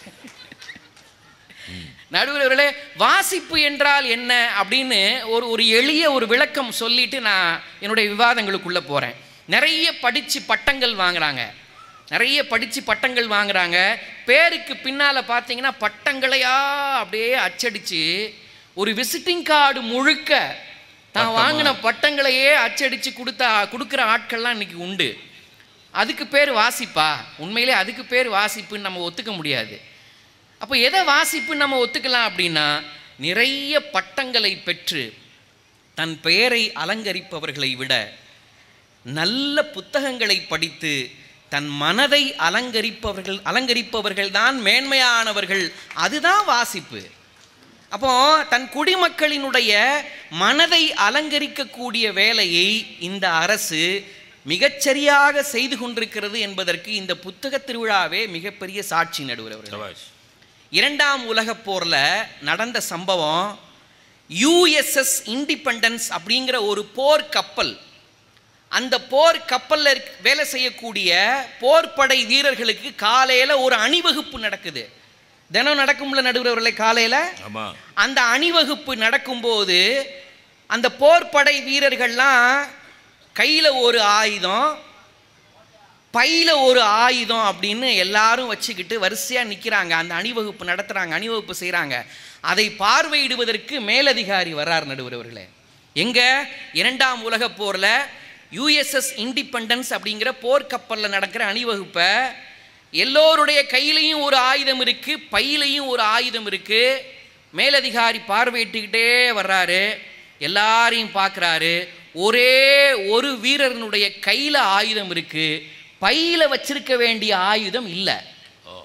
நடுவர் அவர்களே வாசிப்பு என்றால் என்ன அப்படின்னு ஒரு ஒரு எளிய ஒரு விளக்கம் சொல்லிட்டு நான் என்னுடைய விவாதங்களுக்குள்ளே போகிறேன் நிறைய படித்து பட்டங்கள் வாங்குறாங்க நிறைய படித்து பட்டங்கள் வாங்குறாங்க பேருக்கு பின்னால் பார்த்தீங்கன்னா பட்டங்களையா அப்படியே அச்சடித்து ஒரு விசிட்டிங் கார்டு முழுக்க தான் பட்டமா? வாங்கின பட்டங்களையே அச்சடித்து கொடுத்த கொடுக்குற ஆட்கள்லாம் இன்னைக்கு உண்டு அதுக்கு பேர் வாசிப்பா உண்மையிலே அதுக்கு பேர் வாசிப்புன்னு நம்ம ஒத்துக்க முடியாது அப்போ எதை வாசிப்பு நம்ம ஒத்துக்கலாம் அப்படின்னா நிறைய பட்டங்களை பெற்று தன் பெயரை அலங்கரிப்பவர்களை விட நல்ல புத்தகங்களை படித்து தன் மனதை அலங்கரிப்பவர்கள் அலங்கரிப்பவர்கள் தான் மேன்மையானவர்கள் அதுதான் வாசிப்பு அப்போ தன் குடிமக்களினுடைய மனதை அலங்கரிக்கக்கூடிய வேலையை இந்த அரசு மிகச்சரியாக செய்து கொண்டிருக்கிறது என்பதற்கு இந்த புத்தக திருவிழாவே மிகப்பெரிய சாட்சி நடுவர் அவர்கள் சபாஷ் இரண்டாம் உலகப் போரில் நடந்த சம்பவம் யூஎஸ்எஸ் இண்டிபெண்டன்ஸ் அப்படிங்கிற ஒரு போர் கப்பல் அந்த போர் கப்பலில் இருக்க- வேலை செய்யக்கூடிய போர்ப்படை வீரர்களுக்கு காலையில் ஒரு அணிவகுப்பு நடக்குது தினம் நடக்கும்ல நடுவர்களே காலையில் ஆமாம் அந்த அணிவகுப்பு நடக்கும்போது அந்த போர்ப்படை வீரர்கள்லாம் கையில் ஒரு ஆயுதம் பையில் ஒரு ஆயுதம் அப்படின்னு எல்லாரும் வச்சுக்கிட்டு வரிசையாக நிற்கிறாங்க அந்த அணிவகுப்பு நடத்துகிறாங்க அணிவகுப்பு செய்கிறாங்க அதை பார்வையிடுவதற்கு மேலதிகாரி வர்றார் நடுவர்களே எங்கே இரண்டாம் உலகப் போரில் யுஎஸ்எஸ் இண்டிபெண்டன்ஸ் அப்படிங்கிற போர்க்கப்பலில் நடக்கிற அணிவகுப்பை எல்லோருடைய கையிலையும் ஒரு ஆயுதம் இருக்குது பையிலையும் ஒரு ஆயுதம் இருக்குது மேலதிகாரி பார்வையிட்டுக்கிட்டே வர்றாரு எல்லாரையும் பார்க்குறாரு ஒரே ஒரு வீரனுடைய கையில் ஆயுதம் இருக்கு பையில் வச்சிருக்க வேண்டிய ஆயுதம் இல்லை ஓ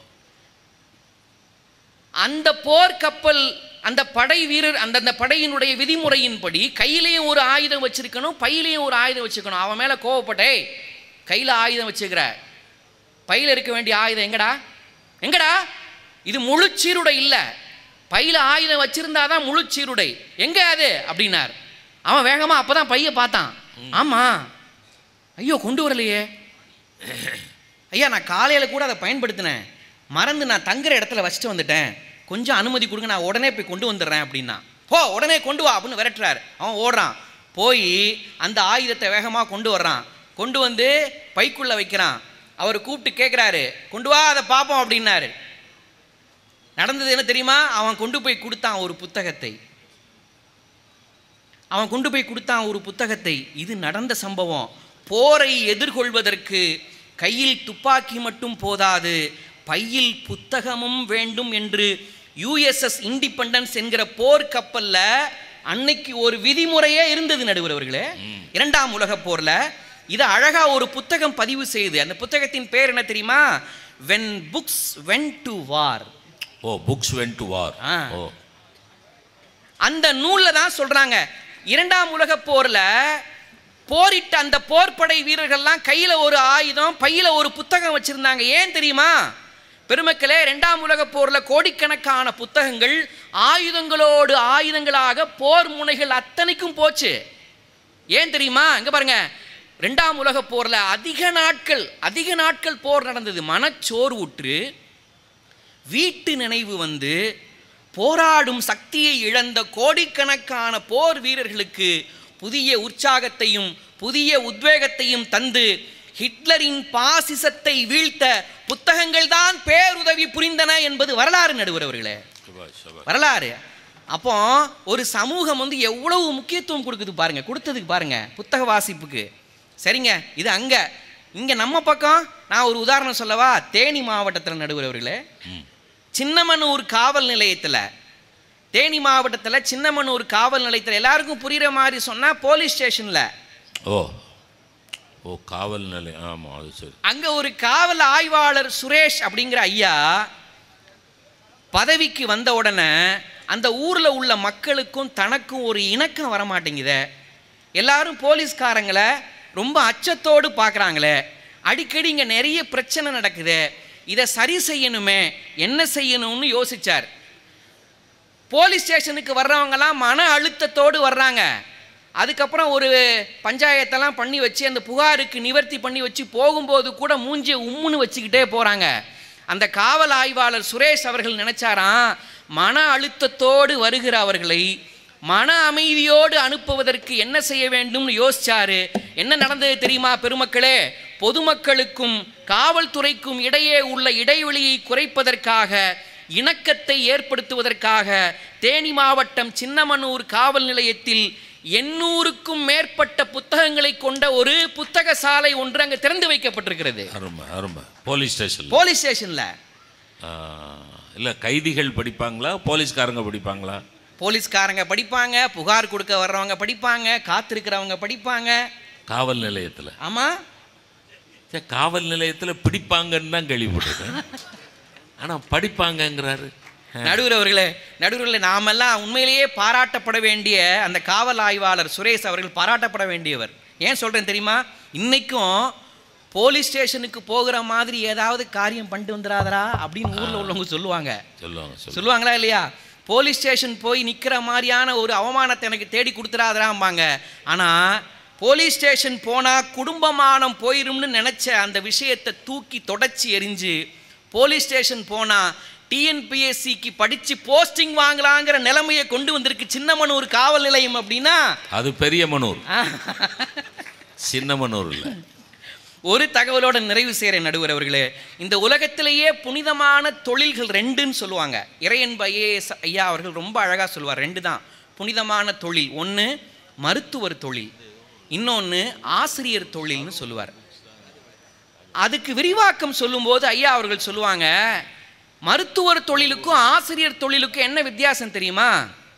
அந்த போர்க்கப்பல் அந்த படை வீரர் அந்த அந்த படையினுடைய விதிமுறையின்படி கையிலையும் ஒரு ஆயுதம் வச்சிருக்கணும் பையிலையும் ஒரு ஆயுதம் வச்சுக்கணும் அவன் மேலே கோவப்பட்டே கையில் ஆயுதம் வச்சுக்கிற பையில் இருக்க வேண்டிய ஆயுதம் எங்கடா எங்கடா இது முழு சீருடை இல்லை பையில் ஆயுதம் வச்சிருந்தாதான் முழு சீருடை எங்க அது அப்படின்னார் அவன் வேகமா அப்பதான் பைய பார்த்தான் ஆமா ஐயோ கொண்டு வரலையே ஐயா நான் காலையில் கூட அதை பயன்படுத்தினேன் மறந்து நான் தங்குற இடத்துல வச்சுட்டு வந்துட்டேன் கொஞ்சம் அனுமதி கொடுங்க நான் உடனே போய் கொண்டு வந்துடுறேன் அப்படின்னா போ உடனே கொண்டு வா அப்படின்னு விரட்டுறாரு அவன் ஓடுறான் போய் அந்த ஆயுதத்தை வேகமாக கொண்டு வர்றான் கொண்டு வந்து பைக்குள்ளே வைக்கிறான் அவர் கூப்பிட்டு கேட்குறாரு கொண்டு வா அதை பார்ப்போம் அப்படின்னாரு நடந்தது என்ன தெரியுமா அவன் கொண்டு போய் கொடுத்தான் ஒரு புத்தகத்தை அவன் கொண்டு போய் கொடுத்தான் ஒரு புத்தகத்தை இது நடந்த சம்பவம் போரை எதிர்கொள்வதற்கு கையில் துப்பாக்கி மட்டும் போதாது பையில் புத்தகமும் வேண்டும் என்று யுஎஸ்எஸ் இண்டிபெண்டன்ஸ் என்கிற போர் கப்பல்ல அன்னைக்கு ஒரு விதிமுறையே இருந்தது நடுவர் அவர்களே இரண்டாம் உலகப் போர்ல இது அழகா ஒரு புத்தகம் பதிவு செய்து அந்த புத்தகத்தின் பேர் என்ன தெரியுமா when books went to war ஓ புக்ஸ் வென் டு வார் ஆ. ஓ அந்த நூலில் தான் சொல்றாங்க இரண்டாம் உலகப் போர்ல போரிட்ட அந்த போர்ப்படை வீரர்கள்லாம் கையில ஒரு ஆயுதம் பையில ஒரு புத்தகம் வச்சிருந்தாங்க ஏன் தெரியுமா பெருமக்களே இரண்டாம் உலகப் போர்ல கோடிக்கணக்கான புத்தகங்கள் ஆயுதங்களோடு ஆயுதங்களாக போர் முனைகள் அத்தனைக்கும் போச்சு ஏன் தெரியுமா இங்க பாருங்க ரெண்டாம் உலகப் போர்ல அதிக நாட்கள் அதிக நாட்கள் போர் நடந்தது மனச்சோர்வுற்று வீட்டு நினைவு வந்து போராடும் சக்தியை இழந்த கோடிக்கணக்கான போர் வீரர்களுக்கு புதிய உற்சாகத்தையும் புதிய உத்வேகத்தையும் தந்து ஹிட்லரின் பாசிசத்தை வீழ்த்த புத்தகங்கள் தான் பேருதவி புரிந்தன என்பது வரலாறு நடுவர் அவர்களே சபாஷ் சபாஷ் வரலாறு அப்போ ஒரு சமூகம் வந்து எவ்வளவு முக்கியத்துவம் கொடுக்குது பாருங்க கொடுத்ததுக்கு பாருங்க புத்தக வாசிப்புக்கு சரிங்க இது அங்க இங்க நம்ம பக்கம் நான் ஒரு உதாரணம் சொல்லவா தேனி மாவட்டத்தில் நடுவர் அவர்களே ம் சின்னமனூர் காவல் நிலையத்தில் தேனி மாவட்டத்தில் சின்னமனூர் காவல் நிலையத்தில் எல்லாருக்கும் புரிகிற மாதிரி சொன்னால் போலீஸ் ஸ்டேஷனில் ஓ ஓ காவல் நிலையம் ஆமாம் அது சரி அங்கே ஒரு காவல் ஆய்வாளர் சுரேஷ் அப்படிங்கிற ஐயா பதவிக்கு வந்த உடனே அந்த ஊரில் உள்ள மக்களுக்கும் தனக்கும் ஒரு இணக்கம் வர மாட்டேங்குதே எல்லாரும் போலீஸ்காரங்களை ரொம்ப அச்சத்தோடு பார்க்குறாங்களே அடிக்கடி இங்கே நிறைய பிரச்சனை நடக்குது இதை சரி செய்யணுமே என்ன செய்யணும்னு யோசிச்சார் போலீஸ் ஸ்டேஷனுக்கு வர்றவங்கலாம் மன அழுத்தத்தோடு வர்றாங்க அதுக்கப்புறம் ஒரு பஞ்சாயத்தெல்லாம் பண்ணி வச்சு அந்த புகாருக்கு நிவர்த்தி பண்ணி வச்சு போகும்போது கூட மூஞ்சியை உம்முன்னு வச்சுக்கிட்டே போகிறாங்க அந்த காவல் ஆய்வாளர் சுரேஷ் அவர்கள் நினைச்சாராம் மன அழுத்தத்தோடு வருகிற அவர்களை மன அமைதியோடு அனுப்புவதற்கு என்ன செய்ய வேண்டும்னு யோசிச்சாரு என்ன நடந்தது தெரியுமா பெருமக்களே பொதுமக்களுக்கும் காவல்துறைக்கும் இடையே உள்ள இடைவெளியை குறைப்பதற்காக இணக்கத்தை ஏற்படுத்துவதற்காக தேனி மாவட்டம் சின்னமனூர் காவல் நிலையத்தில் எண்ணூறுக்கும் மேற்பட்ட புத்தகங்களை கொண்ட ஒரு புத்தக சாலை ஒன்று அங்கே திறந்து வைக்கப்பட்டிருக்கிறது அருமை அருமை போலீஸ் ஸ்டேஷனில் போலீஸ் ஸ்டேஷன்ல இல்லை கைதிகள் படிப்பாங்களா போலீஸ்காரங்க படிப்பாங்களா போலீஸ்காரங்க படிப்பாங்க புகார் கொடுக்க வர்றவங்க படிப்பாங்க காத்திருக்கிறவங்க படிப்பாங்க காவல் நிலையத்தில் ஆமாம் சரி காவல் நிலையத்தில் பிடிப்பாங்கன்னு தான் கேள்விப்பட்டிருக்கேன் ஆனால் படிப்பாங்கங்கிறாரு நடுவர் அவர்களே நடுவர்களே நாமெல்லாம் உண்மையிலேயே பாராட்டப்பட வேண்டிய அந்த காவல் ஆய்வாளர் சுரேஷ் அவர்கள் பாராட்டப்பட வேண்டியவர் ஏன் சொல்கிறேன் தெரியுமா இன்னைக்கும் போலீஸ் ஸ்டேஷனுக்கு போகிற மாதிரி ஏதாவது காரியம் பண்ணிட்டு வந்துடாதரா அப்படின்னு ஊரில் உள்ளவங்க சொல்லுவாங்க சொல்லுவாங்க சொல்லுவாங்க சொல்லுவாங்களா இல்லையா போலீஸ் ஸ்டேஷன் போய் நிற்கிற மாதிரியான ஒரு அவமானத்தை எனக்கு தேடி கொடுத்துடாதராம்பாங்க ஆனால் போலீஸ் ஸ்டேஷன் போனால் குடும்பமானம் போயிரும்னு நினச்ச அந்த விஷயத்தை தூக்கி தொடச்சி எரிஞ்சு போலீஸ் ஸ்டேஷன் போனால் டிஎன்பிஎஸ்சிக்கு படித்து போஸ்டிங் வாங்கலாங்கிற நிலைமையை கொண்டு வந்திருக்கு சின்னமனூர் காவல் நிலையம் அப்படின்னா அது பெரிய மனூர் சின்ன மனூர் இல்லை ஒரு தகவலோட நிறைவு செய்கிற நடுவர் அவர்களே இந்த உலகத்திலேயே புனிதமான தொழில்கள் ரெண்டுன்னு சொல்லுவாங்க இறையன்பு ஐஏஎஸ் ஐயா அவர்கள் ரொம்ப அழகாக சொல்லுவார் ரெண்டு தான் புனிதமான தொழில் ஒன்று மருத்துவர் தொழில் இன்னொன்று ஆசிரியர் தொழில்னு சொல்லுவார் அதுக்கு விரிவாக்கம் சொல்லும்போது ஐயா அவர்கள் சொல்லுவாங்க மருத்துவர் தொழிலுக்கும் ஆசிரியர் தொழிலுக்கும் என்ன வித்தியாசம் தெரியுமா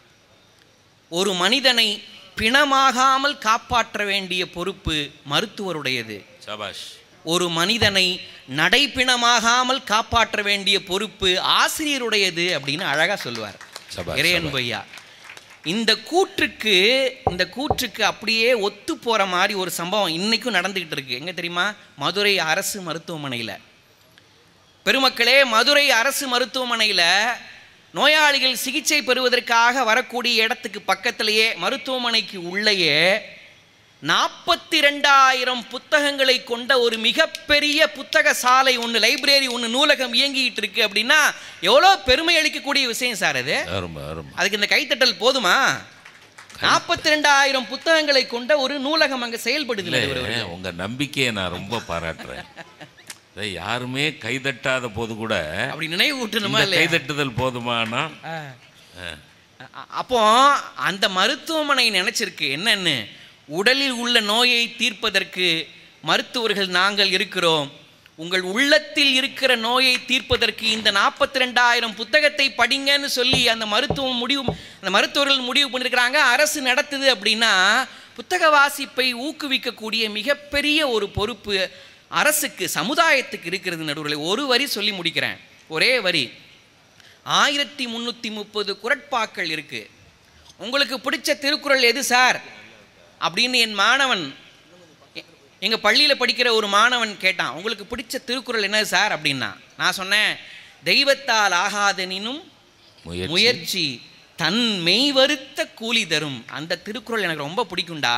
ஒரு மனிதனை பிணமாகாமல் காப்பாற்ற வேண்டிய பொறுப்பு மருத்துவருடையது சபாஷ் ஒரு மனிதனை நடைப்பிணமாகாமல் காப்பாற்ற வேண்டிய பொறுப்பு ஆசிரியருடையது அப்படின்னு அழகா சொல்லுவார் சபாஷ், இறையன் சபாஷ். பையா இந்த கூற்றுக்கு இந்த கூற்றுக்கு அப்படியே ஒத்து போற மாதிரி ஒரு சம்பவம் இன்னைக்கும் நடந்துகிட்டு இருக்கு எங்க தெரியுமா மதுரை அரசு மருத்துவமனையில் பெருமக்களே மதுரை அரசு மருத்துவமனையில் நோயாளிகள் சிகிச்சை பெறுவதற்காக வரக்கூடிய இடத்துக்கு பக்கத்திலேயே மருத்துவமனைக்கு உள்ளேயே நாற்பத்தி ரெண்டாயிரம் புத்தகங்களை கொண்ட ஒரு மிகப்பெரிய புத்தக சாலை ஒன்று லைப்ரரி ஒன்று நூலகம் இயங்கிட்டு இருக்கு அப்படின்னா எவ்வளோ பெருமை அளிக்கக்கூடிய விஷயம் சார் அது அருமை அருமை அதுக்கு இந்த கைத்தட்டல் போதுமா நாற்பத்தி ரெண்டாயிரம் புத்தகங்களை கொண்ட ஒரு நூலகம் அங்கே செயல்படுது இல்லை நடுவர் அவர்களே. உங்க நம்பிக்கையை நான் ரொம்ப பாராட்டுறேன் இதை யாருமே கைதட்டாத போது கூட அப்படி நினைவு ஊட்டணுமா இந்த இல்லையா கைதட்டுதல் போதுமானா ஆ. ஆ. அ- அப்போ அந்த மருத்துவமனை நினைச்சிருக்கு என்னன்னு உடலில் உள்ள நோயை தீர்ப்பதற்கு மருத்துவர்கள் நாங்கள் இருக்கிறோம் உங்கள் உள்ளத்தில் இருக்கிற நோயை தீர்ப்பதற்கு இந்த நாற்பத்தி ரெண்டாயிரம் புத்தகத்தை படிங்கன்னு சொல்லி அந்த மருத்துவம் முடிவு அந்த மருத்துவர்கள் முடிவு பண்ணியிருக்கிறாங்க அரசு நடத்துது அப்படின்னா புத்தக வாசிப்பை ஊக்குவிக்கக்கூடிய மிகப்பெரிய ஒரு பொறுப்பு அரசுக்கு சமுதாயத்துக்கு இருக்கிறது நடுவில் ஒரு வரி சொல்லி முடிக்கிறேன் ஒரே வரி ஆயிரத்தி முந்நூற்றி முப்பது குரட்பாக்கள் இருக்கு உங்களுக்கு பிடிச்ச திருக்குறள் எது சார் அப்படின்னு என் மாணவன் எ- எங்க பள்ளியில் படிக்கிற ஒரு மாணவன் கேட்டான் உங்களுக்கு பிடிச்ச திருக்குறள் என்னது சார் அப்படின்னா நான் சொன்னேன் தெய்வத்தால் ஆகாதெனினும் முயற்சி முயற்சி தன் மெய் வருத்த கூலி தரும் அந்த திருக்குறள் எனக்கு ரொம்ப பிடிக்கும்டா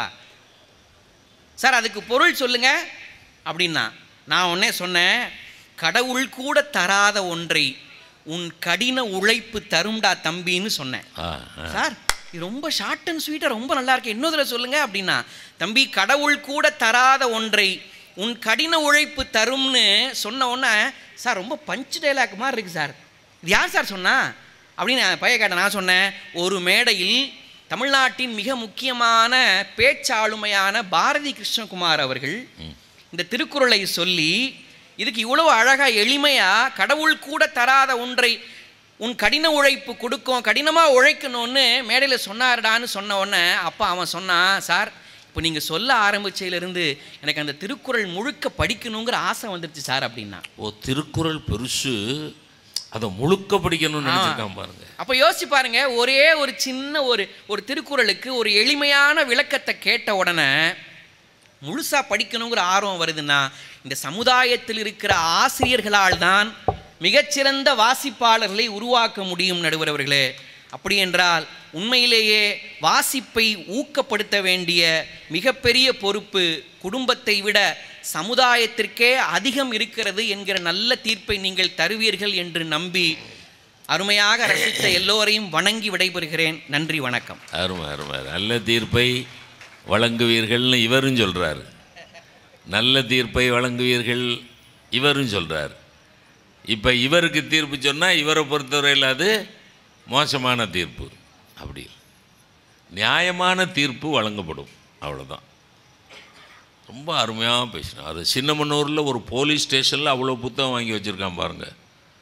சார் அதுக்கு பொருள் சொல்லுங்க அப்படின்னா நான் உடனே சொன்னேன் கடவுள் கூட தராத ஒன்றை உன் கடின உழைப்பு தரும்டா தம்பின்னு சொன்னேன் ஆ, ஆ. சார் இது ரொம்ப ஷார்ட் அண்ட் ஸ்வீட்டாக ரொம்ப நல்லா இருக்கு இன்னொரு சொல்லுங்க அப்படின்னா தம்பி கடவுள் கூட தராத ஒன்றை உன் கடின உழைப்பு தரும்னு சொன்ன உடனே சார் ரொம்ப பஞ்ச் டைலாக் மாதிரி இருக்கு சார் இது யார் சார் சொன்னா அப்படின்னு நான் பைய கேட்டேன் நான் சொன்னேன் ஒரு மேடையில் தமிழ்நாட்டின் மிக முக்கியமான பேச்சாளுமையான பாரதி கிருஷ்ணகுமார் அவர்கள் இந்த திருக்குறளை சொல்லி இதுக்கு இவ்வளவு அழகா எளிமையா கடவுள் கூட தராத ஒன்றை உன் கடின உழைப்பு கொடுக்கும் கடினமாக உழைக்கணும்னு மேடையில் சொன்னாருடான்னு சொன்ன உடனே அப்பா அவன் சொன்னான் சார் இப்போ நீங்கள் சொல்ல ஆரம்பிச்சையிலிருந்து எனக்கு அந்த திருக்குறள் முழுக்க படிக்கணுங்கிற ஆசை வந்துருச்சு சார் அப்படின்னா ஓ திருக்குறள் பெருசு அதை முழுக்க படிக்கணும்னு நினைச்சிருக்கான் பாருங்க அப்போ யோசிச்சு பாருங்க ஒரே ஒரு சின்ன ஒரு ஒரு திருக்குறளுக்கு ஒரு எளிமையான விளக்கத்தை கேட்ட உடனே முழுசா படிக்கணுங்கிற ஆர்வம் வருதுன்னா இந்த சமுதாயத்தில் இருக்கிற ஆசிரியர்களால் தான் மிகச்சிறந்த வாசிப்பாளர்களை உருவாக்க முடியும் நடுவர் அவர்களே அப்படி என்றால் உண்மையிலேயே வாசிப்பை ஊக்கப்படுத்த வேண்டிய மிகப்பெரிய பொறுப்பு குடும்பத்தை விட சமுதாயத்திற்கே அதிகம் இருக்கிறது என்கிற நல்ல தீர்ப்பை நீங்கள் தருவீர்கள் என்று நம்பி அருமையாக ரசித்த எல்லோரையும் வணங்கி விடைபெறுகிறேன் நன்றி வணக்கம் அருமை அருமை நல்ல தீர்ப்பை வழங்குவீர்கள்னு இவரும் சொல்றாரு நல்ல தீர்ப்பை வழங்குவீர்கள் இவரும் சொல்றாரு இப்போ இவருக்கு தீர்ப்பு சொன்னால் இவரை பொறுத்தவரையில் அது மோசமான தீர்ப்பு அப்படி இல்ல. நியாயமான தீர்ப்பு வழங்கப்படும் அவ்வளோதான் ரொம்ப அருமையாக பேசினான் அது சின்னமனூரில் ஒரு போலீஸ் ஸ்டேஷனில் அவ்வளோ புத்தகம் வாங்கி வச்சுருக்கான் பாருங்க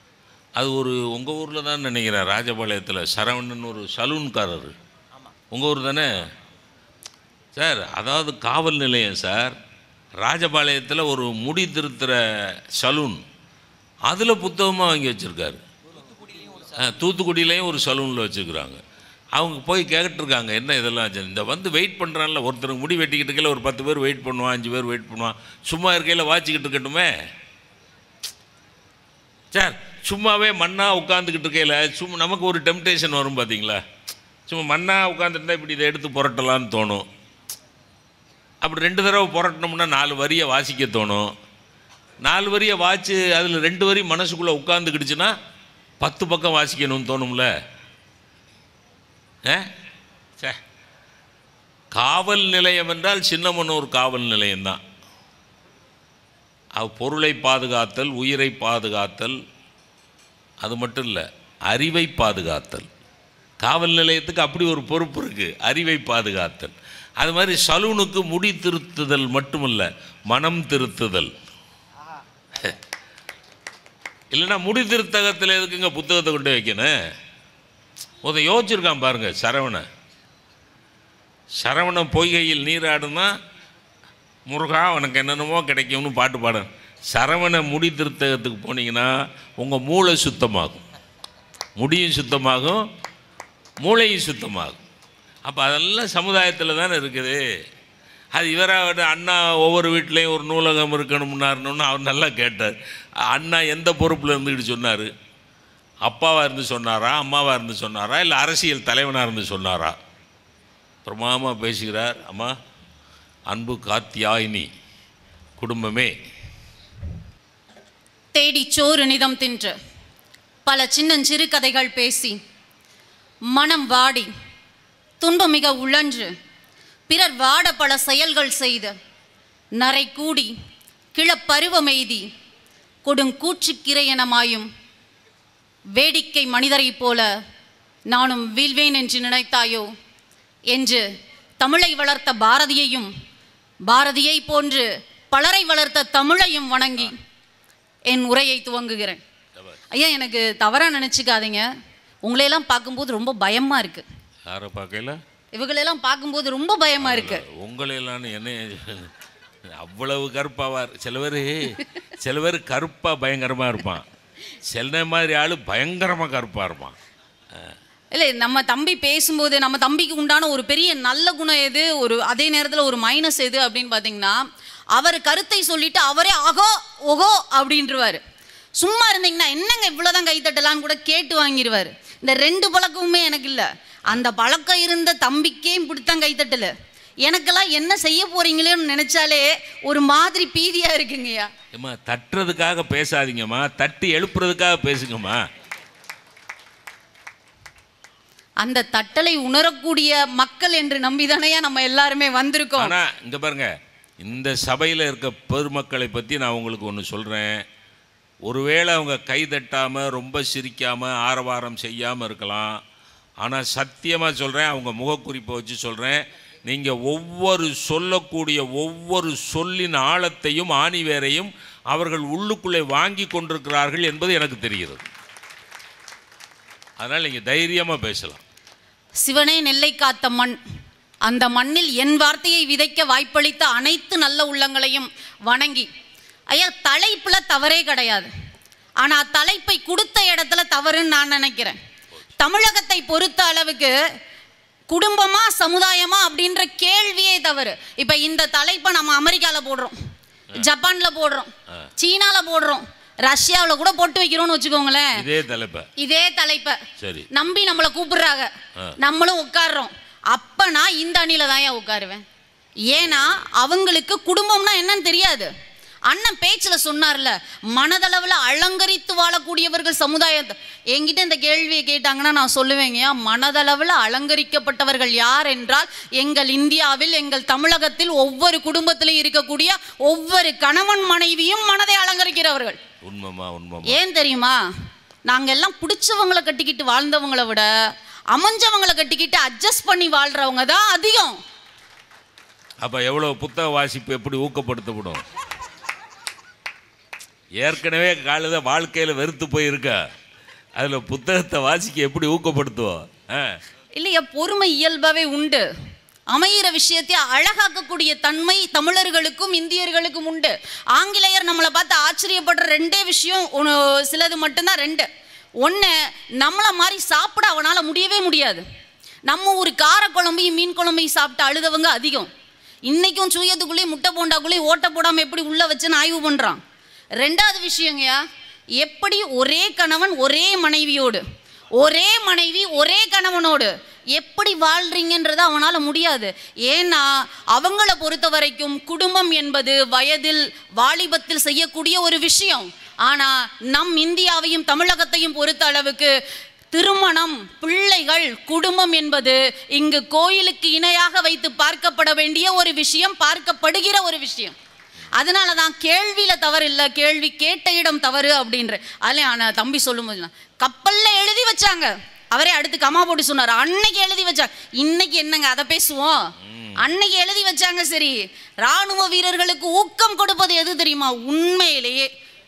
அது ஒரு உங்கள் ஊரில் தான் நினைக்கிறேன் ராஜபாளையத்தில் சரவணன் ஒரு சலூன்காரர் உங்கள் ஊர் தானே சார் அதாவது காவல் நிலையம் சார் ராஜபாளையத்தில் ஒரு முடி திருத்துற சலூன் அதில் புத்தகமாக வாங்கி வச்சுருக்காரு தூத்துக்குடியிலையும் ஒரு சலூனில் வச்சுருக்குறாங்க அவங்க போய் கேட்டுருக்காங்க என்ன இதெல்லாம் ஆச்சு? இந்த வந்து வெயிட் பண்ணுறான்ல ஒருத்தருக்கு முடி வெட்டிக்கிட்டு இருக்கையில ஒரு பத்து பேர் வெயிட் பண்ணுவான் அஞ்சு பேர் வெயிட் பண்ணுவான் சும்மா இருக்கையில் வாச்சிக்கிட்டு இருக்கட்டுமே சார் சும்மாவே மண்ணாக உட்காந்துக்கிட்டு இருக்கையில் சும்மா நமக்கு ஒரு டெம்டேஷன் வரும் பார்த்தீங்களா சும்மா மண்ணாக உட்காந்துருந்தா இப்படி இதை எடுத்து புரட்டலான்னு தோணும் அப்படி ரெண்டு தடவை புரட்டினோம்னா நாலு வரியை வாசிக்க தோணும் நாலு வரியை வாச்சு அதில் ரெண்டு வரி மனசுக்குள்ளே உட்காந்துக்கிடுச்சுன்னா பத்து பக்கம் வாசிக்கணும்னு தோணும்ல ஏ சே காவல் நிலையம் என்றால் சின்னமனூர் காவல் நிலையம்தான் அவ் பொருளை பாதுகாத்தல் உயிரை பாதுகாத்தல் அது மட்டும் இல்லை அறிவை பாதுகாத்தல் காவல் நிலையத்துக்கு அப்படி ஒரு பொறுப்பு இருக்குது அறிவை பாதுகாத்தல் அது மாதிரி சலூனுக்கு முடி திருத்துதல் மட்டுமல்ல மனம் திருத்துதல் இல்லைன்னா முடி திருத்தகத்தில் எதுக்குங்க புத்தகத்தை கொண்டு வைக்கணும் ஒருத்தன் யோசிச்சிருக்கான் பாருங்க சரவணன் சரவணன் பொய்கையில் நீராடுனா முருகா உனக்கு என்னென்னமோ கிடைக்கும்னு பாட்டு பாடு சரவண முடி திருத்தகத்துக்கு போனீங்கன்னா உங்கள் மூளை சுத்தமாகும் முடியும் சுத்தமாகும் மூளையும் சுத்தமாகும் அப்போ அதெல்லாம் சமுதாயத்தில் தானே இருக்குது அது இவராக அண்ணா ஒவ்வொரு வீட்லேயும் ஒரு நூலகம் இருக்கணும்னாருன்னு அவர் நல்லா கேட்டார் அண்ணா எந்த பொறுப்பில் இருந்துக்கிட்டு சொன்னார் அப்பாவாக இருந்து சொன்னாரா அம்மாவாக இருந்து சொன்னாரா இல்லை அரசியல் தலைவனாக இருந்து சொன்னாரா பிரமாமா பேசுகிறார் அம்மா அன்பு காத்தியாயினி குடும்பமே தேடி சோறு நிதம் தின்று பல சின்னஞ்சிறு கதைகள் பேசி மனம் வாடி துன்பமிக உழன்று பிறர் வாட பல செயல்கள் செய்து நரை கூடி கிளப்பருவமெய்தி கொடுங்கூற்றுக்கிரையனமாயும் வேடிக்கை மனிதரைப் போல நானும் வீழ்வேன் என்று நினைத்தாயோ என்று தமிழை வளர்த்த பாரதியையும் பாரதியை போன்று பலரை வளர்த்த தமிழையும் வணங்கி என் உரையை துவங்குகிறேன் ஐயா எனக்கு தவறாக நினச்சிக்காதீங்க உங்களையெல்லாம் பார்க்கும்போது ரொம்ப பயமாக இருக்குது யாரை பார்க்கல இவங்களெல்லாம் பார்க்கும்போது ரொம்ப பயமாக இருக்குது உங்களையெல்லாம் என்ன அவ்வளவு கருப்பாவார் சில பேர் சில பேர் கருப்பாக பயங்கரமாக இருப்பான் சில மாதிரி ஆள் பயங்கரமாக கருப்பாக இருப்பான் இல்லை நம்ம தம்பி பேசும்போது நம்ம தம்பிக்கு உண்டான ஒரு பெரிய நல்ல குணம் எது ஒரு அதே நேரத்தில் ஒரு மைனஸ் எது அப்படின்னு பார்த்தீங்கன்னா அவர் கருத்தை சொல்லிட்டு அவரே அகோ ஓகோ அப்படின்றவாரு சும்மா இருந்தீங்கன்னா என்னங்க இவ்வளோதான் கைத்தட்டலான்னு கூட கேட்டு வாங்கிடுவார் இந்த ரெண்டு பழக்கமுமே எனக்கு இல்லை அந்த பழக்கம் இருந்த தம்பிக்கே இப்படித்தான் கைத்தட்டல எனக்கெல்லாம் என்ன செய்ய போறீங்களேன்னு நினைச்சாலே ஒரு மாதிரி பீதியா இருக்குங்கய்யா ஏம்மா தட்டுறதுக்காக பேசாதீங்கம்மா தட்டி எழுப்புறதுக்காக பேசுங்கம்மா அந்த தட்டலை உணரக்கூடிய மக்கள் என்று நம்பிதானையா நம்ம எல்லாருமே வந்திருக்கோம் ஆனால் இங்கே பாருங்க இந்த சபையில் இருக்க பெருமக்களை பற்றி நான் உங்களுக்கு ஒன்று சொல்கிறேன் ஒருவேளை அவங்க கை தட்டாமல் ரொம்ப சிரிக்காமல் ஆரவாரம் செய்யாமல் இருக்கலாம் ஆனால் சத்தியமாக சொல்கிறேன் அவங்க முகக்குறிப்பை வச்சு சொல்கிறேன் நீங்கள் ஒவ்வொரு சொல்லக்கூடிய ஒவ்வொரு சொல்லின் ஆழத்தையும் ஆணிவேரையும் அவர்கள் உள்ளுக்குள்ளே வாங்கி கொண்டிருக்கிறார்கள் என்பது எனக்கு தெரிகிறது அதனால் நீங்கள் தைரியமாக பேசலாம் சிவனே நெல்லை காத்த மண் அந்த மண்ணில் என் வார்த்தையை விதைக்க வாய்ப்பளித்த அனைத்து நல்ல உள்ளங்களையும் வணங்கி ஐயா தலைப்புல தவறே கிடையாது ஆனா தலைப்பை கொடுத்த இடத்துல தவறுன்னு நான் நினைக்கிறேன் தமிழகத்தை பொறுத்த அளவுக்கு குடும்பமா சமுதாயமா அப்படின்ற கேள்வியே தவறு இப்ப இந்த தலைப்பை நம்ம அமெரிக்கால போடுறோம் ஜப்பான்ல போடுறோம் சீனால போடுறோம் ரஷ்யாவில் கூட போட்டு வைக்கிறோம்னு வச்சுக்கோங்களேன் இதே தலைப்பை இதே தலைப்பை சரி நம்பி நம்மளை கூப்பிடுறாங்க நம்மளும் உட்கார்றோம் அப்ப நான் இந்த அணில தான் ஏன் உட்காருவேன் ஏன்னா அவங்களுக்கு குடும்பம்னா என்னன்னு தெரியாது அண்ணன் பேச்சுல சொன்னார்ல மனதளவுல அலங்கரித்து வாழக்கூடியவர்கள் சமுதாயத்தை என்கிட்ட இந்த கேள்வியை கேட்டாங்கன்னா நான் சொல்லுவேங்க மனதளவுல அலங்கரிக்கப்பட்டவர்கள் யார் என்றால் எங்கள் இந்தியாவில் எங்கள் தமிழகத்தில் ஒவ்வொரு குடும்பத்திலும் இருக்கக்கூடிய ஒவ்வொரு கணவன் மனைவியும் மனதை அலங்கரிக்கிறவர்கள் உண்மைமா உண்மைமா ஏன் தெரியுமா நாங்க எல்லாம் பிடிச்சவங்களை கட்டிக்கிட்டு வாழ்ந்தவங்களை விட அமைஞ்சவங்களை கட்டிக்கிட்டு அட்ஜஸ்ட் பண்ணி வாழ்றவங்க தான் அதிகம் அப்போ எவ்வளோ புத்தக வாசிப்பு எப்படி ஊக்கப்படுத்தப்படும் ஏற்கனவே காலையில் வாழ்க்கையில் வெறுத்து போயிருக்க அதில் புத்தகத்தை வாசிக்க எப்படி ஊக்கப்படுத்துவோம் ஆ இல்லையா பொறுமை இயல்பாவே உண்டு அமையிற விஷயத்தை அழகாக்கக்கூடிய தன்மை தமிழர்களுக்கும் இந்தியர்களுக்கும் உண்டு ஆங்கிலேயர் நம்மளை பார்த்து ஆச்சரியப்படுற ரெண்டே விஷயம் ஒன்று சிலது மட்டும்தான் ரெண்டு ஒன்று நம்மளை மாதிரி சாப்பிட அவனால் முடியவே முடியாது நம்ம ஒரு கார குழம்பையும் மீன் குழம்பையும் சாப்பிட்டு அழுதவங்க அதிகம் இன்னைக்கும் சுயத்துக்குள்ளேயும் முட்டை போண்டாக்குள்ளேயும் ஓட்டை போடாமல் எப்படி உள்ளே வச்சுன்னு ஆய்வு பண்ணுறான் ரெண்டாவது விஷயங்கய்யா எப்படி ஒரே கணவன் ஒரே மனைவியோடு ஒரே மனைவி ஒரே கணவனோடு எப்படி வாழ்றீங்கன்றது அவனால் முடியாது ஏன்னா அவங்கள பொறுத்த வரைக்கும் குடும்பம் என்பது வயதில் வாலிபத்தில் செய்யக்கூடிய ஒரு விஷயம் ஆனால் நம் இந்தியாவையும் தமிழகத்தையும் பொறுத்த அளவுக்கு திருமணம் பிள்ளைகள் குடும்பம் என்பது இங்கு கோயிலுக்கு இணையாக வைத்து பார்க்கப்பட வேண்டிய ஒரு விஷயம் பார்க்கப்படுகிற ஒரு விஷயம் அதனால தான் கேள்வியில தவறு இல்லை கேள்வி கேட்ட இடம் தவறு அப்படின்ற அதில் ஆனால் தம்பி சொல்லும்போது கப்பல்ல எழுதி வச்சாங்க அவரே அடுத்து கமா போட்டு சொன்னார் அன்னைக்கு எழுதி வச்சாங்க இன்னைக்கு என்னங்க அதை பேசுவோம் அன்னைக்கு எழுதி வச்சாங்க சரி ராணுவ வீரர்களுக்கு ஊக்கம் கொடுப்பது எது தெரியுமா உண்மையிலேயே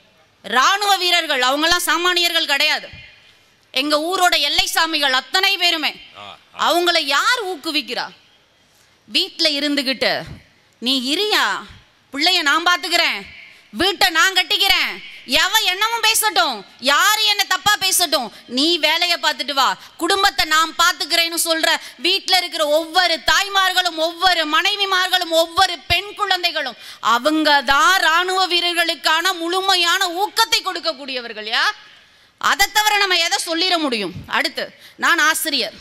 ராணுவ வீரர்கள் அவங்கெல்லாம் சாமானியர்கள் கிடையாது எங்க ஊரோட எல்லை சாமிகள் அத்தனை பேருமே அவங்கள யார் ஊக்குவிக்கிறா வீட்டில் இருந்துக்கிட்டு நீ இரியா பிள்ளைய நான் பார்த்துக்கிறேன் வீட்டை நான் கட்டிக்கிறேன் எவன் என்னமும் பேசட்டும் யார் என்ன தப்பா பேசட்டும் நீ வேலையை பார்த்துட்டு வா குடும்பத்தை நான் பார்த்துக்கிறேன்னு சொல்ற வீட்டில் இருக்கிற ஒவ்வொரு தாய்மார்களும் ஒவ்வொரு மனைவிமார்களும் ஒவ்வொரு பெண் குழந்தைகளும் அவங்க தான் ராணுவ வீரர்களுக்கான முழுமையான ஊக்கத்தை கொடுக்கக்கூடியவர்கள் யா அதை தவிர நம்ம எதை சொல்லிட முடியும் அடுத்து நான் ஆசிரியர்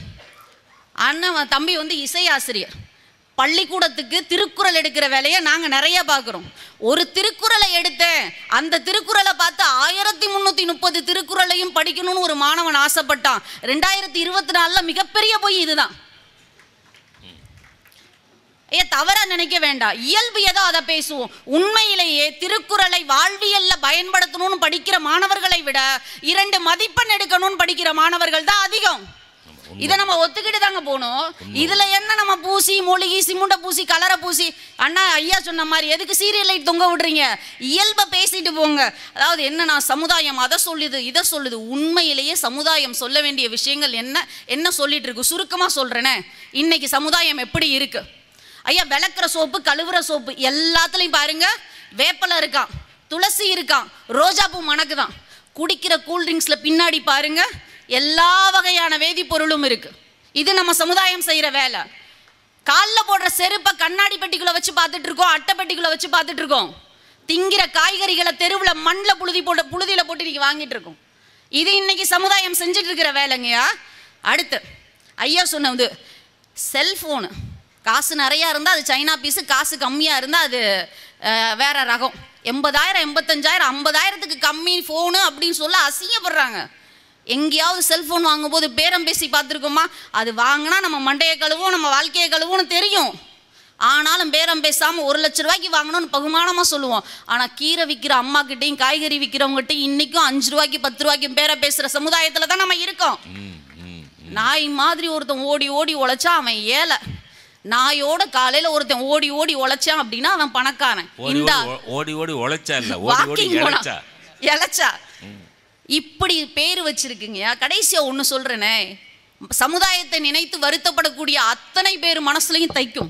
அண்ணன் தம்பி வந்து இசை ஆசிரியர் பள்ளிக்கூடத்துக்கு திருக்குறள் எடுக்கிற வேலையை நாங்கள் நிறைய பார்க்குறோம் ஒரு திருக்குறளை எடுத்தேன் அந்த திருக்குறளை பார்த்து ஆயிரத்தி முந்நூற்றி முப்பது திருக்குறளையும் படிக்கணும்னு ஒரு மாணவன் ஆசைப்பட்டான் ரெண்டாயிரத்தி இருபத்தி நாலில் மிகப்பெரிய பொய் இதுதான் ஏ தவறா நினைக்க வேண்டாம் இயல்பு ஏதோ அதை பேசுவோம் உண்மையிலேயே திருக்குறளை வாழ்வியல்ல பயன்படுத்தணும்னு படிக்கிற மாணவர்களை விட இரண்டு மதிப்பெண் எடுக்கணும்னு படிக்கிற மாணவர்கள் தான் அதிகம் இதை நம்ம ஒத்துக்கிட்டு தாங்க போகணும் இதுல என்ன நம்ம பூசி மூலிகை சிமுண்ட பூசி கலரை பூசி அண்ணா ஐயா சொன்ன மாதிரி எதுக்கு சீரியல் லைட் தொங்க விடுறீங்க இயல்பை பேசிட்டு போங்க அதாவது என்னன்னா சமுதாயம் அதை சொல்லுது இதை சொல்லுது உண்மையிலேயே சமுதாயம் சொல்ல வேண்டிய விஷயங்கள் என்ன என்ன சொல்லிட்டு இருக்கு சுருக்கமா சொல்றேனே இன்னைக்கு சமுதாயம் எப்படி இருக்கு ஐயா விளக்குற சோப்பு கழுவுற சோப்பு எல்லாத்துலயும் பாருங்க வேப்பலை இருக்கான் துளசி இருக்கான் ரோஜாப்பூ மணக்குதான் குடிக்கிற கூல்ட்ரிங்க்ஸ்ல பின்னாடி பாருங்க எல்லா வகையான வேதிப்பொருளும் இருக்கு இது நம்ம சமுதாயம் செய்யற வேலை காலில் போடுற செருப்பை கண்ணாடி பெட்டிக்குள்ள வச்சு பார்த்துட்டு இருக்கோம் அட்டை பெட்டிக்குள்ள வச்சு பார்த்துட்டு இருக்கோம் திங்கிற காய்கறிகளை தெருவில் மண்ணில் புழுதி போட்டு புழுதியில் போட்டு இன்னைக்கு வாங்கிட்டு இருக்கோம் இது இன்னைக்கு சமுதாயம் செஞ்சுட்டு இருக்கிற வேலைங்கய்யா அடுத்து ஐயா சொன்னது செல்ஃபோனு காசு நிறையா இருந்தால் அது சைனா பீஸு காசு கம்மியாக இருந்தால் அது அஹ், வேற ரகம் எண்பதாயிரம் எண்பத்தஞ்சாயிரம் ஐம்பதாயிரத்துக்கு கம்மி ஃபோனு அப்படின்னு சொல்ல அசிங்கப்படுறாங்க எங்கேயாவது செல்ஃபோன் வாங்கும்போது பேரம் பேசி பார்த்துருக்கோமா அது வாங்கினா நம்ம மண்டையை கழுவோம் நம்ம வாழ்க்கையை கழுவோம்னு தெரியும் ஆனாலும் பேரம் பேசாமல் ஒரு லட்ச ரூபாய்க்கு வாங்கணும்னு பகுமானமாக சொல்லுவோம் ஆனால் கீரை விற்கிற அம்மாக்கிட்டையும் காய்கறி விற்கிறவங்ககிட்டையும் இன்றைக்கும் அஞ்சு ரூபாய்க்கு பத்து ரூபாய்க்கு பேரம் பேசுகிற சமுதாயத்தில் தான் நம்ம இருக்கோம் நாய் மாதிரி ஒருத்தன் ஓடி ஓடி உழைச்சா அவன் ஏழை நாயோட காலையில ஒருத்தன் ஓடி ஓடி உழைச்சான் அப்படின்னா அவன் பணக்காரன் ஓடி இந்த ஓடி ஓடி ஓடி உழைச்சா இல்லை ஓடி ஓடி வாக்கிங் போனா இழைச்சா இழைச்சா இப்படி பேர் வச்சிருக்குங்க கடைசியா ஒன்று சொல்றேனே சமுதாயத்தை நினைத்து வருத்தப்படக்கூடிய அத்தனை பேர் மனசுலையும் தைக்கும்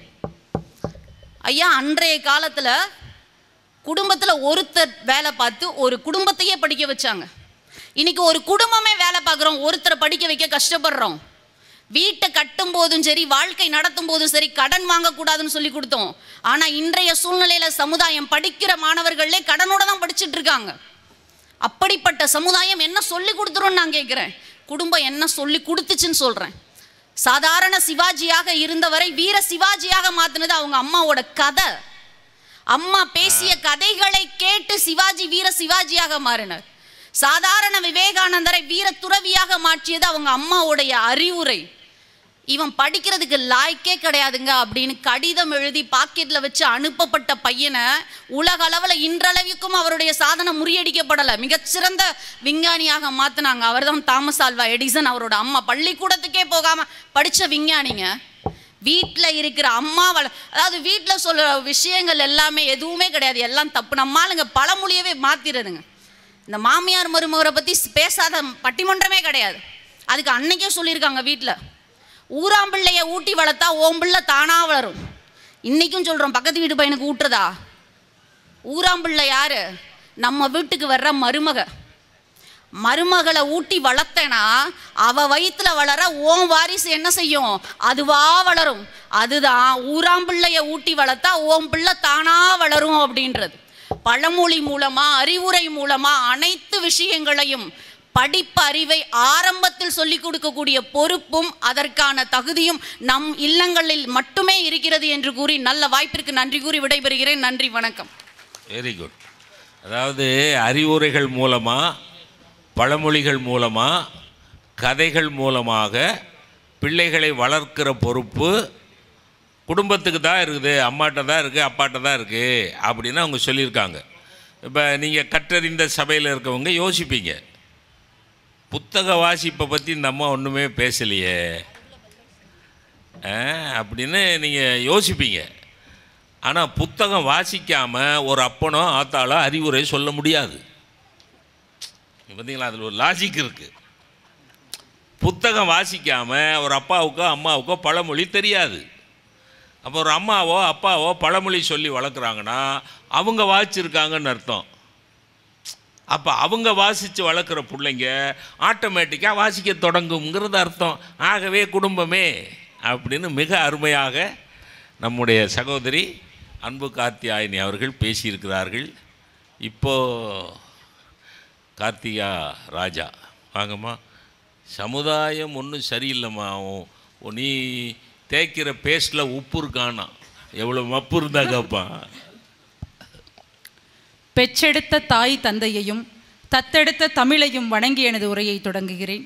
ஐயா அன்றைய காலத்துல குடும்பத்துல ஒருத்தர் வேலை பார்த்து ஒரு குடும்பத்தையே படிக்க வச்சாங்க இன்னைக்கு ஒரு குடும்பமே வேலை பார்க்குறோம் ஒருத்தரை படிக்க வைக்க கஷ்டப்படுறோம் வீட்டை கட்டும் போதும் சரி வாழ்க்கை நடத்தும் போதும் சரி கடன் வாங்கக்கூடாதுன்னு சொல்லி கொடுத்தோம் ஆனா இன்றைய சூழ்நிலையில சமுதாயம் படிக்கிற மாணவர்களே கடனோட தான் படிச்சுட்டு இருக்காங்க அப்படிப்பட்ட சமுதாயம் என்ன சொல்லி கொடுத்துருன்னு நான் கேட்குறேன் குடும்பம் என்ன சொல்லி கொடுத்துச்சுன்னு சொல்றேன் சாதாரண சிவாஜியாக இருந்தவரை வீர சிவாஜியாக மாத்தினது அவங்க அம்மாவோட கதை அம்மா பேசிய கதைகளை கேட்டு சிவாஜி வீர சிவாஜியாக மாறினார் சாதாரண விவேகானந்தரை வீர துறவியாக மாற்றியது அவங்க அம்மாவுடைய அறிவுரை இவன் படிக்கிறதுக்கு லாய்க்கே கிடையாதுங்க அப்படின்னு கடிதம் எழுதி பாக்கெட்ல வச்சு அனுப்பப்பட்ட பையனை உலக அளவில் இன்றளவுக்கும் அவருடைய சாதனை முறியடிக்கப்படலை மிகச்சிறந்த விஞ்ஞானியாக மாத்தினாங்க அவர்தான் தாமஸ் ஆல்வா எடிசன் அவரோட அம்மா பள்ளிக்கூடத்துக்கே போகாம படிச்ச விஞ்ஞானிங்க வீட்டில் இருக்கிற அம்மா வள அதாவது வீட்டில் சொல்ற விஷயங்கள் எல்லாமே எதுவுமே கிடையாது எல்லாம் தப்பு நம்ம ஆளுங்க பழமொழியவே மாத்திடுதுங்க இந்த மாமியார் மருமகரை பற்றி பேசாத பட்டிமன்றமே கிடையாது அதுக்கு அன்னைக்கே சொல்லியிருக்காங்க வீட்டில் ஊராம்பிள்ளைய ஊட்டி வளர்த்தா ஓம்பிள்ளை தானாக வளரும் இன்றைக்கும் சொல்கிறோம் பக்கத்து வீட்டு பையனுக்கு ஊட்டுறதா ஊராம்பிள்ளை யாரு நம்ம வீட்டுக்கு வர்ற மருமக மருமகளை ஊட்டி வளர்த்தேனா அவ வயித்துல வளர ஓன் வாரிசு என்ன செய்யும் அதுவா வளரும் அதுதான் ஊராம்பிள்ளைய ஊட்டி வளர்த்தா ஓம் பிள்ளை தானா வளரும் அப்படின்றது பழமொழி மூலமா அறிவுரை மூலமா அனைத்து விஷயங்களையும் படிப்பு அறிவை ஆரம்பத்தில் சொல்லிக் கொடுக்கக்கூடிய பொறுப்பும் அதற்கான தகுதியும் நம் இல்லங்களில் மட்டுமே இருக்கிறது என்று கூறி நல்ல வாய்ப்பிற்கு நன்றி கூறி விடைபெறுகிறேன் நன்றி வணக்கம் வெரி குட் அதாவது அறிவுரைகள் மூலமாக பழமொழிகள் மூலமாக கதைகள் மூலமாக பிள்ளைகளை வளர்க்கிற பொறுப்பு குடும்பத்துக்கு தான் இருக்குது அம்மாட்ட தான் இருக்குது அப்பாட்ட தான் இருக்குது அப்படின்னு அவங்க சொல்லியிருக்காங்க இப்போ நீங்கள் கற்றறிந்த சபையில் இருக்கவங்க யோசிப்பீங்க புத்தக வாசிப்பை பற்றி இந்த அம்மா ஒன்றுமே பேசலையே ஆ, அப்படின்னு நீங்கள் யோசிப்பீங்க ஆனால் புத்தகம் வாசிக்காமல் ஒரு அப்பனோ ஆத்தாளோ அறிவுரை சொல்ல முடியாது பார்த்தீங்களா அதில் ஒரு லாஜிக் இருக்குது புத்தகம் வாசிக்காமல் ஒரு அப்பாவுக்கோ அம்மாவுக்கோ பழமொழி தெரியாது அப்போ ஒரு அம்மாவோ அப்பாவோ பழமொழி சொல்லி வளர்க்குறாங்கன்னா அவங்க வாசிச்சிருக்காங்கன்னு அர்த்தம் அப்போ அவங்க வாசித்து வளர்க்குற பிள்ளைங்க ஆட்டோமேட்டிக்காக வாசிக்க தொடங்குங்கிறது அர்த்தம் ஆகவே குடும்பமே அப்படின்னு மிக அருமையாக நம்முடைய சகோதரி அன்பு கார்த்தியாயினி அவர்கள் பேசியிருக்கிறார்கள் இப்போ கார்த்திகா ராஜா வாங்கம்மா சமுதாயம் ஒன்றும் சரியில்லைம்மா உன் உன் நீ தேய்க்கிற பேஸ்ட்டில் உப்பு இருக்கானா எவ்வளோ மப்பு இருந்தா கேட்பான் பெற்றெடுத்த தாய் தந்தையையும் தத்தெடுத்த தமிழையும் வணங்கி எனது உரையை தொடங்குகிறேன்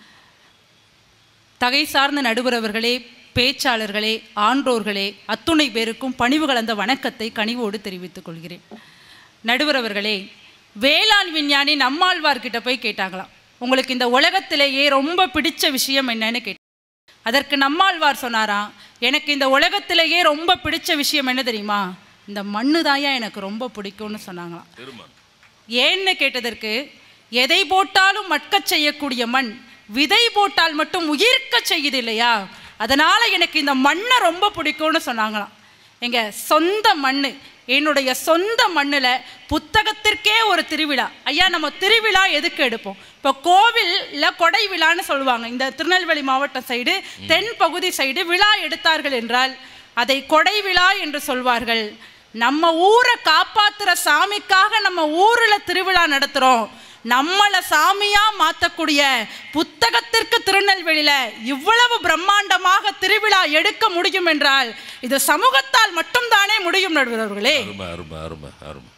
தகை சார்ந்த நடுவர் அவர்களே பேச்சாளர்களே ஆன்றோர்களே அத்துணை பேருக்கும் பணிவு கலந்த வணக்கத்தை கனிவோடு தெரிவித்துக் கொள்கிறேன் நடுவர் அவர்களே வேளாண் விஞ்ஞானி நம்மாழ்வார்கிட்ட போய் கேட்டாங்களாம் உங்களுக்கு இந்த உலகத்திலேயே ரொம்ப பிடிச்ச விஷயம் என்னன்னு கேட்டாங்க அதற்கு நம்மாழ்வார் சொன்னாராம் எனக்கு இந்த உலகத்திலேயே ரொம்ப பிடிச்ச விஷயம் என்ன தெரியுமா இந்த மண்ணு தாயா எனக்கு ரொம்ப பிடிக்கும்னு சொன்னாங்களாம் திரும்ப ஏன்னு கேட்டதற்கு எதை போட்டாலும் மட்கச் செய்யக்கூடிய மண் விதை போட்டால் மட்டும் உயிர்க்க செய்யுது இல்லையா அதனால எனக்கு இந்த மண்ணை ரொம்ப பிடிக்கும்னு சொன்னாங்களாம் எங்க சொந்த மண் என்னுடைய சொந்த மண்ணில் புத்தகத்திற்கே ஒரு திருவிழா ஐயா நம்ம திருவிழா எதுக்கு எடுப்போம் இப்போ கோவிலில் கொடை விழான்னு சொல்லுவாங்க இந்த திருநெல்வேலி மாவட்டம் சைடு தென் பகுதி சைடு விழா எடுத்தார்கள் என்றால் அதை கொடை விழா என்று சொல்வார்கள் நம்ம ஊரை காப்பாத்துற சாமிக்காக நம்ம ஊரில் திருவிழா நடத்துகிறோம் நம்மளை சாமியா மாற்றக்கூடிய புத்தகத்திற்கு திருநெல்வேலியில இவ்வளவு பிரம்மாண்டமாக திருவிழா எடுக்க முடியும் என்றால் இது சமூகத்தால் மட்டும்தானே முடியும் நடுவர்களே அருமை அருமை அருமை அருமை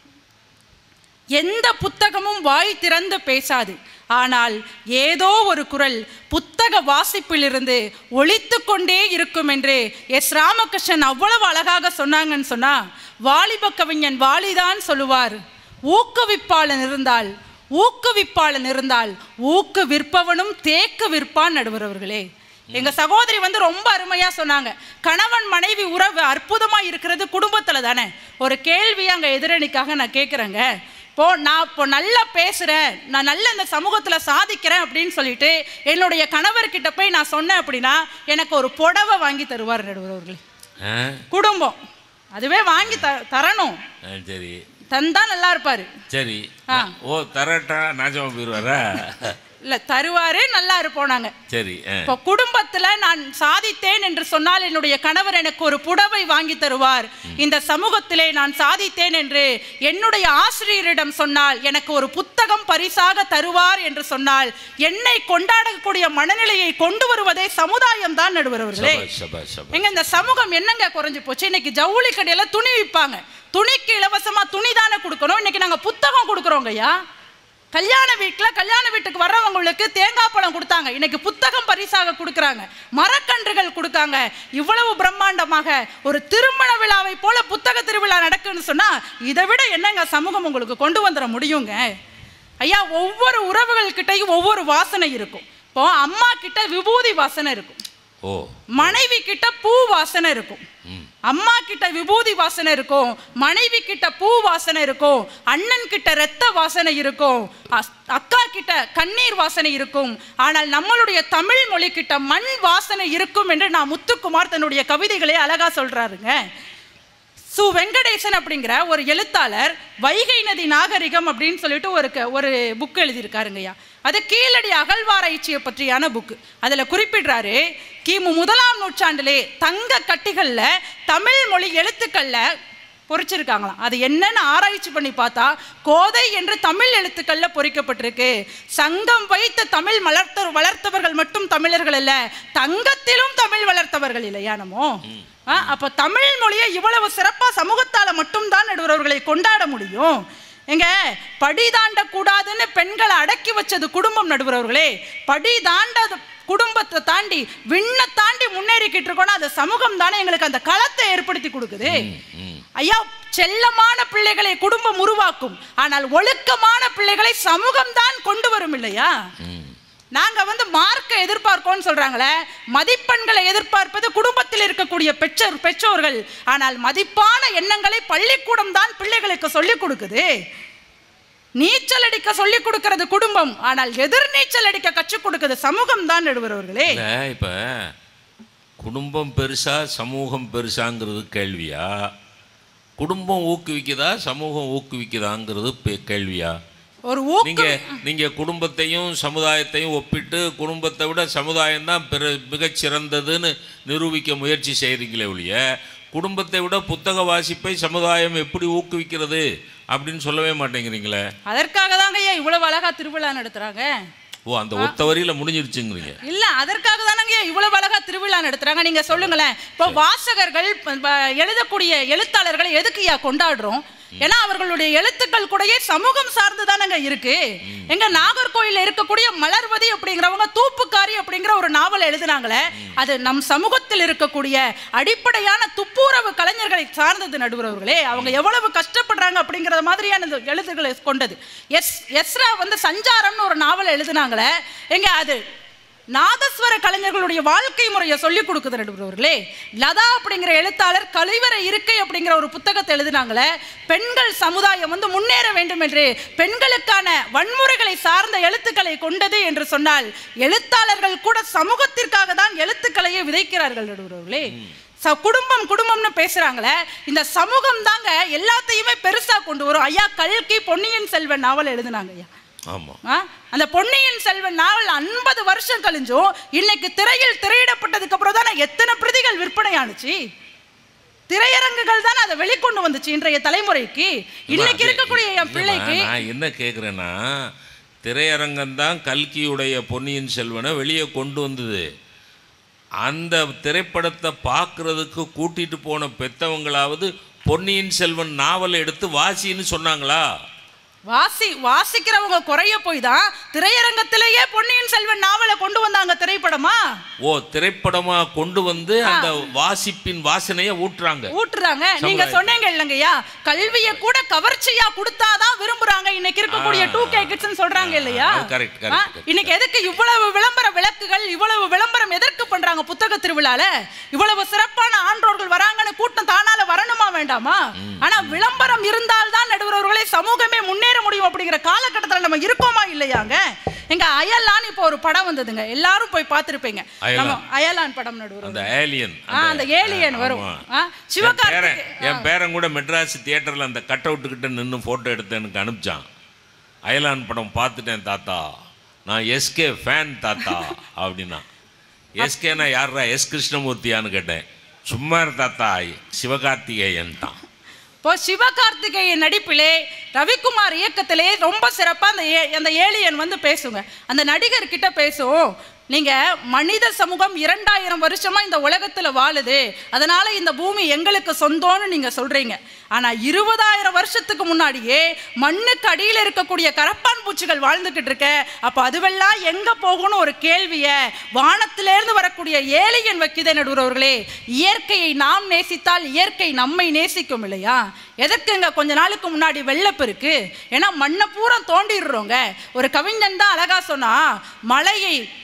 எந்த புத்தகமும் வாய் திறந்து பேசாது ஆனால் ஏதோ ஒரு குரல் புத்தக வாசிப்பிலிருந்து ஒழித்து கொண்டே இருக்கும் என்று எஸ் ராமகிருஷ்ணன் அவ்வளவு அழகாக சொன்னாங்கன்னு சொன்னா வாலிப கவிஞன் வாலிதான் சொல்லுவார் ஊக்குவிப்பாளன் இருந்தால் ஊக்குவிப்பாளன் இருந்தால் ஊக்கு விற்பவனும் தேக்கு விற்பான் நடுவரவர்களே எங்க சகோதரி வந்து ரொம்ப அருமையா சொன்னாங்க கணவன் மனைவி உறவு அற்புதமா இருக்கிறது குடும்பத்துல தானே ஒரு கேள்வி அங்க எதிரணிக்காக நான் கேட்குறேங்க இப்போ நான் இப்போ நல்லா பேசுகிறேன் நான் நல்ல இந்த சமூகத்தில் சாதிக்கிறேன் அப்படின்னு சொல்லிட்டு என்னுடைய கணவர்கிட்ட போய் நான் சொன்னேன் அப்படின்னா எனக்கு ஒரு புடவை வாங்கி தருவார் நடுவர் அவர்களே ஆ குடும்பம் அதுவே வாங்கி த தரணும் ஆ, சரி தந்தா நல்லா இருப்பாரு சரி ஆ. ஓ தரட்டா நாஜமா போயிடுவாரா இல்லை தருவாரு நல்லா இருப்போம் நாங்க சரி ஆ இப்போ குடும்பத்துல நான் சாதித்தேன் என்று சொன்னால் என்னுடைய கணவர் எனக்கு ஒரு புடவை வாங்கி தருவார் இந்த சமூகத்திலே நான் சாதித்தேன் என்று என்னுடைய ஆசிரியரிடம் சொன்னால் எனக்கு ஒரு புத்தகம் பரிசாக தருவார் என்று சொன்னால் என்னை கொண்டாடக்கூடிய மனநிலையை கொண்டு வருவதே சமுதாயம் தான் நடுவர்களே சபா சபா சபா எங்க இந்த சமூகம் என்னங்க குறைஞ்சு போச்சு இன்னைக்கு ஜவுளி கடையில துணி விற்பாங்க துணிக்கு இலவசமா துணி தானே கொடுக்கணும் இன்னைக்கு நாங்க புத்தகம் கொடுக்குறோங்க ஐயா கல்யாண வீட்டில் கல்யாண வீட்டுக்கு வர்றவங்களுக்கு தேங்காய் பழம் கொடுத்தாங்க இன்னைக்கு புத்தகம் பரிசாக கொடுக்குறாங்க மரக்கன்றுகள் கொடுக்காங்க இவ்வளவு பிரம்மாண்டமாக ஒரு திருமண விழாவை போல புத்தக திருவிழா நடக்குன்னு சொன்னா இதை விட என்னங்க சமூகம் உங்களுக்கு கொண்டு வந்துட முடியுங்க ஐயா ஒவ்வொரு உறவுகள் கிட்டையும் ஒவ்வொரு வாசனை இருக்கும் இப்போ அம்மா கிட்ட விபூதி வாசனை இருக்கும் ஓ மனைவி கிட்ட பூ வாசனை இருக்கும் அம்மா கிட்ட விபூதி வாசனை இருக்கும் மனைவி கிட்ட பூ வாசனை இருக்கும் அண்ணன் கிட்ட ரத்த வாசனை இருக்கும் அஸ்- அக்கா கிட்ட கண்ணீர் வாசனை இருக்கும் ஆனால் நம்மளுடைய தமிழ் மொழி கிட்ட மண் வாசனை இருக்கும் என்று நான் முத்துக்குமார் தன்னுடைய கவிதைகளே அழகா சொல்றாருங்க சு வெங்கடேசன் அப்படிங்கிற ஒரு எழுத்தாளர் வைகை நதி நாகரிகம் அப்படின்னு சொல்லிட்டு ஒரு க- ஒரு புக் எழுதியிருக்காருங்கய்யா அது கீழடி அகழ்வாராய்ச்சியை பற்றியான புக்கு அதில் குறிப்பிடுறாரு கிமு முதலாம் நூற்றாண்டிலே தங்க கட்டிகளில் தமிழ் மொழி எழுத்துக்களில் பொறிச்சிருக்காங்களாம் அது என்னன்னு ஆராய்ச்சி பண்ணி பார்த்தா கோதை என்று தமிழ் எழுத்துக்கள்ல பொறிக்கப்பட்டிருக்கு சங்கம் வைத்த தமிழ் வளர்த்த வளர்த்தவர்கள் மட்டும் தமிழர்கள் அல்ல தங்கத்திலும் தமிழ் வளர்த்தவர்கள் இல்லையா நம்மோ ஆ, அப்ப தமிழ் மொழியை இவ்வளவு சிறப்பா சமூகத்தால மட்டும்தான் நடுவர்களை கொண்டாட முடியும் எங்க படி தாண்ட கூடாதுன்னு பெண்களை அடக்கி வச்சது குடும்பம் நடுவரவர்களே படி தாண்டாத குடும்பத்தை தாண்டி விண்ணை தாண்டி முன்னேறிக்கிட்டு இருக்கோம்னா அது சமூகம் தானே எங்களுக்கு அந்த களத்தை ஏற்படுத்தி கொடுக்குது ஐயா செல்லமான பிள்ளைகளை குடும்பம் உருவாக்கும் ஆனால் ஒழுக்கமான பிள்ளைகளை சமூகம் தான் கொண்டு வரும் இல்லையா நாங்க வந்து மார்க்கை எதிர்பார்க்கோம்னு சொல்றாங்களே மதிப்பெண்களை எதிர்பார்ப்பது குடும்பத்தில் இருக்கக்கூடிய பெற்றோர் பெற்றோர்கள் ஆனால் மதிப்பான எண்ணங்களை பள்ளிக்கூடம் தான் பிள்ளைகளுக்கு சொல்லிக் கொடுக்குது நீச்சல் அடிக்க சொல்லிக் கொடுக்கிறது குடும்பம் ஆனால் எதிர் நீச்சல் அடிக்க கற்றுக் கொடுக்கிறது சமூகம் தான் நடுவரவர்களே இல்லை இப்போ குடும்பம் பெருசா சமூகம் பெருசாங்கிறது கேள்வியா குடும்பம் ஊக்குவிக்குதா சமூகம் ஊக்குவிக்குதாங்கிறது பே- கேள்வியா ஒரு நீங்க ஊக்கம் நீங்க குடும்பத்தையும் சமுதாயத்தையும் ஒப்பிட்டு குடும்பத்தை விட சமுதாயம் தான் பிற மிகச் சிறந்ததுன்னு நிரூபிக்க முயற்சி செய்கிறீங்களே ஒழிய குடும்பத்தை விட புத்தக வாசிப்பை சமுதாயம் எப்படி ஊக்குவிக்கிறது அப்படின்னு சொல்லவே மாட்டேங்கிறீங்களே அதற்காக தாங்க ஐயா இவ்வளவு அழகா திருவிழா நடத்துறாங்க ஓ அந்த ஒத்த வரியில முடிஞ்சிருச்சுங்கிறீங்க இல்ல அதற்காக தானங்க இவ்வளவு அழகா திருவிழா நடத்துறாங்க நீங்க சொல்லுங்களேன் இப்போ வாசகர்கள் ப- ப- எழுதக்கூடிய எழுத்தாளர்களை எதுக்குயா கொண்டாடுறோம் ஏன்னா அவர்களுடைய எழுத்துக்கள் கூடயே சமூகம் சார்ந்து தானங்க இருக்கு எங்க நாகர்கோயில்ல இருக்கக்கூடிய மலர்வதி அப்படிங்கிறவங்க தூப்புக்காரி அப்படிங்கிற ஒரு நாவல் எழுதுனாங்களே அது நம் சமூகத்தில் இருக்கக்கூடிய அடிப்படையான துப்புரவு கலைஞர்களை சார்ந்தது நடுவர்களே அவங்க எவ்வளவு கஷ்டப்படுறாங்க அப்படிங்கிற மாதிரியான இந்த எழுத்துக்களை கொண்டது எஸ் எஸ்ரா வந்து சஞ்சாரம்னு ஒரு நாவல் எழுதுனாங்களே எங்க அது நாதஸ்வர கலைஞர்களுடைய வாழ்க்கை முறையை சொல்லிக் கொடுக்குது நடுவர்களே லதா அப்படிங்கிற எழுத்தாளர் கழிவறை இருக்கை அப்படிங்கிற ஒரு புத்தகத்தை எழுதினாங்களே பெண்கள் சமுதாயம் வந்து முன்னேற வேண்டும் என்று பெண்களுக்கான வன்முறைகளை சார்ந்த எழுத்துக்களை கொண்டது என்று சொன்னால் எழுத்தாளர்கள் கூட சமூகத்திற்காக தான் எழுத்துக்களையே விதைக்கிறார்கள் நடுவர்களே ச குடும்பம் குடும்பம்னு பேசுறாங்களே இந்த சமூகம் தாங்க எல்லாத்தையுமே பெருசா கொண்டு வரும் ஐயா கல்கி பொன்னியின் செல்வன் நாவல் எழுதினாங்க ஐயா ஆமா ஆ? அந்த பொன்னியின் செல்வன் நாவல் ஐம்பது வருஷம் கழிஞ்சும் இன்னைக்கு திரையில் திரையிடப்பட்டதுக்கு அப்புறம் தானே எத்தனை பிரதிகள் விற்பனை ஆனுச்சு திரையரங்குகள் தானே அதை வெளிக்கொண்டு வந்துச்சு இன்றைய தலைமுறைக்கு இன்னைக்கு அது- இருக்கக்கூடிய என் இல்லைம்மா, பிள்ளைக்கு நான் என்ன கேட்குறேன்னா திரையரங்கம்தான் கல்கியுடைய பொன்னியின் செல்வனை வெளியே கொண்டு வந்தது அந்த திரைப்படத்தை பார்க்கறதுக்கு கூட்டிட்டு போன பெத்தவங்களாவது பொன்னியின் செல்வன் நாவலை எடுத்து வாசின்னு சொன்னாங்களா வாசி வாசிக்கிறவங்க குறைய போய் தான் திரையரங்கத்திலேயே பொன்னியின் செல்வன் நாவலை கொண்டு வந்தாங்க திரைப்படமா ஓ திரைப்படமா கொண்டு வந்து அந்த வாசிப்பின் வாசனையை ஊட்டுறாங்க ஊட்டுறாங்க நீங்க சமுதாயம். சொன்னீங்க இல்லைங்கய்யா கல்வியை கூட கவர்ச்சியா கொடுத்தாதான் விரும்புறாங்க இன்னைக்கு இருக்கக்கூடிய ஆ. டூ கே கிட்ஸ் சொல்றாங்க இல்லையா அது correct, correct, ஆ, correct. இன்னைக்கு எதுக்கு இவ்வளவு விளம்பர விளக்குகள் இவ்வளவு விளம்பரம் எதற்கு பண்றாங்க புத்தக திருவிழால இவ்வளவு சிறப்பான ஆன்றோர்கள் வராங்கன்னு கூட்டம் தானால வரணுமா வேண்டாமா ஆனா விளம்பரம் இருந்தால்தான் நடுவர்களே சமூகமே முன்னேற முடியும் அப்படிங்கிற காலகட்டத்துல நம்ம இருக்கோமா இல்லையாங்க எங்க அயலான் இப்போ ஒரு படம் வந்ததுங்க எல்லாரும் போய் பார்த்திருப்பீங்க அயலான். நம்ம அயலான் படம் நடுவர் அந்த ஏலியன் ஆ, அந்த alien வரும். ஆ, சிவகார்த்திகே- என் பேரன் கூட மெட்ராஸ் தியேட்டரில் அந்த கட் அவுட்டுக்கிட்ட நின்று ஃபோட்டோ எடுத்து எனக்கு அனுப்பிச்சான் அயலான் படம் பார்த்துட்டேன் தாத்தா நான் எஸ்கே ஃபேன் தாத்தா அப்படின்னா எஸ்கேனா யாரா எஸ் கிருஷ்ணமூர்த்தியான்னு கேட்டேன் சும்மா இரு தாத்தா சிவகார்த்திகேயன் தான் இப்போ சிவகார்த்திகேயன் நடிப்பிலே ரவிக்குமார் இயக்கத்திலே ரொம்ப சிறப்பா அந்த ஏ- அந்த ஏலியன் வந்து பேசுங்க அந்த நடிகர் கிட்ட பேசும் நீங்க மனித சமூகம் இரண்டாயிரம் வருஷமா இந்த உலகத்துல வாழுது அதனால இந்த பூமி எங்களுக்கு சொந்தம்னு நீங்க சொல்றீங்க ஆனா இருபதாயிரம் வருஷத்துக்கு முன்னாடியே மண்ணுக்கு அடியில் இருக்கக்கூடிய கரப்பான் பூச்சிகள் வாழ்ந்துகிட்டு இருக்க அப்ப அதுவெல்லாம் எங்க போகும்னு ஒரு கேள்விய வானத்திலிருந்து வரக்கூடிய ஏலியன் வைக்குதே நடுவர்களே இயற்கையை நாம் நேசித்தால் இயற்கை நம்மை நேசிக்கும் இல்லையா எதற்குங்க கொஞ்ச நாளுக்கு முன்னாடி வெள்ளப்பெருக்கு ஏன்னா மண்ணை பூரா தோண்டிடுறோங்க ஒரு கவிஞன் தான் அழகா சொன்னா மழையை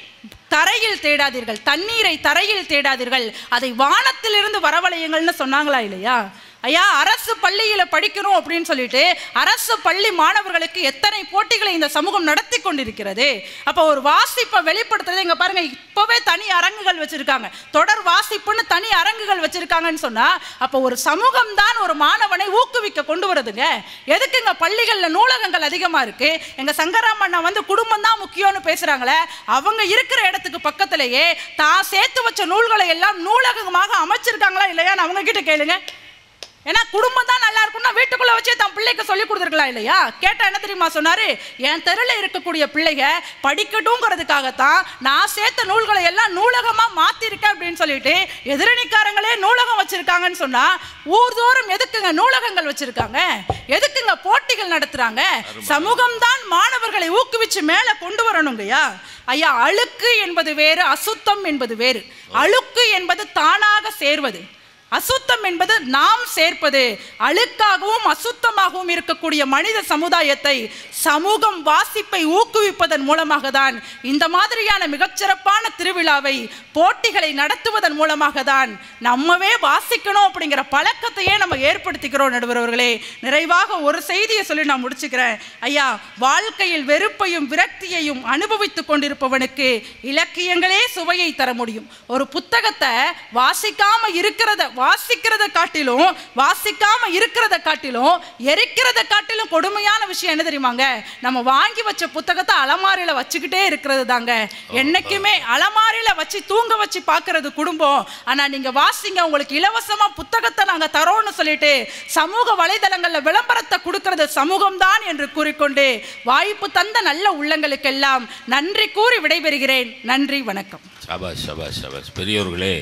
தரையில் தேடாதீர்கள் தண்ணீரை தரையில் தேடாதீர்கள் அதை வானத்திலிருந்து வரவழையுங்கள்னு சொன்னாங்களா இல்லையா ஐயா அரசு பள்ளியில படிக்கணும் அப்படின்னு சொல்லிட்டு அரசு பள்ளி மாணவர்களுக்கு எத்தனை போட்டிகளை இந்த சமூகம் நடத்தி கொண்டிருக்கிறது அப்போ ஒரு வாசிப்பை வெளிப்படுத்துறது இங்க பாருங்க இப்பவே தனி அரங்குகள் வச்சிருக்காங்க தொடர் வாசிப்புன்னு தனி அரங்குகள் வச்சிருக்காங்கன்னு சொன்னா அப்போ ஒரு சமூகம் தான் ஒரு மாணவனை ஊக்குவிக்க கொண்டு வருதுங்க எதுக்குங்க பள்ளிகள்ல நூலகங்கள் அதிகமா இருக்கு எங்க சங்கராமண்ணா வந்து குடும்பம் தான் முக்கியம்னு பேசுறாங்களே அவங்க இருக்கிற இடத்துக்கு பக்கத்திலேயே தான் சேர்த்து வச்ச நூல்களை எல்லாம் நூலகமாக அமைச்சிருக்காங்களா இல்லையான்னு அவங்க கிட்ட கேளுங்க ஏன்னா குடும்பம் தான் நல்லா இருக்கும்னா வீட்டுக்குள்ள வச்சே தன் பிள்ளைக்கு சொல்லி கொடுத்துருக்கலாம் இல்லையா கேட்டா என்ன தெரியுமா சொன்னாரு என் தெருல இருக்கக்கூடிய பிள்ளைங்க படிக்கட்டுங்கிறதுக்காகத்தான் நான் சேர்த்த நூல்களை எல்லாம் நூலகமா மாத்திருக்கேன் அப்படின்னு சொல்லிட்டு எதிரணிக்காரங்களே நூலகம் வச்சிருக்காங்கன்னு சொன்னா ஊர்தோறும் எதுக்குங்க நூலகங்கள் வச்சிருக்காங்க எதுக்குங்க போட்டிகள் நடத்துறாங்க சமூகம் தான் மாணவர்களை ஊக்குவிச்சு மேல கொண்டு வரணுங்கய்யா ஐயா அழுக்கு என்பது வேறு அசுத்தம் என்பது வேறு அழுக்கு என்பது தானாக சேர்வது அசுத்தம் என்பது நாம் சேர்ப்பது அழுக்காகவும் அசுத்தமாகவும் இருக்கக்கூடிய மனித சமுதாயத்தை சமூகம் வாசிப்பை ஊக்குவிப்பதன் மூலமாக தான் இந்த மாதிரியான மிகச்சிறப்பான திருவிழாவை போட்டிகளை நடத்துவதன் மூலமாக தான் நம்மவே வாசிக்கணும் அப்படிங்கிற பழக்கத்தையே நம்ம ஏற்படுத்திக்கிறோம் நடுவர்களே நிறைவாக ஒரு செய்தியை சொல்லி நான் முடிச்சுக்கிறேன் ஐயா வாழ்க்கையில் வெறுப்பையும் விரக்தியையும் அனுபவித்துக் கொண்டிருப்பவனுக்கு இலக்கியங்களே சுவையை தர முடியும் ஒரு புத்தகத்தை வாசிக்காம இருக்கிறத வாசிக்கிறத காட்டிலும் வாசிக்காம இருக்கிறத காட்டிலும் எரிக்கிறத காட்டிலும் கொடுமையான விஷயம் என்ன தெரியுமாங்க நம்ம வாங்கி வச்ச புத்தகத்தை அலமாரியில வச்சுக்கிட்டே இருக்கிறது தாங்க என்னைக்குமே அலமாரியில வச்சு தூங்க வச்சு பார்க்கிறது குடும்பம் ஆனா நீங்க வாசிங்க உங்களுக்கு இலவசமா புத்தகத்தை நாங்க தரோம்னு சொல்லிட்டு சமூக வலைதளங்கள்ல விளம்பரத்தை கொடுக்கிறது சமூகம் தான் என்று கூறிக்கொண்டு வாய்ப்பு தந்த நல்ல உள்ளங்களுக்கெல்லாம் நன்றி கூறி விடைபெறுகிறேன் நன்றி வணக்கம் சபாஷ் சபாஷ் சபாஷ் பெரியோர்களே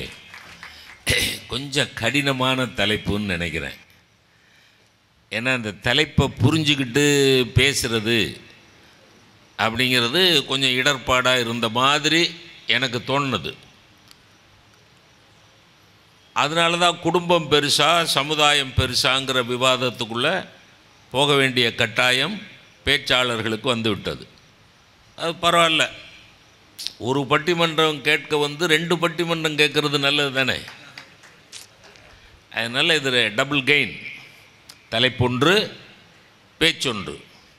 கொஞ்சம் கடினமான தலைப்புன்னு நினைக்கிறேன் ஏன்னா அந்த தலைப்பை புரிஞ்சுக்கிட்டு பேசுறது அப்படிங்கிறது கொஞ்சம் இடர்பாடாக இருந்த மாதிரி எனக்கு தோணுது அதனால தான் குடும்பம் பெருசா சமுதாயம் பெருசாங்கிற விவாதத்துக்குள்ளே போக வேண்டிய கட்டாயம் பேச்சாளர்களுக்கு வந்து விட்டது அது பரவாயில்ல ஒரு பட்டிமன்றம் கேட்க வந்து ரெண்டு பட்டிமன்றம் கேட்கறது நல்லது தானே அதனால் இது டபுள் கெயின் தலைப்பொன்று பேச்சொன்று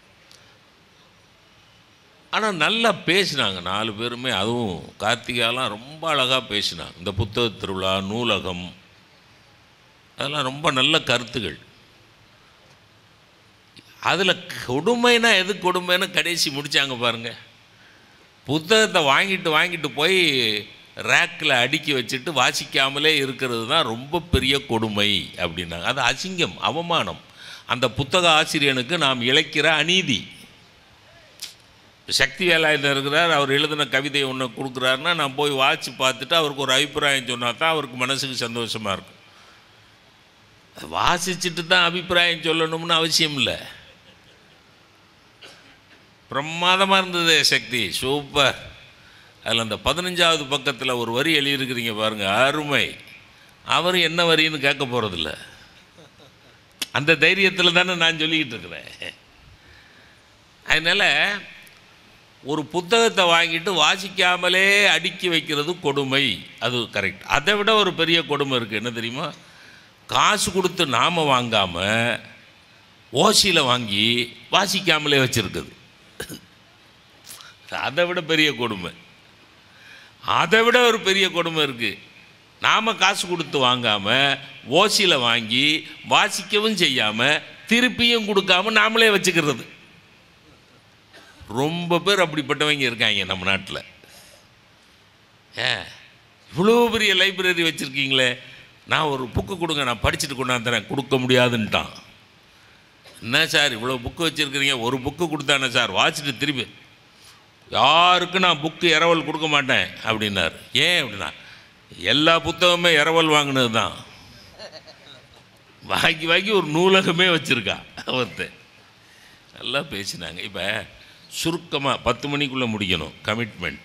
ஆனால் நல்லா பேசினாங்க நாலு பேருமே அதுவும் கார்த்திகாலாம் ரொம்ப அழகாக பேசினாங்க இந்த புத்தக திருவிழா நூலகம் அதெல்லாம் ரொம்ப நல்ல கருத்துகள் அதில் கொடுமைனா எது கொடுமைன்னு கடைசி முடிச்சாங்க பாருங்க புத்தகத்தை வாங்கிட்டு வாங்கிட்டு போய் ரேக்கில் அடுக்கி வச்சுட்டு வாசிக்காமலே இருக்கிறது தான் ரொம்ப பெரிய கொடுமை அப்படின்னாங்க அது அசிங்கம் அவமானம் அந்த புத்தக ஆசிரியனுக்கு நாம் இழைக்கிற அநீதி சக்தி வேலாயுதம் இருக்கிறார் அவர் எழுதின கவிதை ஒன்று கொடுக்குறாருன்னா நான் போய் வாசித்து பார்த்துட்டு அவருக்கு ஒரு அபிப்பிராயம் சொன்னா தான் அவருக்கு மனசுக்கு சந்தோஷமாக இருக்கும் வாசிச்சுட்டு தான் அபிப்பிராயம் சொல்லணும்னு அவசியம் இல்லை பிரமாதமாக இருந்தது சக்தி சூப்பர் அதில் அந்த பதினஞ்சாவது பக்கத்தில் ஒரு வரி எழுதியிருக்கிறீங்க பாருங்கள் அருமை அவர் என்ன வரின்னு கேட்க போகிறதில்ல அந்த தைரியத்தில் தானே நான் சொல்லிக்கிட்டு இருக்கிறேன் அதனால் ஒரு புத்தகத்தை வாங்கிட்டு வாசிக்காமலே அடுக்கி வைக்கிறது கொடுமை அது கரெக்ட் அதை விட ஒரு பெரிய கொடுமை இருக்குது என்ன தெரியுமா காசு கொடுத்து நாம் வாங்காமல் ஓசியில் வாங்கி வாசிக்காமலே வச்சுருக்குது அதை விட பெரிய கொடுமை அதை விட ஒரு பெரிய கொடுமை இருக்குது நாம் காசு கொடுத்து வாங்காமல் ஓசியில் வாங்கி வாசிக்கவும் செய்யாமல் திருப்பியும் கொடுக்காம நாமளே வச்சுக்கிறது ரொம்ப பேர் அப்படிப்பட்டவங்க இருக்காங்க நம்ம நாட்டில் ஏ இவ்வளோ பெரிய லைப்ரரி வச்சுருக்கீங்களே நான் ஒரு புக்கு கொடுங்க நான் படிச்சுட்டு கொண்டாந்துறேன் கொடுக்க முடியாதுன்ட்டான் என்ன சார் இவ்வளோ புக்கு வச்சுருக்கிறீங்க ஒரு புக்கு கொடுத்தானே சார் வாசிட்டு திருப்பி யாருக்கும் நான் புக்கு இரவல் கொடுக்க மாட்டேன் அப்படின்னார் ஏன் அப்படின்னா எல்லா புத்தகமே இரவல் வாங்கினது தான் வாங்கி வாங்கி ஒரு நூலகமே வச்சுருக்கான் ஒருத்தன் நல்லா பேசினாங்க இப்போ சுருக்கமாக பத்து மணிக்குள்ளே முடிக்கணும் கமிட்மெண்ட்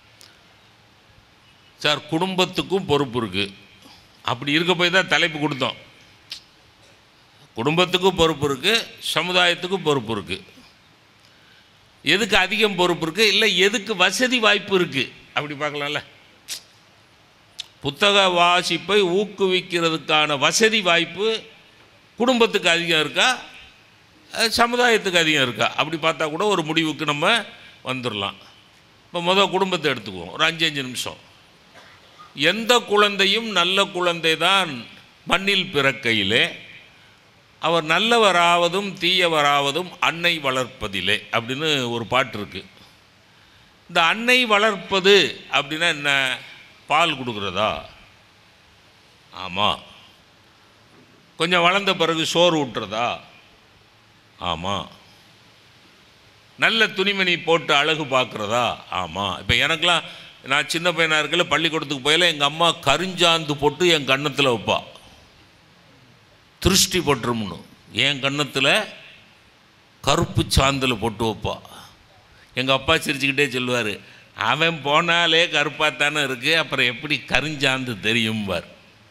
சார் குடும்பத்துக்கும் பொறுப்பு இருக்குது அப்படி இருக்க போய் தான் தலைப்பு கொடுத்தோம் குடும்பத்துக்கும் பொறுப்பு இருக்குது சமுதாயத்துக்கும் பொறுப்பு இருக்குது எதுக்கு அதிகம் பொறுப்பு இருக்குது இல்லை எதுக்கு வசதி வாய்ப்பு இருக்குது அப்படி பார்க்கலாம்ல புத்தக வாசிப்பை ஊக்குவிக்கிறதுக்கான வசதி வாய்ப்பு குடும்பத்துக்கு அதிகம் இருக்கா அஹ் சமுதாயத்துக்கு அதிகம் இருக்கா அப்படி பார்த்தா கூட ஒரு முடிவுக்கு நம்ம வந்துடலாம் இப்போ முதல் குடும்பத்தை எடுத்துக்குவோம் ஒரு அஞ்சு அஞ்சு நிமிஷம் எந்த குழந்தையும் நல்ல குழந்தை தான் மண்ணில் பிறக்கையிலே அவர் நல்லவராவதும் தீயவராவதும் அன்னை வளர்ப்பதிலே அப்படின்னு ஒரு பாட்டு இருக்கு இந்த அன்னை வளர்ப்பது அப்படின்னா என்ன பால் கொடுக்குறதா ஆமாம் கொஞ்சம் வளர்ந்த பிறகு சோறு ஊட்டுறதா ஆமாம் நல்ல துணிமணி போட்டு அழகு பார்க்குறதா ஆமாம் இப்போ எனக்கெல்லாம் நான் சின்ன பையனாக இருக்கல பள்ளிக்கூடத்துக்கு போயில எங்கள் அம்மா கருஞ்சாந்து போட்டு என் கன்னத்தில் வைப்பா திருஷ்டி பட்டுரும்னு என் கன்னத்தில் கருப்பு சாந்தில் போட்டு வைப்பா எங்கள் அப்பா சிரிச்சுக்கிட்டே சொல்லுவார் அவன் போனாலே கருப்பாக தானே இருக்குது அப்புறம் எப்படி கருஞ்சாந்து தெரியும்பார்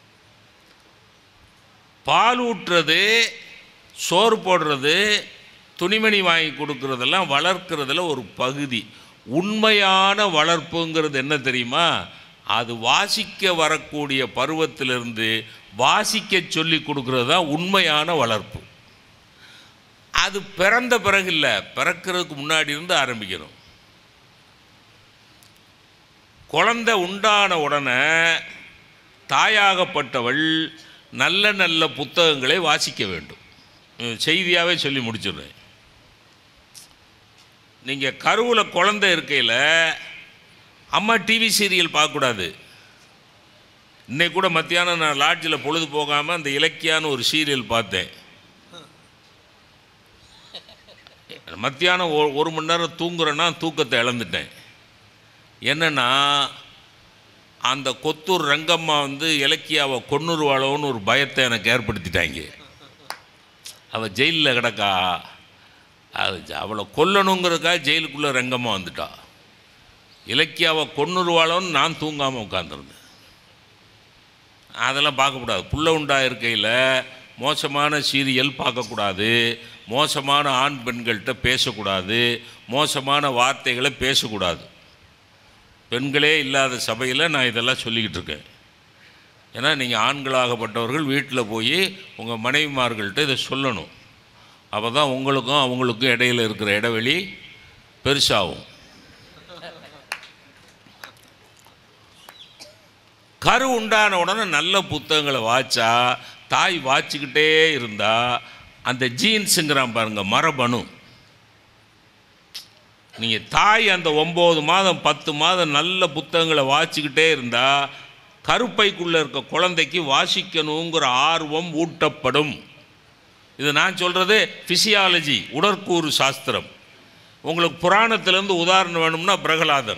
பால் ஊட்டுறது சோறு போடுறது துணிமணி வாங்கி கொடுக்கறதெல்லாம் வளர்க்குறதுல ஒரு பகுதி உண்மையான வளர்ப்புங்கிறது என்ன தெரியுமா அது வாசிக்க வரக்கூடிய பருவத்திலிருந்து வாசிக்க சொல்லி கொடுக்கறது தான் உண்மையான வளர்ப்பு அது பிறந்த பிறகு இல்லை பிறக்கிறதுக்கு முன்னாடி இருந்து ஆரம்பிக்கணும் குழந்தை உண்டான உடனே தாயாகப்பட்டவள் நல்ல நல்ல புத்தகங்களை வாசிக்க வேண்டும் செய்தியாகவே சொல்லி முடிச்சிடுறேன் நீங்கள் கருவில் குழந்தை இருக்கையில் அம்மா டிவி சீரியல் பார்க்கக்கூடாது இன்னைக்கு கூட மத்தியானம் நான் லாட்ஜில் பொழுது போகாமல் அந்த இலக்கியான ஒரு சீரியல் பார்த்தேன் மத்தியானம் ஒ- ஒரு மணி நேரம் தூங்குறேன்னா தூக்கத்தை இழந்துட்டேன் என்னன்னா அந்த கொத்தூர் ரங்கம்மா வந்து இலக்கியாவை கொன்னுருவாளோன்னு ஒரு பயத்தை எனக்கு ஏற்படுத்திட்டாங்க அவள் ஜெயிலில் கிடக்கா அது ஜ- அவளை கொல்லணுங்கிறதுக்காக ஜெயிலுக்குள்ளே ரங்கம்மா வந்துட்டா இலக்கியாவை கொன்னுருவாளோன்னு நான் தூங்காமல் உட்காந்துருந்தேன் அதெல்லாம் பார்க்கக்கூடாது புள்ள உண்டா இருக்கையில் மோசமான சீரியல் பார்க்கக்கூடாது மோசமான ஆண் பெண்கள்கிட்ட பேசக்கூடாது மோசமான வார்த்தைகளை பேசக்கூடாது பெண்களே இல்லாத சபையில் நான் இதெல்லாம் சொல்லிக்கிட்டு இருக்கேன் ஏன்னா நீங்கள் ஆண்களாகப்பட்டவர்கள் வீட்டில் போய் உங்கள் மனைவிமார்கள்ட்ட இதை சொல்லணும் அப்போ தான் உங்களுக்கும் அவங்களுக்கும் இடையில இருக்கிற இடைவெளி பெருசாகும் கரு உண்டான உடனே நல்ல புத்தகங்களை வாச்சா தாய் வாச்சிக்கிட்டே இருந்தா அந்த ஜீன்ஸுங்கிறான் பாருங்க மரபணு நீங்கள் தாய் அந்த ஒம்பது மாதம் பத்து மாதம் நல்ல புத்தகங்களை வாசிக்கிட்டே இருந்தால் கருப்பைக்குள்ளே இருக்க குழந்தைக்கு வாசிக்கணுங்கிற ஆர்வம் ஊட்டப்படும் இது நான் சொல்கிறது ஃபிசியாலஜி உடற்கூறு சாஸ்திரம் உங்களுக்கு புராணத்திலேருந்து உதாரணம் வேணும்னா பிரகலாதன்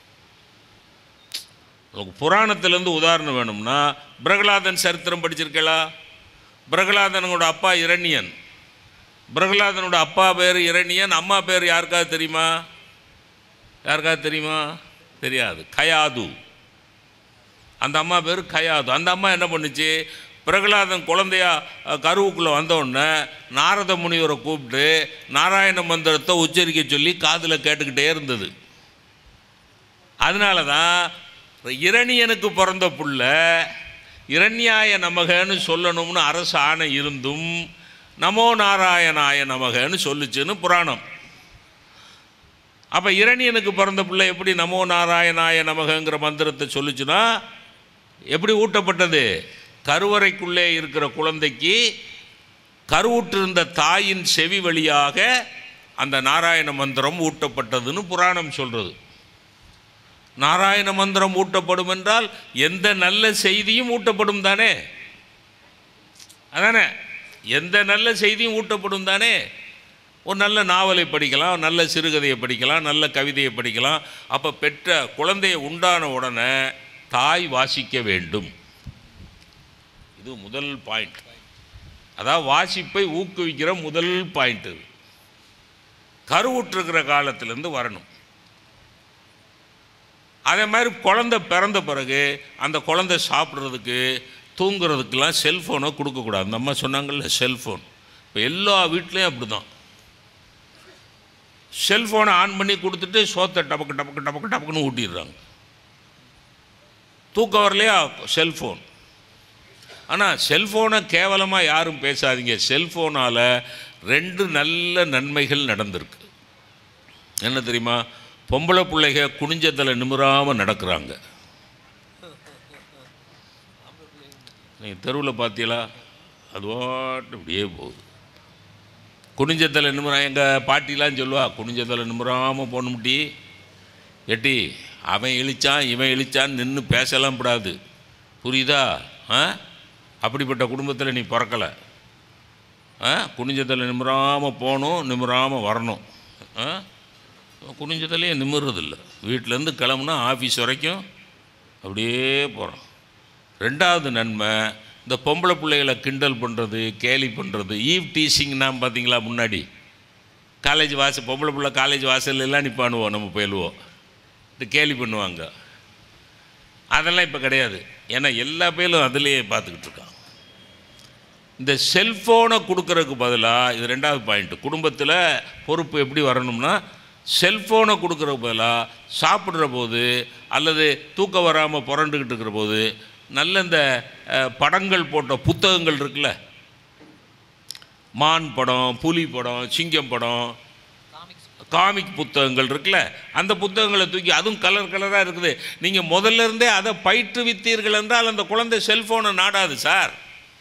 உங்களுக்கு புராணத்திலேருந்து உதாரணம் வேணும்னா பிரகலாதன் சரித்திரம் படிச்சிருக்கலா பிரகலாதனோட அப்பா இரணியன் பிரகலாதனோட அப்பா பேர் இரணியன் அம்மா பேர் யாருக்காவது தெரியுமா யாருக்காவது தெரியுமா தெரியாது கயாது அந்த அம்மா பேர் கயாது அந்த அம்மா என்ன பண்ணுச்சு பிரகலாதன் குழந்தையா அஹ், கருவுக்குள்ளே வந்தவுடனே நாரத முனிவரை கூப்பிட்டு நாராயண மந்திரத்தை உச்சரிக்க சொல்லி காதில் கேட்டுக்கிட்டே இருந்தது அதனால தான் இரணியனுக்கு பிறந்த புள்ள இரண்யாய நமகன்னு சொல்லணும்னு அரசு ஆணை இருந்தும் நமோ நாராயணாய நமகன்னு சொல்லுச்சுன்னு புராணம் அப்போ இரணியனுக்கு பிறந்த பிள்ளை எப்படி நமோ நாராயணாய நமகங்கிற மந்திரத்தை சொல்லுச்சுன்னா எப்படி ஊட்டப்பட்டது கருவறைக்குள்ளே இருக்கிற குழந்தைக்கு கருவுற்றிருந்த தாயின் செவி வழியாக அந்த நாராயண மந்திரம் ஊட்டப்பட்டதுன்னு புராணம் சொல்கிறது நாராயண மந்திரம் ஊட்டப்படும் என்றால் எந்த நல்ல செய்தியும் ஊட்டப்படும் தானே அதானே எந்த நல்ல செய்தியும் ஊட்டப்படும் தானே ஒரு நல்ல நாவலை படிக்கலாம் நல்ல சிறுகதையை படிக்கலாம் நல்ல கவிதையை படிக்கலாம் அப்போ பெற்ற குழந்தையை உண்டான உடனே தாய் வாசிக்க வேண்டும் இது முதல் பாயிண்ட் அதாவது வாசிப்பை ஊக்குவிக்கிற முதல் பாயிண்ட் இது கருவுற்றிருக்கிற காலத்திலேருந்து வரணும் அதே மாதிரி குழந்தை பிறந்த பிறகு அந்த குழந்தை சாப்பிட்றதுக்கு தூங்குறதுக்கெல்லாம் செல்ஃபோனை கொடுக்கக்கூடாது அந்த அம்மா சொன்னாங்கல்ல செல்ஃபோன் இப்போ எல்லா வீட்லேயும் அப்படி தான் செல்ஃபோனை ஆன் பண்ணி கொடுத்துட்டு சோத்தை டபக்கு டபக்கு டபக்கு டபக்குன்னு ஊட்டிடுறாங்க தூக்கம் வரலையா செல்ஃபோன் ஆனால் செல்ஃபோனை கேவலமாக யாரும் பேசாதீங்க செல்ஃபோனால் ரெண்டு நல்ல நன்மைகள் நடந்திருக்கு என்ன தெரியுமா பொம்பளை பிள்ளைக குனிஞ்சத்தில் நிமிராமல் நடக்கிறாங்க நீங்கள் தெருவில் பார்த்தீங்களா அது பாட்டு இப்படியே போகுது குனிஞ்சத்தில் நிமிரம் எங்கள் பாட்டிலாம் சொல்லுவா குனிஞ்சத்தில் நிமிராமல் போகணும்டி எட்டி அவன் இழிச்சான் இவன் இழிச்சான்னு நின்று பேசலாம் கூடாது புரியுதா ஆ அப்படிப்பட்ட குடும்பத்தில் நீ பிறக்கலை ஆ குனிஞ்சத்தில் நிமிராமல் போகணும் நிமிராமல் வரணும் ஆ குனிஞ்சதுலேயே நிமிர்றதில்ல வீட்டிலேருந்து கிளம்புனா ஆஃபீஸ் வரைக்கும் அப்படியே போகிறோம் ரெண்டாவது நன்மை இந்த பொம்பளை பிள்ளைகளை கிண்டல் பண்ணுறது கேலி பண்ணுறது ஈவ் டீசிங்னா பார்த்தீங்களா முன்னாடி காலேஜ் வாசல் பொம்பளை பிள்ளை காலேஜ் வாசல்ல எல்லாம் நிற்பானுவோம் நம்ம போயிடுவோம் இது கேலி பண்ணுவாங்க அதெல்லாம் இப்போ கிடையாது ஏன்னா எல்லா பேரும் அதிலேயே பார்த்துக்கிட்டு இருக்காங்க இந்த செல்ஃபோனை கொடுக்கறதுக்கு பதிலாக இது ரெண்டாவது பாயிண்ட் குடும்பத்தில் பொறுப்பு எப்படி வரணும்னா செல்ஃபோனை கொடுக்கறதுக்கு பதிலாக சாப்பிட்ற போது அல்லது தூக்கம் வராமல் புரண்டுக்கிட்டு இருக்கிற போது நல்ல இந்த அஹ், படங்கள் போட்ட புத்தகங்கள் இருக்குல்ல மான் படம் புலி படம் சிங்கம் படம் காமிக் புத்தகங்கள் இருக்குல்ல அந்த புத்தகங்களை தூக்கி அதுவும் கலர் கலராக இருக்குது நீங்கள் முதல்ல இருந்தே அதை பயிற்றுவித்தீர்கள் என்றால் அந்த குழந்தை செல்ஃபோனை நாடாது சார்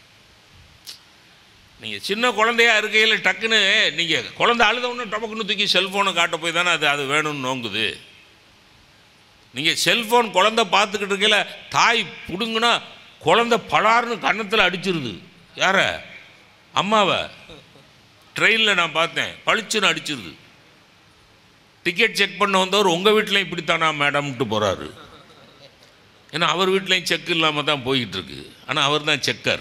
நீங்கள் சின்ன குழந்தையா இருக்கையில் டக்குன்னு நீங்கள் குழந்தை அழுத உடனே டபக்குன்னு தூக்கி செல்ஃபோனை காட்ட போய் தானே அது அது வேணும்னு நோங்குது நீங்கள் செல்ஃபோன் குழந்தை பார்த்துக்கிட்டு இருக்கையில் தாய் பிடுங்குனா குழந்தை பலார்னு கன்னத்தில் அடிச்சிருது யார அம்மாவை ட்ரெயினில் நான் பார்த்தேன் பளிச்சுன்னு அடிச்சிருது டிக்கெட் செக் பண்ண வந்தவர் உங்கள் வீட்லையும் இப்படித்தானா மேடம்ட்டு போகிறாரு ஏன்னா அவர் வீட்லேயும் செக் இல்லாமல் தான் போய்கிட்டு இருக்கு ஆனால் அவர் தான் செக்கர்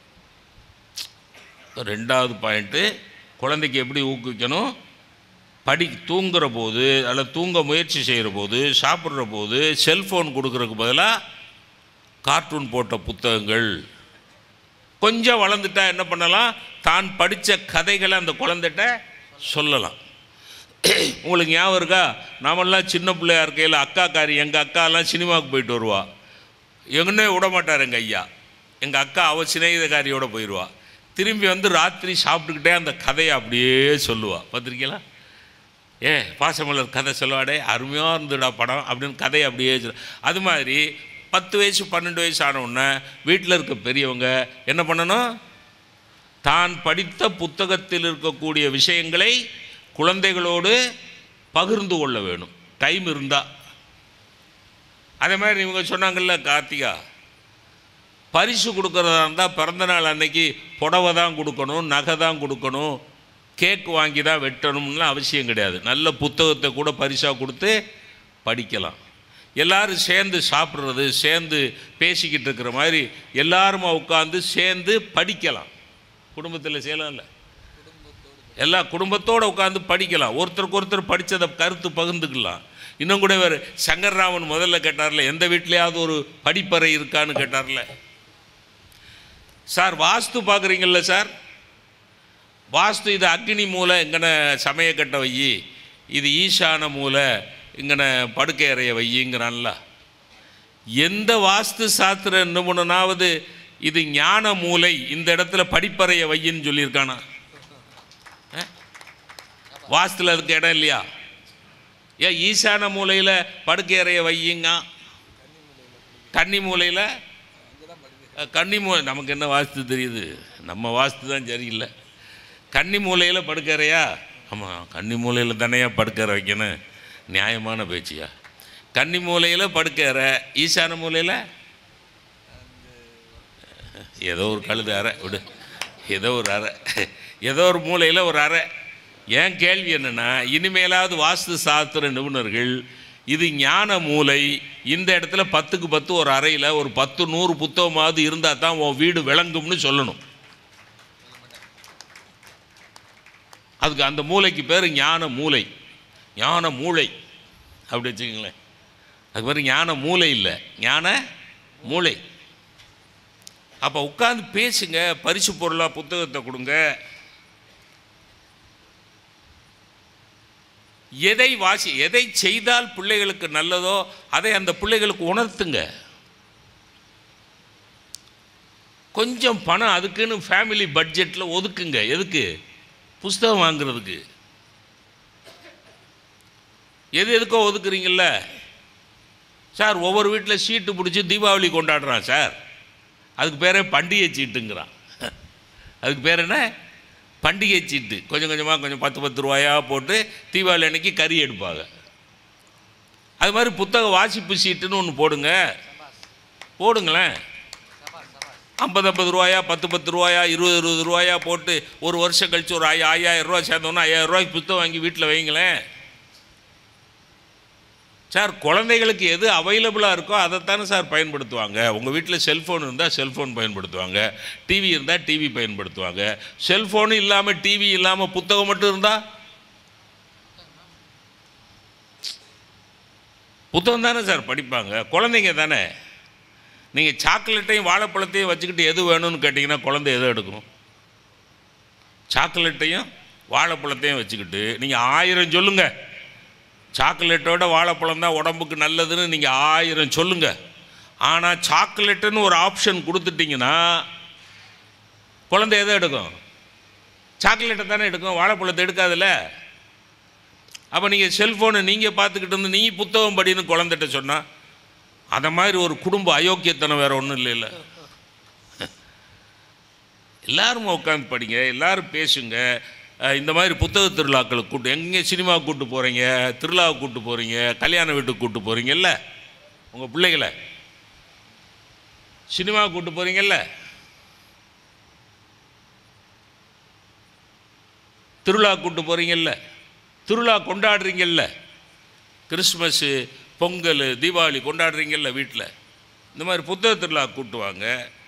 ரெண்டாவது பாயிண்ட்டு குழந்தைக்கு எப்படி ஊக்குவிக்கணும் படி தூங்குற போது அல்லது தூங்க முயற்சி செய்கிற போது சாப்பிட்ற போது செல்ஃபோன் கொடுக்கறதுக்கு பதிலாக கார்ட்டூன் போட்ட புத்தகங்கள் கொஞ்சம் வளர்ந்துட்டா என்ன பண்ணலாம் தான் படித்த கதைகளை அந்த குழந்தைகிட்ட சொல்லலாம் உங்களுக்கு ஞாபகம் இருக்கா நாமெல்லாம் சின்ன பிள்ளையா இருக்கையில் அக்காக்காரி எங்கள் அக்காலாம் சினிமாவுக்கு போயிட்டு வருவா எங்கன்னே விட மாட்டார் எங்கள் ஐயா எங்கள் அக்கா அவள் சிநேகிதக்காரியோட போயிடுவா திரும்பி வந்து ராத்திரி சாப்பிட்டுக்கிட்டே அந்த கதையை அப்படியே சொல்லுவா பார்த்துருக்கீங்களா ஏ பாசமலர் கதை சொல்லுவாடே அருமையாக இருந்துடா படம் அப்படின்னு கதையை அப்படியே சொல்லு அது மாதிரி பத்து வயசு பன்னெண்டு வயசு ஆன உடனே வீட்டில் இருக்க பெரியவங்க என்ன பண்ணணும் தான் படித்த புத்தகத்தில் இருக்கக்கூடிய விஷயங்களை குழந்தைகளோடு பகிர்ந்து கொள்ள வேணும் டைம் இருந்தால் அதே மாதிரி இவங்க சொன்னாங்கல்ல கார்த்திகா பரிசு கொடுக்கறதா இருந்தால் பிறந்தநாள் அன்னைக்கு புடவை தான் கொடுக்கணும் நகை தான் கொடுக்கணும் கேக் வாங்கி தான் வெட்டணும்லாம் அவசியம் கிடையாது நல்ல புத்தகத்தை கூட பரிசாக கொடுத்து படிக்கலாம் எல்லாரும் சேர்ந்து சாப்பிட்றது சேர்ந்து பேசிக்கிட்டு இருக்கிற மாதிரி எல்லாருமா உட்காந்து சேர்ந்து படிக்கலாம் குடும்பத்தில் செய்யலாம்ல எல்லா குடும்பத்தோடு உட்காந்து படிக்கலாம் ஒருத்தருக்கு ஒருத்தர் படித்ததை கருத்து பகிர்ந்துக்கலாம் இன்னும் கூட வேறு சங்கர்ராமன் முதல்ல கேட்டார்ல எந்த வீட்லேயாவது ஒரு படிப்பறை இருக்கான்னு கேட்டார்ல சார் வாஸ்து பார்க்குறீங்கல்ல சார் வாஸ்து இது அக்னி மூலை இங்கன சமயக்கட்டை வை இது ஈசான மூலை இங்கன படுக்கை அறைய வையுங்கிறான்ல எந்த வாஸ்து சாஸ்திர நிபுணனாவது இது ஞான மூலை இந்த இடத்துல படிப்பறைய வையின்னு சொல்லியிருக்கானா அஹ்? வாஸ்துல அதுக்கு இடம் இல்லையா ஏன் ஈசான மூலையில் படுக்கை அறைய வையுங்க கன்னி மூலையில் அஹ், கன்னி மூலை நமக்கு என்ன வாஸ்து தெரியுது நம்ம வாஸ்து தான் சரியில்லை கன்னி மூலையில் படுக்கறையா ஆமாம் கன்னி மூலையில் தானேயா படுக்கறை வைக்கணும் நியாயமான பேச்சியா கன்னி மூலையில் படுக்கற ஈசான மூலையில் ஏதோ ஒரு கழுது அறை விடு ஏதோ ஒரு அறை ஏதோ ஒரு மூலையில் ஒரு அறை ஏன் கேள்வி என்னென்னா இனிமேலாவது வாஸ்து சாஸ்திர நிபுணர்கள் இது ஞான மூலை இந்த இடத்துல பத்துக்கு பத்து ஒரு அறையில் ஒரு பத்து நூறு புத்தகமாவது இருந்தால் தான் உன் வீடு விளங்கும்னு சொல்லணும் அதுக்கு அந்த மூளைக்கு பேர் ஞான மூளை ஞான மூளை அப்படி வச்சுக்கோங்களேன் அது மாதிரி ஞான மூளை இல்லை ஞான மூளை அப்போ உட்காந்து பேசுங்க பரிசு பொருளாக புத்தகத்தை கொடுங்க எதை வாசி எதை செய்தால் பிள்ளைகளுக்கு நல்லதோ அதை அந்த பிள்ளைகளுக்கு உணர்த்துங்க கொஞ்சம் பணம் அதுக்குன்னு ஃபேமிலி பட்ஜெட்டில் ஒதுக்குங்க எதுக்கு புஸ்தகம் வாங்குறதுக்கு எது எதுக்கோ ஒதுக்குறீங்கல்ல சார் ஒவ்வொரு வீட்டில் சீட்டு பிடிச்சி தீபாவளி கொண்டாடுறான் சார் அதுக்கு பேரே பண்டிகை சீட்டுங்கிறான் அதுக்கு பேர் என்ன பண்டிகை சீட்டு கொஞ்சம் கொஞ்சமாக கொஞ்சம் பத்து பத்து ரூபாயா போட்டு தீபாவளி அன்னைக்கு கறி எடுப்பாங்க அது மாதிரி புத்தக வாசிப்பு சீட்டுன்னு ஒன்று போடுங்க போடுங்களேன் ஐம்பது ஐம்பது ரூபாயா பத்து பத்து ரூபாயா இருபது இருபது ரூபாயா போட்டு ஒரு வருஷம் கழிச்சு ஒரு ஐயா ஐயாயிரம் ரூபா சேர்ந்தோன்னா ஐயாயிரம் ரூபாய்க்கு புத்தகம் வாங்கி வீட்டில் வைங்களேன் சார் குழந்தைகளுக்கு எது அவைலபிளாக இருக்கோ அதைத்தானே சார் பயன்படுத்துவாங்க உங்கள் வீட்டில் செல்ஃபோன் இருந்தால் செல்ஃபோன் பயன்படுத்துவாங்க டிவி இருந்தால் டிவி பயன்படுத்துவாங்க செல்ஃபோனு இல்லாமல் டிவி இல்லாமல் புத்தகம் மட்டும் இருந்தால் புத்தகம் தானே சார் படிப்பாங்க குழந்தைங்க தானே நீங்கள் சாக்லேட்டையும் வாழைப்பழத்தையும் வச்சுக்கிட்டு எது வேணும்னு கேட்டிங்கன்னா குழந்தை எதை எடுக்கணும் சாக்லேட்டையும் வாழைப்பழத்தையும் வச்சுக்கிட்டு நீங்கள் ஆயிரம் சொல்லுங்கள் சாக்லேட்டோட வாழைப்பழம் தான் உடம்புக்கு நல்லதுன்னு நீங்கள் ஆயிரம் சொல்லுங்கள் ஆனால் சாக்லேட்டுன்னு ஒரு ஆப்ஷன் கொடுத்துட்டிங்கன்னா குழந்தை எதை எடுக்கும் சாக்லேட்டை தானே எடுக்கும் வாழைப்பழத்தை எடுக்காதுல்ல அப்போ நீங்கள் செல்ஃபோனை நீங்கள் பார்த்துக்கிட்டு இருந்து நீ புத்தகம் படின்னு குழந்தைகிட்ட சொன்னால் அந்த மாதிரி ஒரு குடும்ப அயோக்கியத்தனம் வேறு ஒன்றும் இல்லைல்ல எல்லாரும் உட்காந்து படிங்க எல்லாரும் பேசுங்க அஹ் இந்த மாதிரி புத்தக திருவிழாக்களுக்கு கூட்டு எங்கே சினிமா கூட்டு போகிறீங்க திருவிழாவுக்கு கூட்டு போகிறீங்க கல்யாண வீட்டுக்கு கூட்டு போகிறீங்கல்ல உங்கள் பிள்ளைகளை சினிமா கூட்டு போகிறீங்கல்ல திருவிழா கூட்டு போகிறீங்கல்ல திருவிழா கொண்டாடுறீங்கல்ல கிறிஸ்மஸ்ஸு பொங்கல் தீபாவளி கொண்டாடுறீங்கல்ல வீட்டில் இந்த மாதிரி புத்தக திருவிழா கூட்டுவாங்க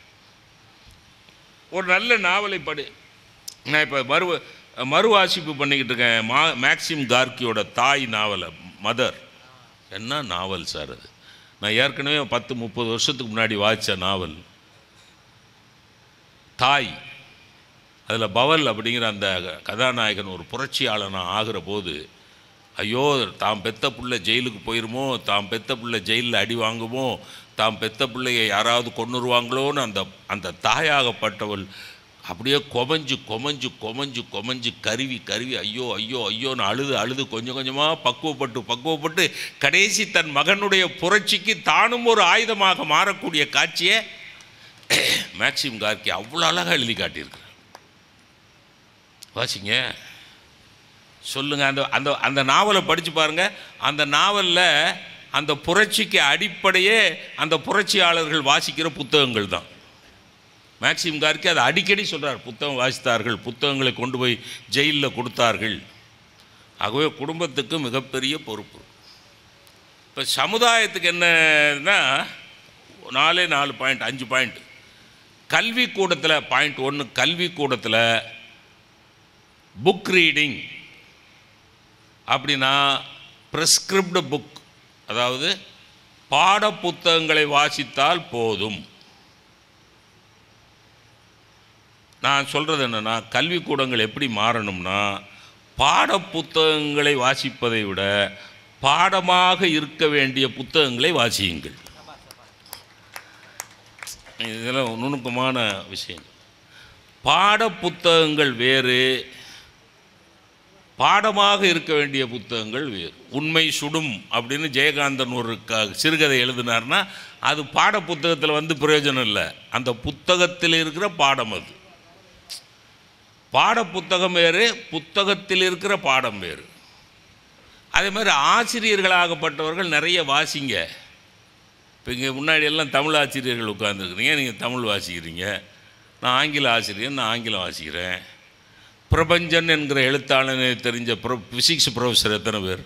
ஒரு நல்ல நாவலை படி நான் இப்போ மறு மறுவாசிப்பு பண்ணிக்கிட்டு இருக்கேன் மா மேக்சிம் கார்கியோட தாய் நாவலை மதர் என்ன நாவல் சார் அது நான் ஏற்கனவே பத்து முப்பது வருஷத்துக்கு முன்னாடி வாசித்த நாவல் தாய் அதில் பவல் அப்படிங்கிற அந்த கதாநாயகன் ஒரு புரட்சியாளனாக ஆகிற போது ஐயோ தாம் பெத்த புள்ள ஜெயிலுக்கு போயிருமோ தாம் பெத்த புள்ள ஜெயிலில் அடி வாங்குமோ தாம் பெத்த பிள்ளையை யாராவது கொன்னுருவாங்களோன்னு அந்த அந்த தாயாகப்பட்டவள் அப்படியே கொமஞ்சு கொமஞ்சு கொமஞ்சு கொமஞ்சு கருவி கருவி ஐயோ ஐயோ ஐயோன்னு அழுது அழுது கொஞ்சம் கொஞ்சமாக பக்குவப்பட்டு பக்குவப்பட்டு கடைசி தன் மகனுடைய புரட்சிக்கு தானும் ஒரு ஆயுதமாக மாறக்கூடிய காட்சியை மேக்சிம் கார்கி அவ்வளோ அழகாக எழுதி காட்டியிருக்கிறார் வாசிங்க சொல்லுங்க அந்த அந்த அந்த நாவலை படித்து பாருங்க அந்த நாவலில் அந்த புரட்சிக்கு அடிப்படையே அந்த புரட்சியாளர்கள் வாசிக்கிற புத்தகங்கள் தான் மேக்சிம் கார்கி அதை அடிக்கடி சொல்கிறார் புத்தகம் வாசித்தார்கள் புத்தகங்களை கொண்டு போய் ஜெயிலில் கொடுத்தார்கள் ஆகவே குடும்பத்துக்கு மிகப்பெரிய பொறுப்பு இப்போ சமுதாயத்துக்கு என்னன்னா நாலே நாலு பாயிண்ட் அஞ்சு பாயிண்ட் கல்வி கூடத்தில் பாயிண்ட் ஒன்று கல்வி கூடத்தில் புக் ரீடிங் அப்படின்னா ப்ரெஸ்கிரிப்டு புக் அதாவது பாட புத்தகங்களை வாசித்தால் போதும் நான் சொல்கிறது என்னென்னா கல்விக்கூடங்கள் எப்படி மாறணும்னா பாட புத்தகங்களை வாசிப்பதை விட பாடமாக இருக்க வேண்டிய புத்தகங்களை வாசியுங்கள் இதெல்லாம் நுணுக்கமான விஷயம் பாட புத்தகங்கள் வேறு பாடமாக இருக்க வேண்டிய புத்தகங்கள் வேறு உண்மை சுடும் அப்படின்னு ஜெயகாந்தன் ஒரு க சிறுகதை எழுதினார்னா அது பாட புத்தகத்தில் வந்து பிரயோஜனம் இல்லை அந்த புத்தகத்தில் இருக்கிற பாடம் அது பாட புத்தகம் வேறு புத்தகத்தில் இருக்கிற பாடம் வேறு அதே மாதிரி ஆசிரியர்களாகப்பட்டவர்கள் நிறைய வாசிங்க இப்போ இங்கே முன்னாடி எல்லாம் தமிழ் ஆசிரியர்கள் உட்காந்துருக்குறீங்க நீங்கள் தமிழ் வாசிக்கிறீங்க நான் ஆங்கில ஆசிரியர் நான் ஆங்கிலம் வாசிக்கிறேன் பிரபஞ்சன் என்கிற எழுத்தாளனை தெரிஞ்ச ப்ரொ ஃபிசிக்ஸ் ப்ரொஃபஸர் எத்தனை பேர்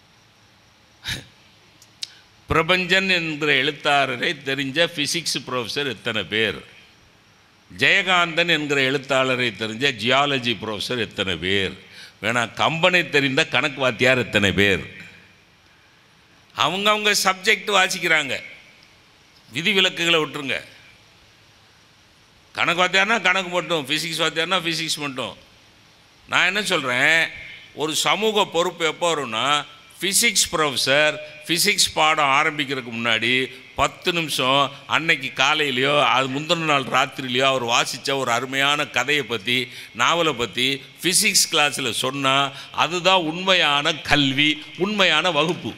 பிரபஞ்சன் என்கிற எழுத்தாளரை தெரிஞ்ச ஃபிசிக்ஸ் ப்ரொஃபஸர் எத்தனை பேர் ஜெயகாந்தன் என்கிற எழுத்தாளரை தெரிஞ்ச ஜியாலஜி ப்ரொஃபஸர் எத்தனை பேர் வேணா கம்பனை தெரிந்த கணக்கு வாத்தியார் எத்தனை பேர் அவங்கவுங்க சப்ஜெக்ட் வாசிக்கிறாங்க விதிவிலக்குகளை விட்டுருங்க கணக்கு வாத்தியார்னா கணக்கு மட்டும் ஃபிசிக்ஸ் வாத்தியார்னா ஃபிசிக்ஸ் மட்டும் நான் என்ன சொல்கிறேன் ஒரு சமூக பொறுப்பு எப்போ வரும்னா ஃபிசிக்ஸ் ப்ரொஃபஸர் ஃபிசிக்ஸ் பாடம் ஆரம்பிக்கிறதுக்கு முன்னாடி பத்து நிமிஷம் அன்னைக்கு காலையிலையோ அது முந்தின நாள் ராத்திரிலையோ அவர் வாசித்த ஒரு அருமையான கதையை பற்றி நாவலை பற்றி ஃபிசிக்ஸ் கிளாஸில் சொன்னால் அதுதான் உண்மையான கல்வி உண்மையான வகுப்பு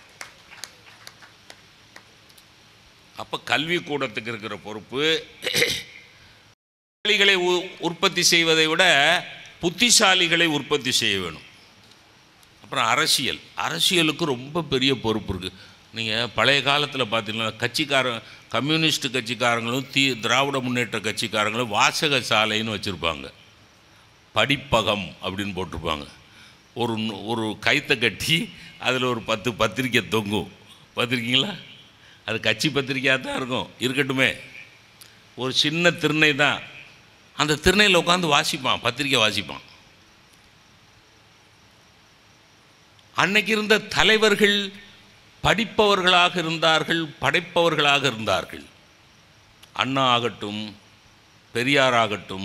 அப்போ கல்வி கூடத்துக்கு இருக்கிற பொறுப்பு புத்திசாலிகளை உ- உற்பத்தி செய்வதை விட புத்திசாலிகளை உற்பத்தி செய்ய வேணும் அப்புறம் அரசியல் அரசியலுக்கு ரொம்ப பெரிய பொறுப்பு இருக்குது நீங்கள் பழைய காலத்தில் பார்த்தீங்கன்னா கட்சிக்காரன் கம்யூனிஸ்ட் கட்சிக்காரங்களும் தீ திராவிட முன்னேற்ற கட்சிக்காரங்களும் வாசக சாலைன்னு வச்சுருப்பாங்க படிப்பகம் அப்படின்னு போட்டிருப்பாங்க ஒரு நு- ஒரு கைத்தை கட்டி அதில் ஒரு பத்து பத்திரிக்கை தொங்கும் பார்த்துருக்கீங்களா அது கட்சி பத்திரிக்கையாக தான் இருக்கும் இருக்கட்டுமே ஒரு சின்ன திருநை தான் அந்த திருநையில் உட்காந்து வாசிப்பான் பத்திரிக்கை வாசிப்பான் அன்னைக்கு இருந்த தலைவர்கள் படிப்பவர்களாக இருந்தார்கள் படைப்பவர்களாக இருந்தார்கள் அண்ணா ஆகட்டும் பெரியார் ஆகட்டும்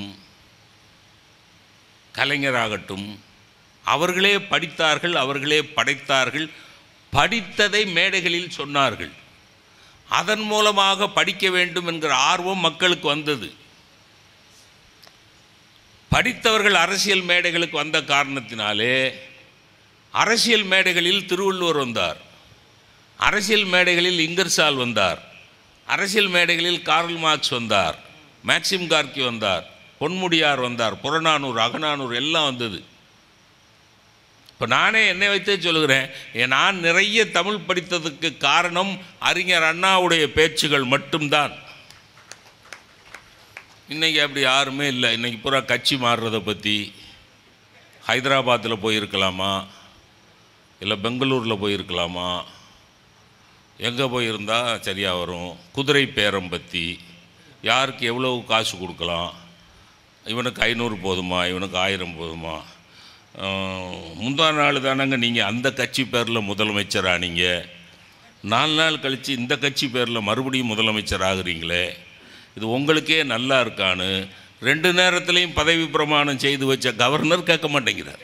கலைஞராகட்டும் அவர்களே படித்தார்கள் அவர்களே படைத்தார்கள் படித்ததை மேடைகளில் சொன்னார்கள் அதன் மூலமாக படிக்க வேண்டும் என்கிற ஆர்வம் மக்களுக்கு வந்தது படித்தவர்கள் அரசியல் மேடைகளுக்கு வந்த காரணத்தினாலே அரசியல் மேடைகளில் திருவள்ளுவர் வந்தார் அரசியல் மேடைகளில் இங்கர்சால் வந்தார் அரசியல் மேடைகளில் கார்ல் மார்க்ஸ் வந்தார் மேக்சிம் கார்கி வந்தார் பொன்முடியார் வந்தார் புறநானூறு அகநானூறு எல்லாம் வந்தது இப்போ நானே என்னை வைத்தே சொல்லுகிறேன் ஏன் நான் நிறைய தமிழ் படித்ததுக்கு காரணம் அறிஞர் அண்ணாவுடைய பேச்சுகள் மட்டும்தான் இன்றைக்கி அப்படி யாருமே இல்லை இன்றைக்கி பூரா கட்சி மாறுறதை பற்றி ஹைதராபாத்தில் போயிருக்கலாமா இல்லை பெங்களூரில் போயிருக்கலாமா எங்கே போயிருந்தா சரியாக வரும் குதிரை பேரம் பற்றி யாருக்கு எவ்வளவு காசு கொடுக்கலாம் இவனுக்கு ஐநூறு போதுமா இவனுக்கு ஆயிரம் போதுமா ஆஹ், முந்தா நாள் தானங்க நீங்கள் அந்த கட்சி பேரில் முதலமைச்சர் ஆனீங்க நாலு நாள் கழித்து இந்த கட்சி பேரில் மறுபடியும் முதலமைச்சர் ஆகுறீங்களே இது உங்களுக்கே நல்லா இருக்கான்னு ரெண்டு நேரத்துலையும் பதவி பிரமாணம் செய்து வச்ச கவர்னர் கேட்க மாட்டேங்கிறார்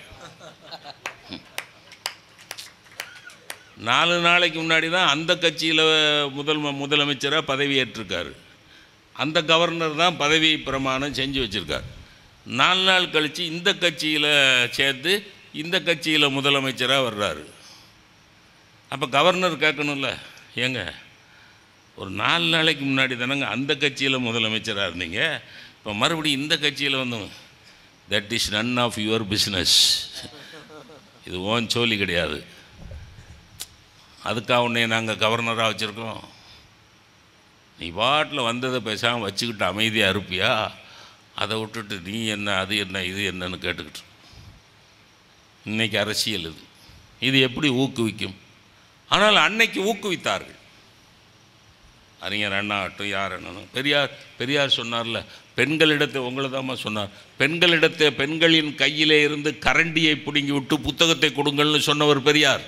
நாலு நாளைக்கு முன்னாடி தான் அந்த கட்சியில் முதல் முதலமைச்சராக பதவி ஏற்றிருக்காரு அந்த கவர்னர் தான் பதவி பிரமாணம் செஞ்சு வச்சுருக்கார் நாலு நாள் கழித்து இந்த கட்சியில் சேர்த்து இந்த கட்சியில் முதலமைச்சராக வர்றாரு அப்போ கவர்னர் கேட்கணும்ல ஏங்க ஒரு நாலு நாளைக்கு முன்னாடி தானங்க அந்த கட்சியில் முதலமைச்சராக இருந்தீங்க இப்போ மறுபடியும் இந்த கட்சியில் வந்து that is none of your business இது ஓன் சோலி கிடையாது அதுக்காக உன்னை நாங்கள் கவர்னராக வச்சுருக்கோம் நீ பாட்டில் வந்ததை பேசாமல் வச்சுக்கிட்டு அமைதியாக இருப்பியா அதை விட்டுட்டு நீ என்ன அது என்ன இது என்னன்னு கேட்டுக்கிட்டு இன்னைக்கு அரசியல் இது இது எப்படி ஊக்குவிக்கும் ஆனால் அன்னைக்கு ஊக்குவித்தார்கள் அறிஞர் அண்ணா ஆகட்டும் யார் அண்ணனும் பெரியார் பெரியார் சொன்னார்ல பெண்களிடத்தை உங்களை தாம்மா சொன்னார் பெண்களிடத்தை பெண்களின் கையிலே இருந்து கரண்டியை பிடுங்கி விட்டு புத்தகத்தை கொடுங்கள்னு சொன்னவர் பெரியார்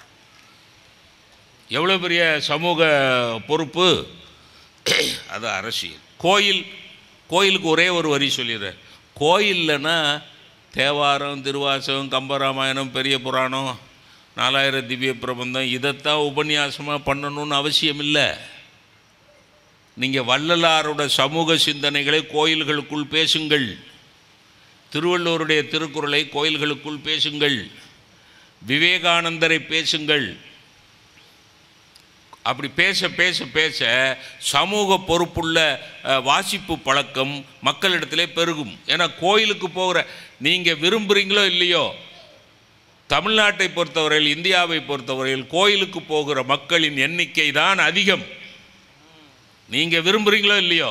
எவ்வளோ பெரிய சமூக பொறுப்பு அது அரசியல் கோயில் கோயிலுக்கு ஒரே ஒரு வரி சொல்லிடுறேன் கோயில்லனா தேவாரம் திருவாசகம் கம்பராமாயணம் பெரிய புராணம் நாலாயிரம் திவ்ய பிரபந்தம் இதைத்தான் உபன்யாசமாக பண்ணணும்னு அவசியம் இல்லை நீங்கள் வள்ளலாரோட சமூக சிந்தனைகளை கோயில்களுக்குள் பேசுங்கள் திருவள்ளுவருடைய திருக்குறளை கோயில்களுக்குள் பேசுங்கள் விவேகானந்தரை பேசுங்கள் அப்படி பேச பேச பேச சமூக பொறுப்புள்ள அஹ், வாசிப்பு பழக்கம் மக்களிடத்திலே பெருகும் ஏன்னா கோயிலுக்கு போகிற நீங்கள் விரும்புகிறீங்களோ இல்லையோ தமிழ்நாட்டை பொறுத்தவரையில் இந்தியாவை பொறுத்தவரையில் கோயிலுக்கு போகிற மக்களின் எண்ணிக்கை தான் அதிகம் நீங்கள் விரும்புகிறீங்களோ இல்லையோ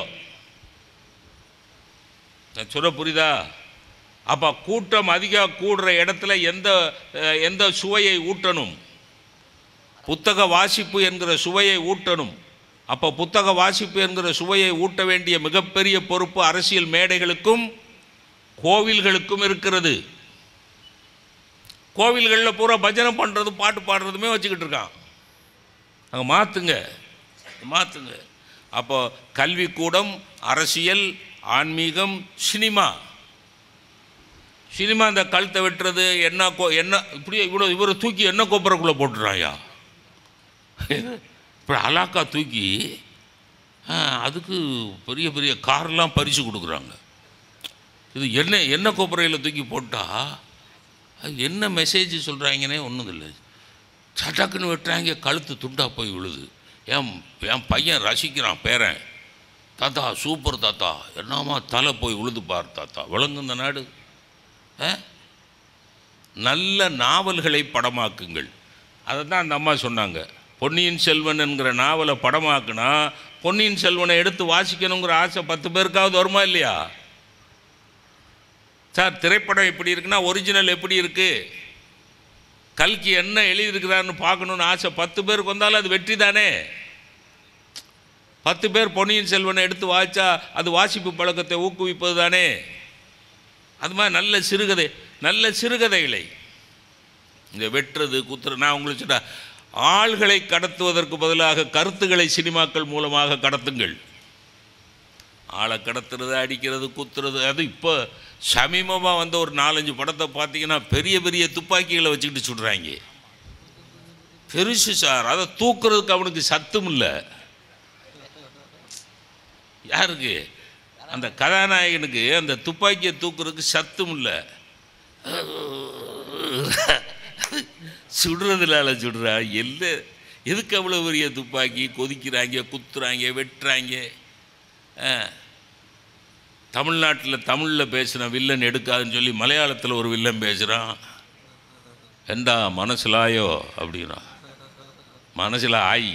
நான் சொல்ல புரியுதா அப்போ கூட்டம் அதிகம் கூடுற இடத்துல எந்த அஹ், எந்த சுவையை ஊட்டணும் புத்தக வாசிப்பு என்கிற சுவையை ஊட்டணும் அப்போ புத்தக வாசிப்பு என்கிற சுவையை ஊட்ட வேண்டிய மிகப்பெரிய பொறுப்பு அரசியல் மேடைகளுக்கும் கோவில்களுக்கும் இருக்கிறது கோவில்களில் பூரா பஜனை பண்ணுறது பாட்டு பாடுறதுமே வச்சுக்கிட்டு இருக்கான் அங்கே மாற்றுங்க மாற்றுங்க அப்போ கல்விக்கூடம் அரசியல் ஆன்மீகம் சினிமா சினிமா இந்த கழுத்தை வெட்டுறது என்ன கோ என்ன இப்படி இவ்வளோ இவரை தூக்கி என்ன கொப்பரைக்குள்ளே போட்டுறாயா இப்போ அலாக்கா தூக்கி ஆ, அதுக்கு பெரிய பெரிய கார்லாம் பரிசு கொடுக்குறாங்க இது என்ன என்ன கொப்பரையில் தூக்கி போட்டால் அது என்ன மெசேஜ் சொல்கிறாங்கன்னே ஒன்றும் இல்லை சட்டக்குன்னு வெட்டுறாங்க கழுத்து துண்டா போய் விழுது என் என் பையன் ரசிக்கிறான் பேரன் தாத்தா சூப்பர் தாத்தா என்னமா தலை போய் விழுது பார் தாத்தா விளங்கு இந்த நாடு ஆ? நல்ல நாவல்களை படமாக்குங்கள் அதை தான் அந்த அம்மா சொன்னாங்க பொன்னியின் செல்வன் என்கிற நாவலை படமாக்குனா பொன்னியின் செல்வனை எடுத்து வாசிக்கணுங்கிற ஆசை பத்து பேருக்காவது வருமா இல்லையா சார் திரைப்படம் எப்படி இருக்குன்னா ஒரிஜினல் எப்படி இருக்கு கல்கி என்ன எழுதியிருக்கிறான்னு பார்க்கணுன்னு ஆசை பத்து பேருக்கு வந்தாலும் அது வெற்றி தானே பத்து பேர் பொன்னியின் செல்வனை எடுத்து வாய்ச்சா அது வாசிப்பு பழக்கத்தை ஊக்குவிப்பது தானே அது மாதிரி நல்ல சிறுகதை நல்ல சிறுகதைகளை இந்த வெட்டுறது குத்துறது நான் உங்களுக்கு சொன்ன ஆள்களை கடத்துவதற்கு பதிலாக கருத்துக்களை சினிமாக்கள் மூலமாக கடத்துங்கள் ஆளை கடத்துறது அடிக்கிறது குத்துறது அது இப்போ சமீபமாக வந்த ஒரு நாலஞ்சு படத்தை பார்த்தீங்கன்னா பெரிய பெரிய துப்பாக்கிகளை வச்சுக்கிட்டு சுடுறாங்க பெருசு சார் அதை தூக்குறதுக்கு அவனுக்கு சத்தும் இல்லை யாருக்கு அந்த கதாநாயகனுக்கு அந்த துப்பாக்கியை தூக்குறதுக்கு சத்தும் இல்லை சுடுறதுனால சுடுறா இல்லை எதுக்கு அவ்வளோ பெரிய துப்பாக்கி கொதிக்கிறாங்க குத்துறாங்க வெட்டுறாங்க ஆ. தமிழ்நாட்டில் தமிழில் பேசின வில்லன் எடுக்காதுன்னு சொல்லி மலையாளத்தில் ஒரு வில்லன் பேசுகிறான் ஏண்டா மனசுலாயோ அப்படின்னா மனசில் ஆயி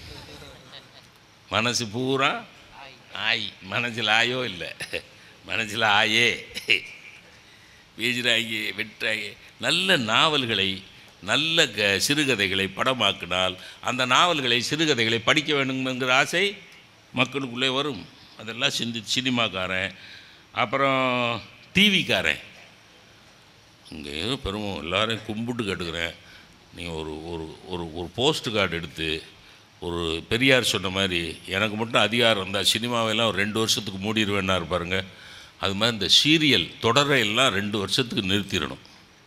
மனசு பூரா ஆய் மனசில் ஆயோ இல்லை மனசில் ஆயே வீசுறாங்க வெட்டுறாங்க நல்ல நாவல்களை நல்ல க சிறுகதைகளை படமாக்கினால் அந்த நாவல்களை சிறுகதைகளை படிக்க வேண்டுங்கிற ஆசை மக்களுக்குள்ளே வரும் அதெல்லாம் சிந்தி சினிமாக்காரன் அப்புறம் டிவிக்காரன் இங்கே பெருமை எல்லாரையும் கும்பிட்டு கேட்டுக்கிறேன் நீங்கள் ஒரு ஒரு ஒரு ஒரு போஸ்ட் கார்டு எடுத்து ஒரு பெரியார் சொன்ன மாதிரி எனக்கு மட்டும் அதிகாரம் இருந்தால் சினிமாவெல்லாம் ஒரு ரெண்டு வருஷத்துக்கு மூடிடுவேன்னா இருப்பாருங்க அது மாதிரி இந்த சீரியல் தொடரை எல்லாம் ரெண்டு வருஷத்துக்கு நிறுத்திடணும்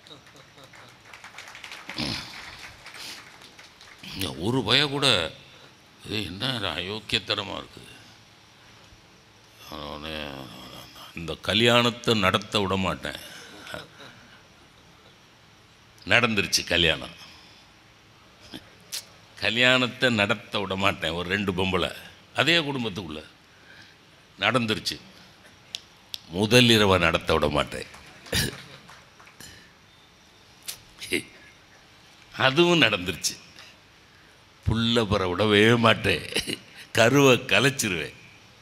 இங்க ஒரு பய கூட இது என்ன அயோக்கியத்தனமாக இருக்குது அவனே இந்த கல்யாணத்தை நடத்த விட மாட்டேன் நடந்துருச்சு கல்யாணம் கல்யாணத்தை நடத்த விட மாட்டேன் ஒரு ரெண்டு பொம்பளை அதே குடும்பத்துக்குள்ள நடந்துருச்சு முதல் இரவை நடத்த விட மாட்டேன் அதுவும் நடந்துருச்சு புள்ள பெற விடவே மாட்டேன் கருவை கலைச்சிருவேன்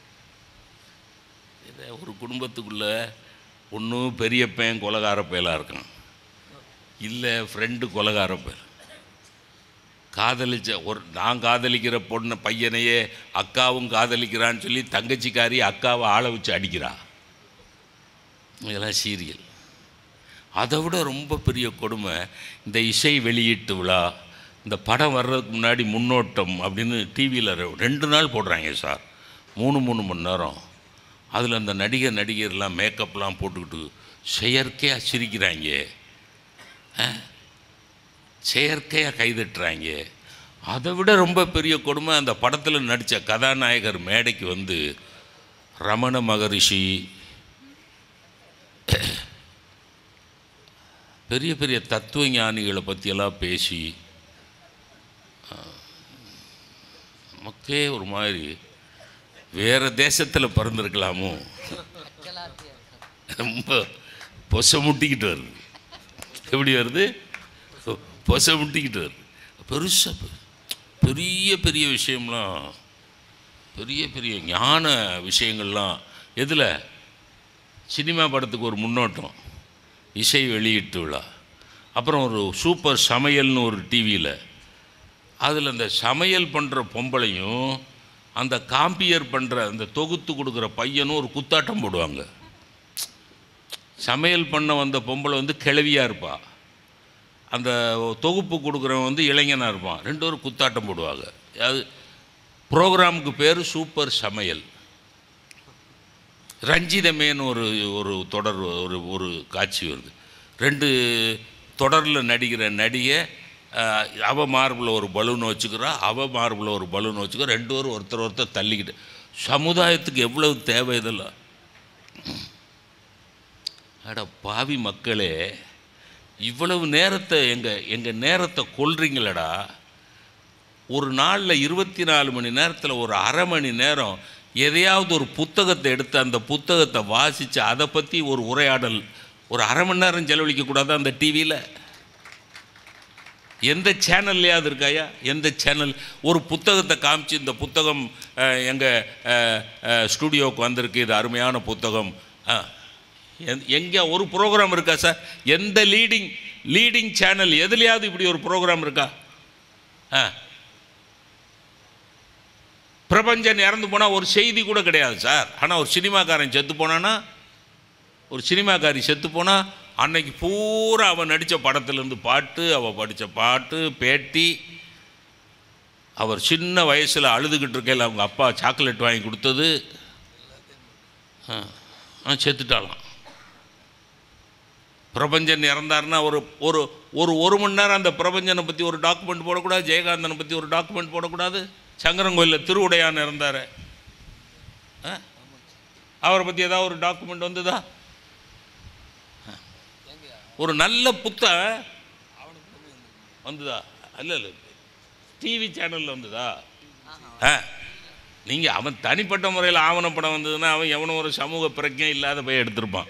இதை ஒரு குடும்பத்துக்குள்ள ஒன்றும் பெரிய பையன் கொலகார பயலாக இருக்கான் இல்லை ஃப்ரெண்டு கொலகார பயல் காதலிச்ச ஒரு நான் காதலிக்கிற பொண்ணை பையனையே அக்காவும் காதலிக்கிறான்னு சொல்லி தங்கச்சிக்காரி அக்காவை ஆளை வச்சு அடிக்கிறா இதெல்லாம் சீரியல் அதை விட ரொம்ப பெரிய கொடுமை இந்த இசை வெளியீட்டு விழா இந்த படம் வர்றதுக்கு முன்னாடி முன்னோட்டம் அப்படின்னு டிவியில் ரெண்டு நாள் போடுறாங்க சார் மூணு மூணு மணி நேரம் அதில் அந்த நடிகர் நடிகர்லாம் மேக்கப்லாம் போட்டுக்கிட்டு செயற்கையாக சிரிக்கிறாங்க செயற்கையாக கைதட்டுறாங்க அதை விட ரொம்ப பெரிய கொடுமை அந்த படத்தில் நடித்த கதாநாயகர் மேடைக்கு வந்து ரமண மகரிஷி பெரிய பெரிய தத்துவ ஞானிகளை பற்றியெல்லாம் பேசி நமக்கே ஒரு மாதிரி வேறு தேசத்தில் பிறந்திருக்கலாமோ ரொம்ப பொச முட்டிக்கிட்டு வருது எப்படி வருது பொச முட்டிக்கிட்டு வருது பெருசாக பெரிய பெரிய விஷயம்லாம் பெரிய பெரிய ஞான விஷயங்கள்லாம் எதில் சினிமா படத்துக்கு ஒரு முன்னோட்டம் இசை வெளியீட்டு விழா அப்புறம் ஒரு சூப்பர் சமையல்னு ஒரு டிவியில் அதில் அந்த சமையல் பண்ணுற பொம்பளையும் அந்த காம்பியர் பண்ணுற அந்த தொகுத்து கொடுக்குற பையனும் ஒரு குத்தாட்டம் போடுவாங்க சமையல் பண்ண வந்த பொம்பளை வந்து கிழவியாக இருப்பா அந்த தொகுப்பு கொடுக்குறவன் வந்து இளைஞனாக இருப்பான் ரெண்டு பேரும் குத்தாட்டம் போடுவாங்க அது ப்ரோக்ராமுக்கு பேர் சூப்பர் சமையல் ரஞ்சிதமேன்னு ஒரு ஒரு தொடர் ஒரு ஒரு காட்சி வருது ரெண்டு தொடரில் நடிக்கிற நடிகை அஹ், அவ மார்பில் ஒரு பலூன் வச்சுக்கிறா அவ மார்பில் ஒரு பலூன் வச்சுக்கிறா ரெண்டு பேரும் ஒருத்தர் ஒருத்தர் தள்ளிக்கிட்டு சமுதாயத்துக்கு எவ்வளவு தேவை இதெல்லாம் அட பாவி மக்களே இவ்வளவு நேரத்தை எங்கள் எங்கள் நேரத்தை கொல்றீங்களடா ஒரு நாளில் இருபத்தி நாலு மணி நேரத்தில் ஒரு அரை மணி நேரம் எதையாவது ஒரு புத்தகத்தை எடுத்து அந்த புத்தகத்தை வாசித்து அதை பற்றி ஒரு உரையாடல் ஒரு அரை மணி நேரம் செலவழிக்கக்கூடாது அந்த டிவியில் எந்த சேனல்லையாவது இருக்காயா எந்த சேனல் ஒரு புத்தகத்தை காமிச்சு இந்த புத்தகம் எங்கள் ஸ்டூடியோவுக்கு வந்திருக்கு இது அருமையான புத்தகம் எங்கே ஒரு ப்ரோக்ராம் இருக்கா சார் எந்த லீடிங் லீடிங் சேனல் எதுலையாவது இப்படி ஒரு ப்ரோக்ராம் இருக்கா ஆ பிரபஞ்சன் இறந்து போனால் ஒரு செய்தி கூட கிடையாது சார் ஆனால் ஒரு சினிமாக்காரன் செத்து போனான்னா ஒரு சினிமாக்காரி செத்து போனால் அன்னைக்கு பூரா அவன் நடித்த படத்துலேருந்து பாட்டு அவள் படித்த பாட்டு பேட்டி அவர் சின்ன வயசில் அழுதுகிட்டு இருக்கையில் அவங்க அப்பா சாக்லேட் வாங்கி கொடுத்தது ஆ, ஆ செத்துட்டாலாம் பிரபஞ்சன் இறந்தாருன்னா ஒரு ஒரு ஒரு ஒரு மணி நேரம் அந்த பிரபஞ்சனை பற்றி ஒரு டாக்குமெண்ட் போடக்கூடாது ஜெயகாந்தனை பற்றி ஒரு டாக்குமெண்ட் போடக்கூடாது சங்கரங்கோயிலில் திருவுடையான் இருந்தார் அவரை பற்றி ஏதாவது ஒரு டாக்குமெண்ட் வந்ததா ஒரு நல்ல புத்த வந்ததா அல்ல இல்லை டிவி சேனலில் வந்ததா ஆ நீங்கள் அவன் தனிப்பட்ட முறையில் ஆவணப்படம் வந்ததுன்னா அவன் எவனும் ஒரு சமூக பிரஜை இல்லாத போய் எடுத்திருப்பான்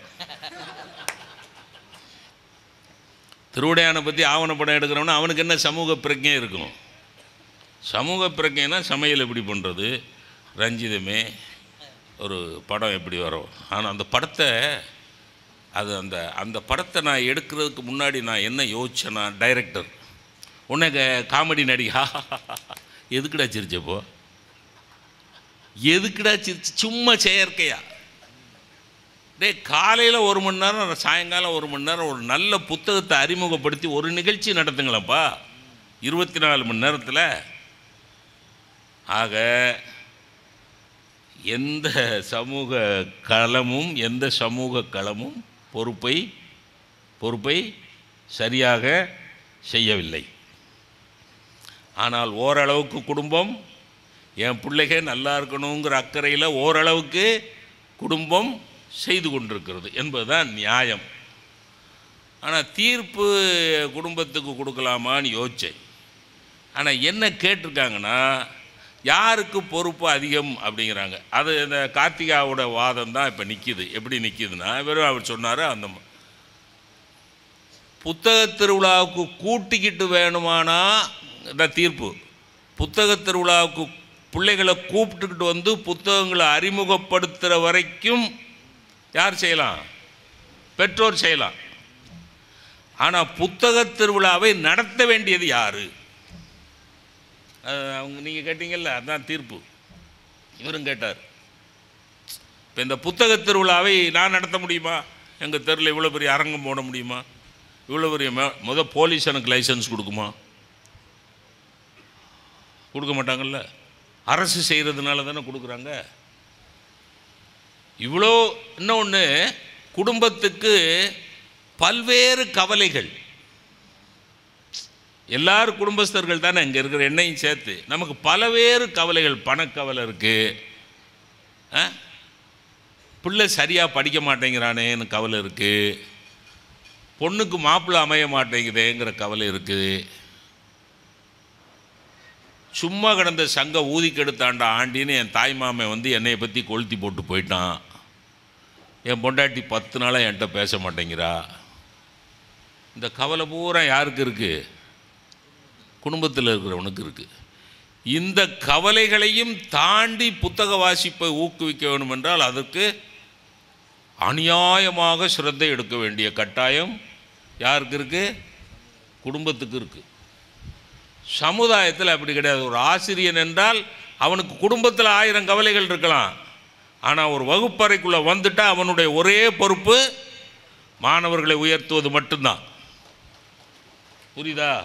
திருவுடையானை பற்றி ஆவணப்படம் எடுக்கிறவனா அவனுக்கு என்ன சமூக பிரஜை இருக்கும் சமூக பிரஜைனா சமையல் எப்படி பண்ணுறது ரஞ்சிதமே ஒரு படம் எப்படி வரும் ஆனால் அந்த படத்தை அது அந்த அந்த படத்தை நான் எடுக்கிறதுக்கு முன்னாடி நான் என்ன யோசிச்சேன்னா டைரக்டர் உன்னை காமெடி நடிகா எதுக்குடா சிரிச்சப்போ எதுக்குடா சிரிச்சு சும்மா செயற்கையா டேய் காலையில் ஒரு மணி நேரம் சாயங்காலம் ஒரு மணி நேரம் ஒரு நல்ல புத்தகத்தை அறிமுகப்படுத்தி ஒரு நிகழ்ச்சி நடத்துங்களப்பா இருபத்தி நாலு மணி நேரத்தில் ஆக எந்த சமூக களமும் எந்த சமூக களமும் பொறுப்பை பொறுப்பை சரியாக செய்யவில்லை ஆனால் ஓரளவுக்கு குடும்பம் என் பிள்ளைக நல்லா இருக்கணுங்கிற அக்கறையில் ஓரளவுக்கு குடும்பம் செய்து கொண்டிருக்கிறது என்பதுதான் நியாயம் ஆனால் தீர்ப்பு குடும்பத்துக்கு கொடுக்கலாமான்னு யோசித்தேன் ஆனால் என்ன கேட்டிருக்காங்கன்னா யாருக்கு பொறுப்பு அதிகம் அப்படிங்கிறாங்க அது இந்த கார்த்திகாவோட வாதம் தான் இப்போ நிற்கிது எப்படி நிற்கிதுன்னா வெறும் அவர் சொன்னார் அந்த ம- புத்தக திருவிழாவுக்கு கூட்டிக்கிட்டு வேணுமானா இந்த தீர்ப்பு புத்தக திருவிழாவுக்கு பிள்ளைகளை கூப்பிட்டுக்கிட்டு வந்து புத்தகங்களை அறிமுகப்படுத்துகிற வரைக்கும் யார் செய்யலாம் பெற்றோர் செய்யலாம் ஆனால் புத்தக திருவிழாவை நடத்த வேண்டியது யார் அவங்க நீங்கள் கேட்டீங்கல்ல அதான் தீர்ப்பு இவரும் கேட்டார் இப்போ இந்த புத்தக திருவிழாவை நான் நடத்த முடியுமா எங்கள் தெருவில் இவ்வளோ பெரிய அரங்கம் போட முடியுமா இவ்வளோ பெரிய ம முத போலீஸ் எனக்கு லைசன்ஸ் கொடுக்குமா கொடுக்க மாட்டாங்கல்ல அரசு செய்கிறதுனால தானே கொடுக்குறாங்க இவ்வளோ இன்னொன்று குடும்பத்துக்கு பல்வேறு கவலைகள் எல்லாரும் குடும்பஸ்தர்கள் தானே இங்கே இருக்கிற என்னையும் சேர்த்து நமக்கு பலவேறு கவலைகள் பணக்கவலை இருக்குது பிள்ளை சரியாக படிக்க மாட்டேங்கிறானேன்னு கவலை இருக்குது பொண்ணுக்கு மாப்பிள்ளை அமைய மாட்டேங்குதேங்கிற கவலை இருக்குது சும்மா கிடந்த சங்க ஊதி கெடுத்தாண்ட ஆண்டின்னு என் தாய் மாமன் வந்து என்னைய பற்றி கொளுத்தி போட்டு போயிட்டான் என் பொண்டாட்டி பத்து நாளாக என்கிட்ட பேச மாட்டேங்கிறா இந்த கவலை பூரா யாருக்கு இருக்குது குடும்பத்தில் இருக்கிறவனுக்கு இருக்குது இந்த கவலைகளையும் தாண்டி புத்தக வாசிப்பை ஊக்குவிக்க வேண்டும் என்றால் அதற்கு அநியாயமாக சிரத்தை எடுக்க வேண்டிய கட்டாயம் யாருக்கு இருக்குது குடும்பத்துக்கு இருக்குது சமுதாயத்தில் அப்படி கிடையாது ஒரு ஆசிரியன் என்றால் அவனுக்கு குடும்பத்தில் ஆயிரம் கவலைகள் இருக்கலாம் ஆனால் ஒரு வகுப்பறைக்குள்ளே வந்துட்டா அவனுடைய ஒரே பொறுப்பு மாணவர்களை உயர்த்துவது மட்டும்தான் புரியுதா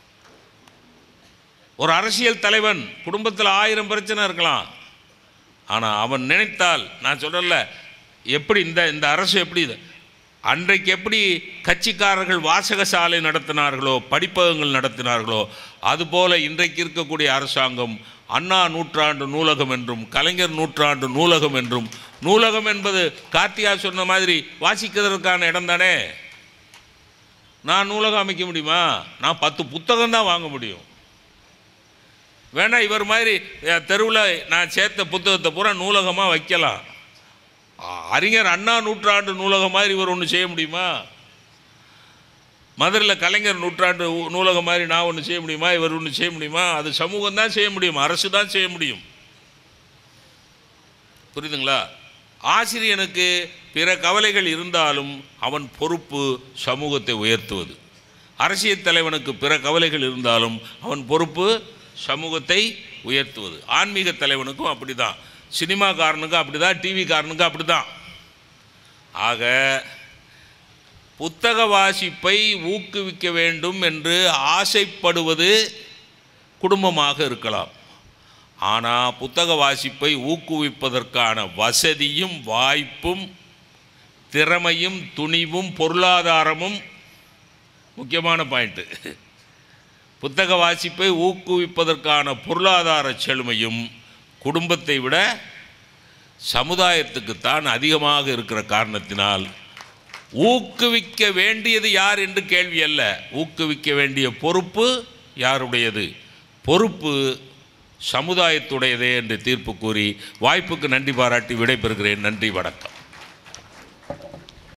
ஒரு அரசியல் தலைவன் குடும்பத்தில் ஆயிரம் பிரச்சனை இருக்கலாம் ஆனால் அவன் நினைத்தால் நான் சொல்கிறல எப்படி இந்த இந்த அரசு எப்படி இது அன்றைக்கு எப்படி கட்சிக்காரர்கள் வாசகசாலை நடத்தினார்களோ படிப்பகங்கள் நடத்தினார்களோ அதுபோல இன்றைக்கு இருக்கக்கூடிய அரசாங்கம் அண்ணா நூற்றாண்டு நூலகம் என்றும் கலைஞர் நூற்றாண்டு நூலகம் என்றும் நூலகம் என்பது கார்த்திகா சொன்ன மாதிரி வாசிக்கிறதற்கான இடம் தானே நான் நூலகம் அமைக்க முடியுமா நான் பத்து புத்தகம் தான் வாங்க முடியும் வேணா இவர் மாதிரி தெருவில் நான் சேர்த்த புத்தகத்தை பூரா நூலகமாக வைக்கலாம் அ- அறிஞர் அண்ணா நூற்றாண்டு நூலகம் மாதிரி இவர் ஒன்று செய்ய முடியுமா மதுரையில் கலைஞர் நூற்றாண்டு ஊ- நூலகம் மாதிரி நான் ஒன்று செய்ய முடியுமா இவர் ஒன்று செய்ய முடியுமா அது சமூகம் தான் செய்ய முடியும் அரசு தான் செய்ய முடியும் புரியுதுங்களா ஆசிரியனுக்கு பிற கவலைகள் இருந்தாலும் அவன் பொறுப்பு சமூகத்தை உயர்த்துவது அரசியல் தலைவனுக்கு பிற கவலைகள் இருந்தாலும் அவன் பொறுப்பு சமூகத்தை உயர்த்துவது ஆன்மீக தலைவனுக்கும் அப்படிதான் சினிமாக்காரனுக்கும் அப்படிதான் டிவிக்காரனுக்கும் அப்படிதான் ஆக புத்தக வாசிப்பை ஊக்குவிக்க வேண்டும் என்று ஆசைப்படுவது குடும்பமாக இருக்கலாம் ஆனால் புத்தக வாசிப்பை ஊக்குவிப்பதற்கான வசதியும் வாய்ப்பும் திறமையும் துணிவும் பொருளாதாரமும் முக்கியமான பாயிண்ட்டு புத்தக வாசிப்பை ஊக்குவிப்பதற்கான பொருளாதார செழுமையும் குடும்பத்தை விட சமுதாயத்துக்குத்தான் அதிகமாக இருக்கிற காரணத்தினால் ஊக்குவிக்க வேண்டியது யார் என்று கேள்வி அல்ல ஊக்குவிக்க வேண்டிய பொறுப்பு யாருடையது பொறுப்பு சமுதாயத்துடையதே என்று தீர்ப்பு கூறி வாய்ப்புக்கு நன்றி பாராட்டி விடைபெறுகிறேன் நன்றி வணக்கம்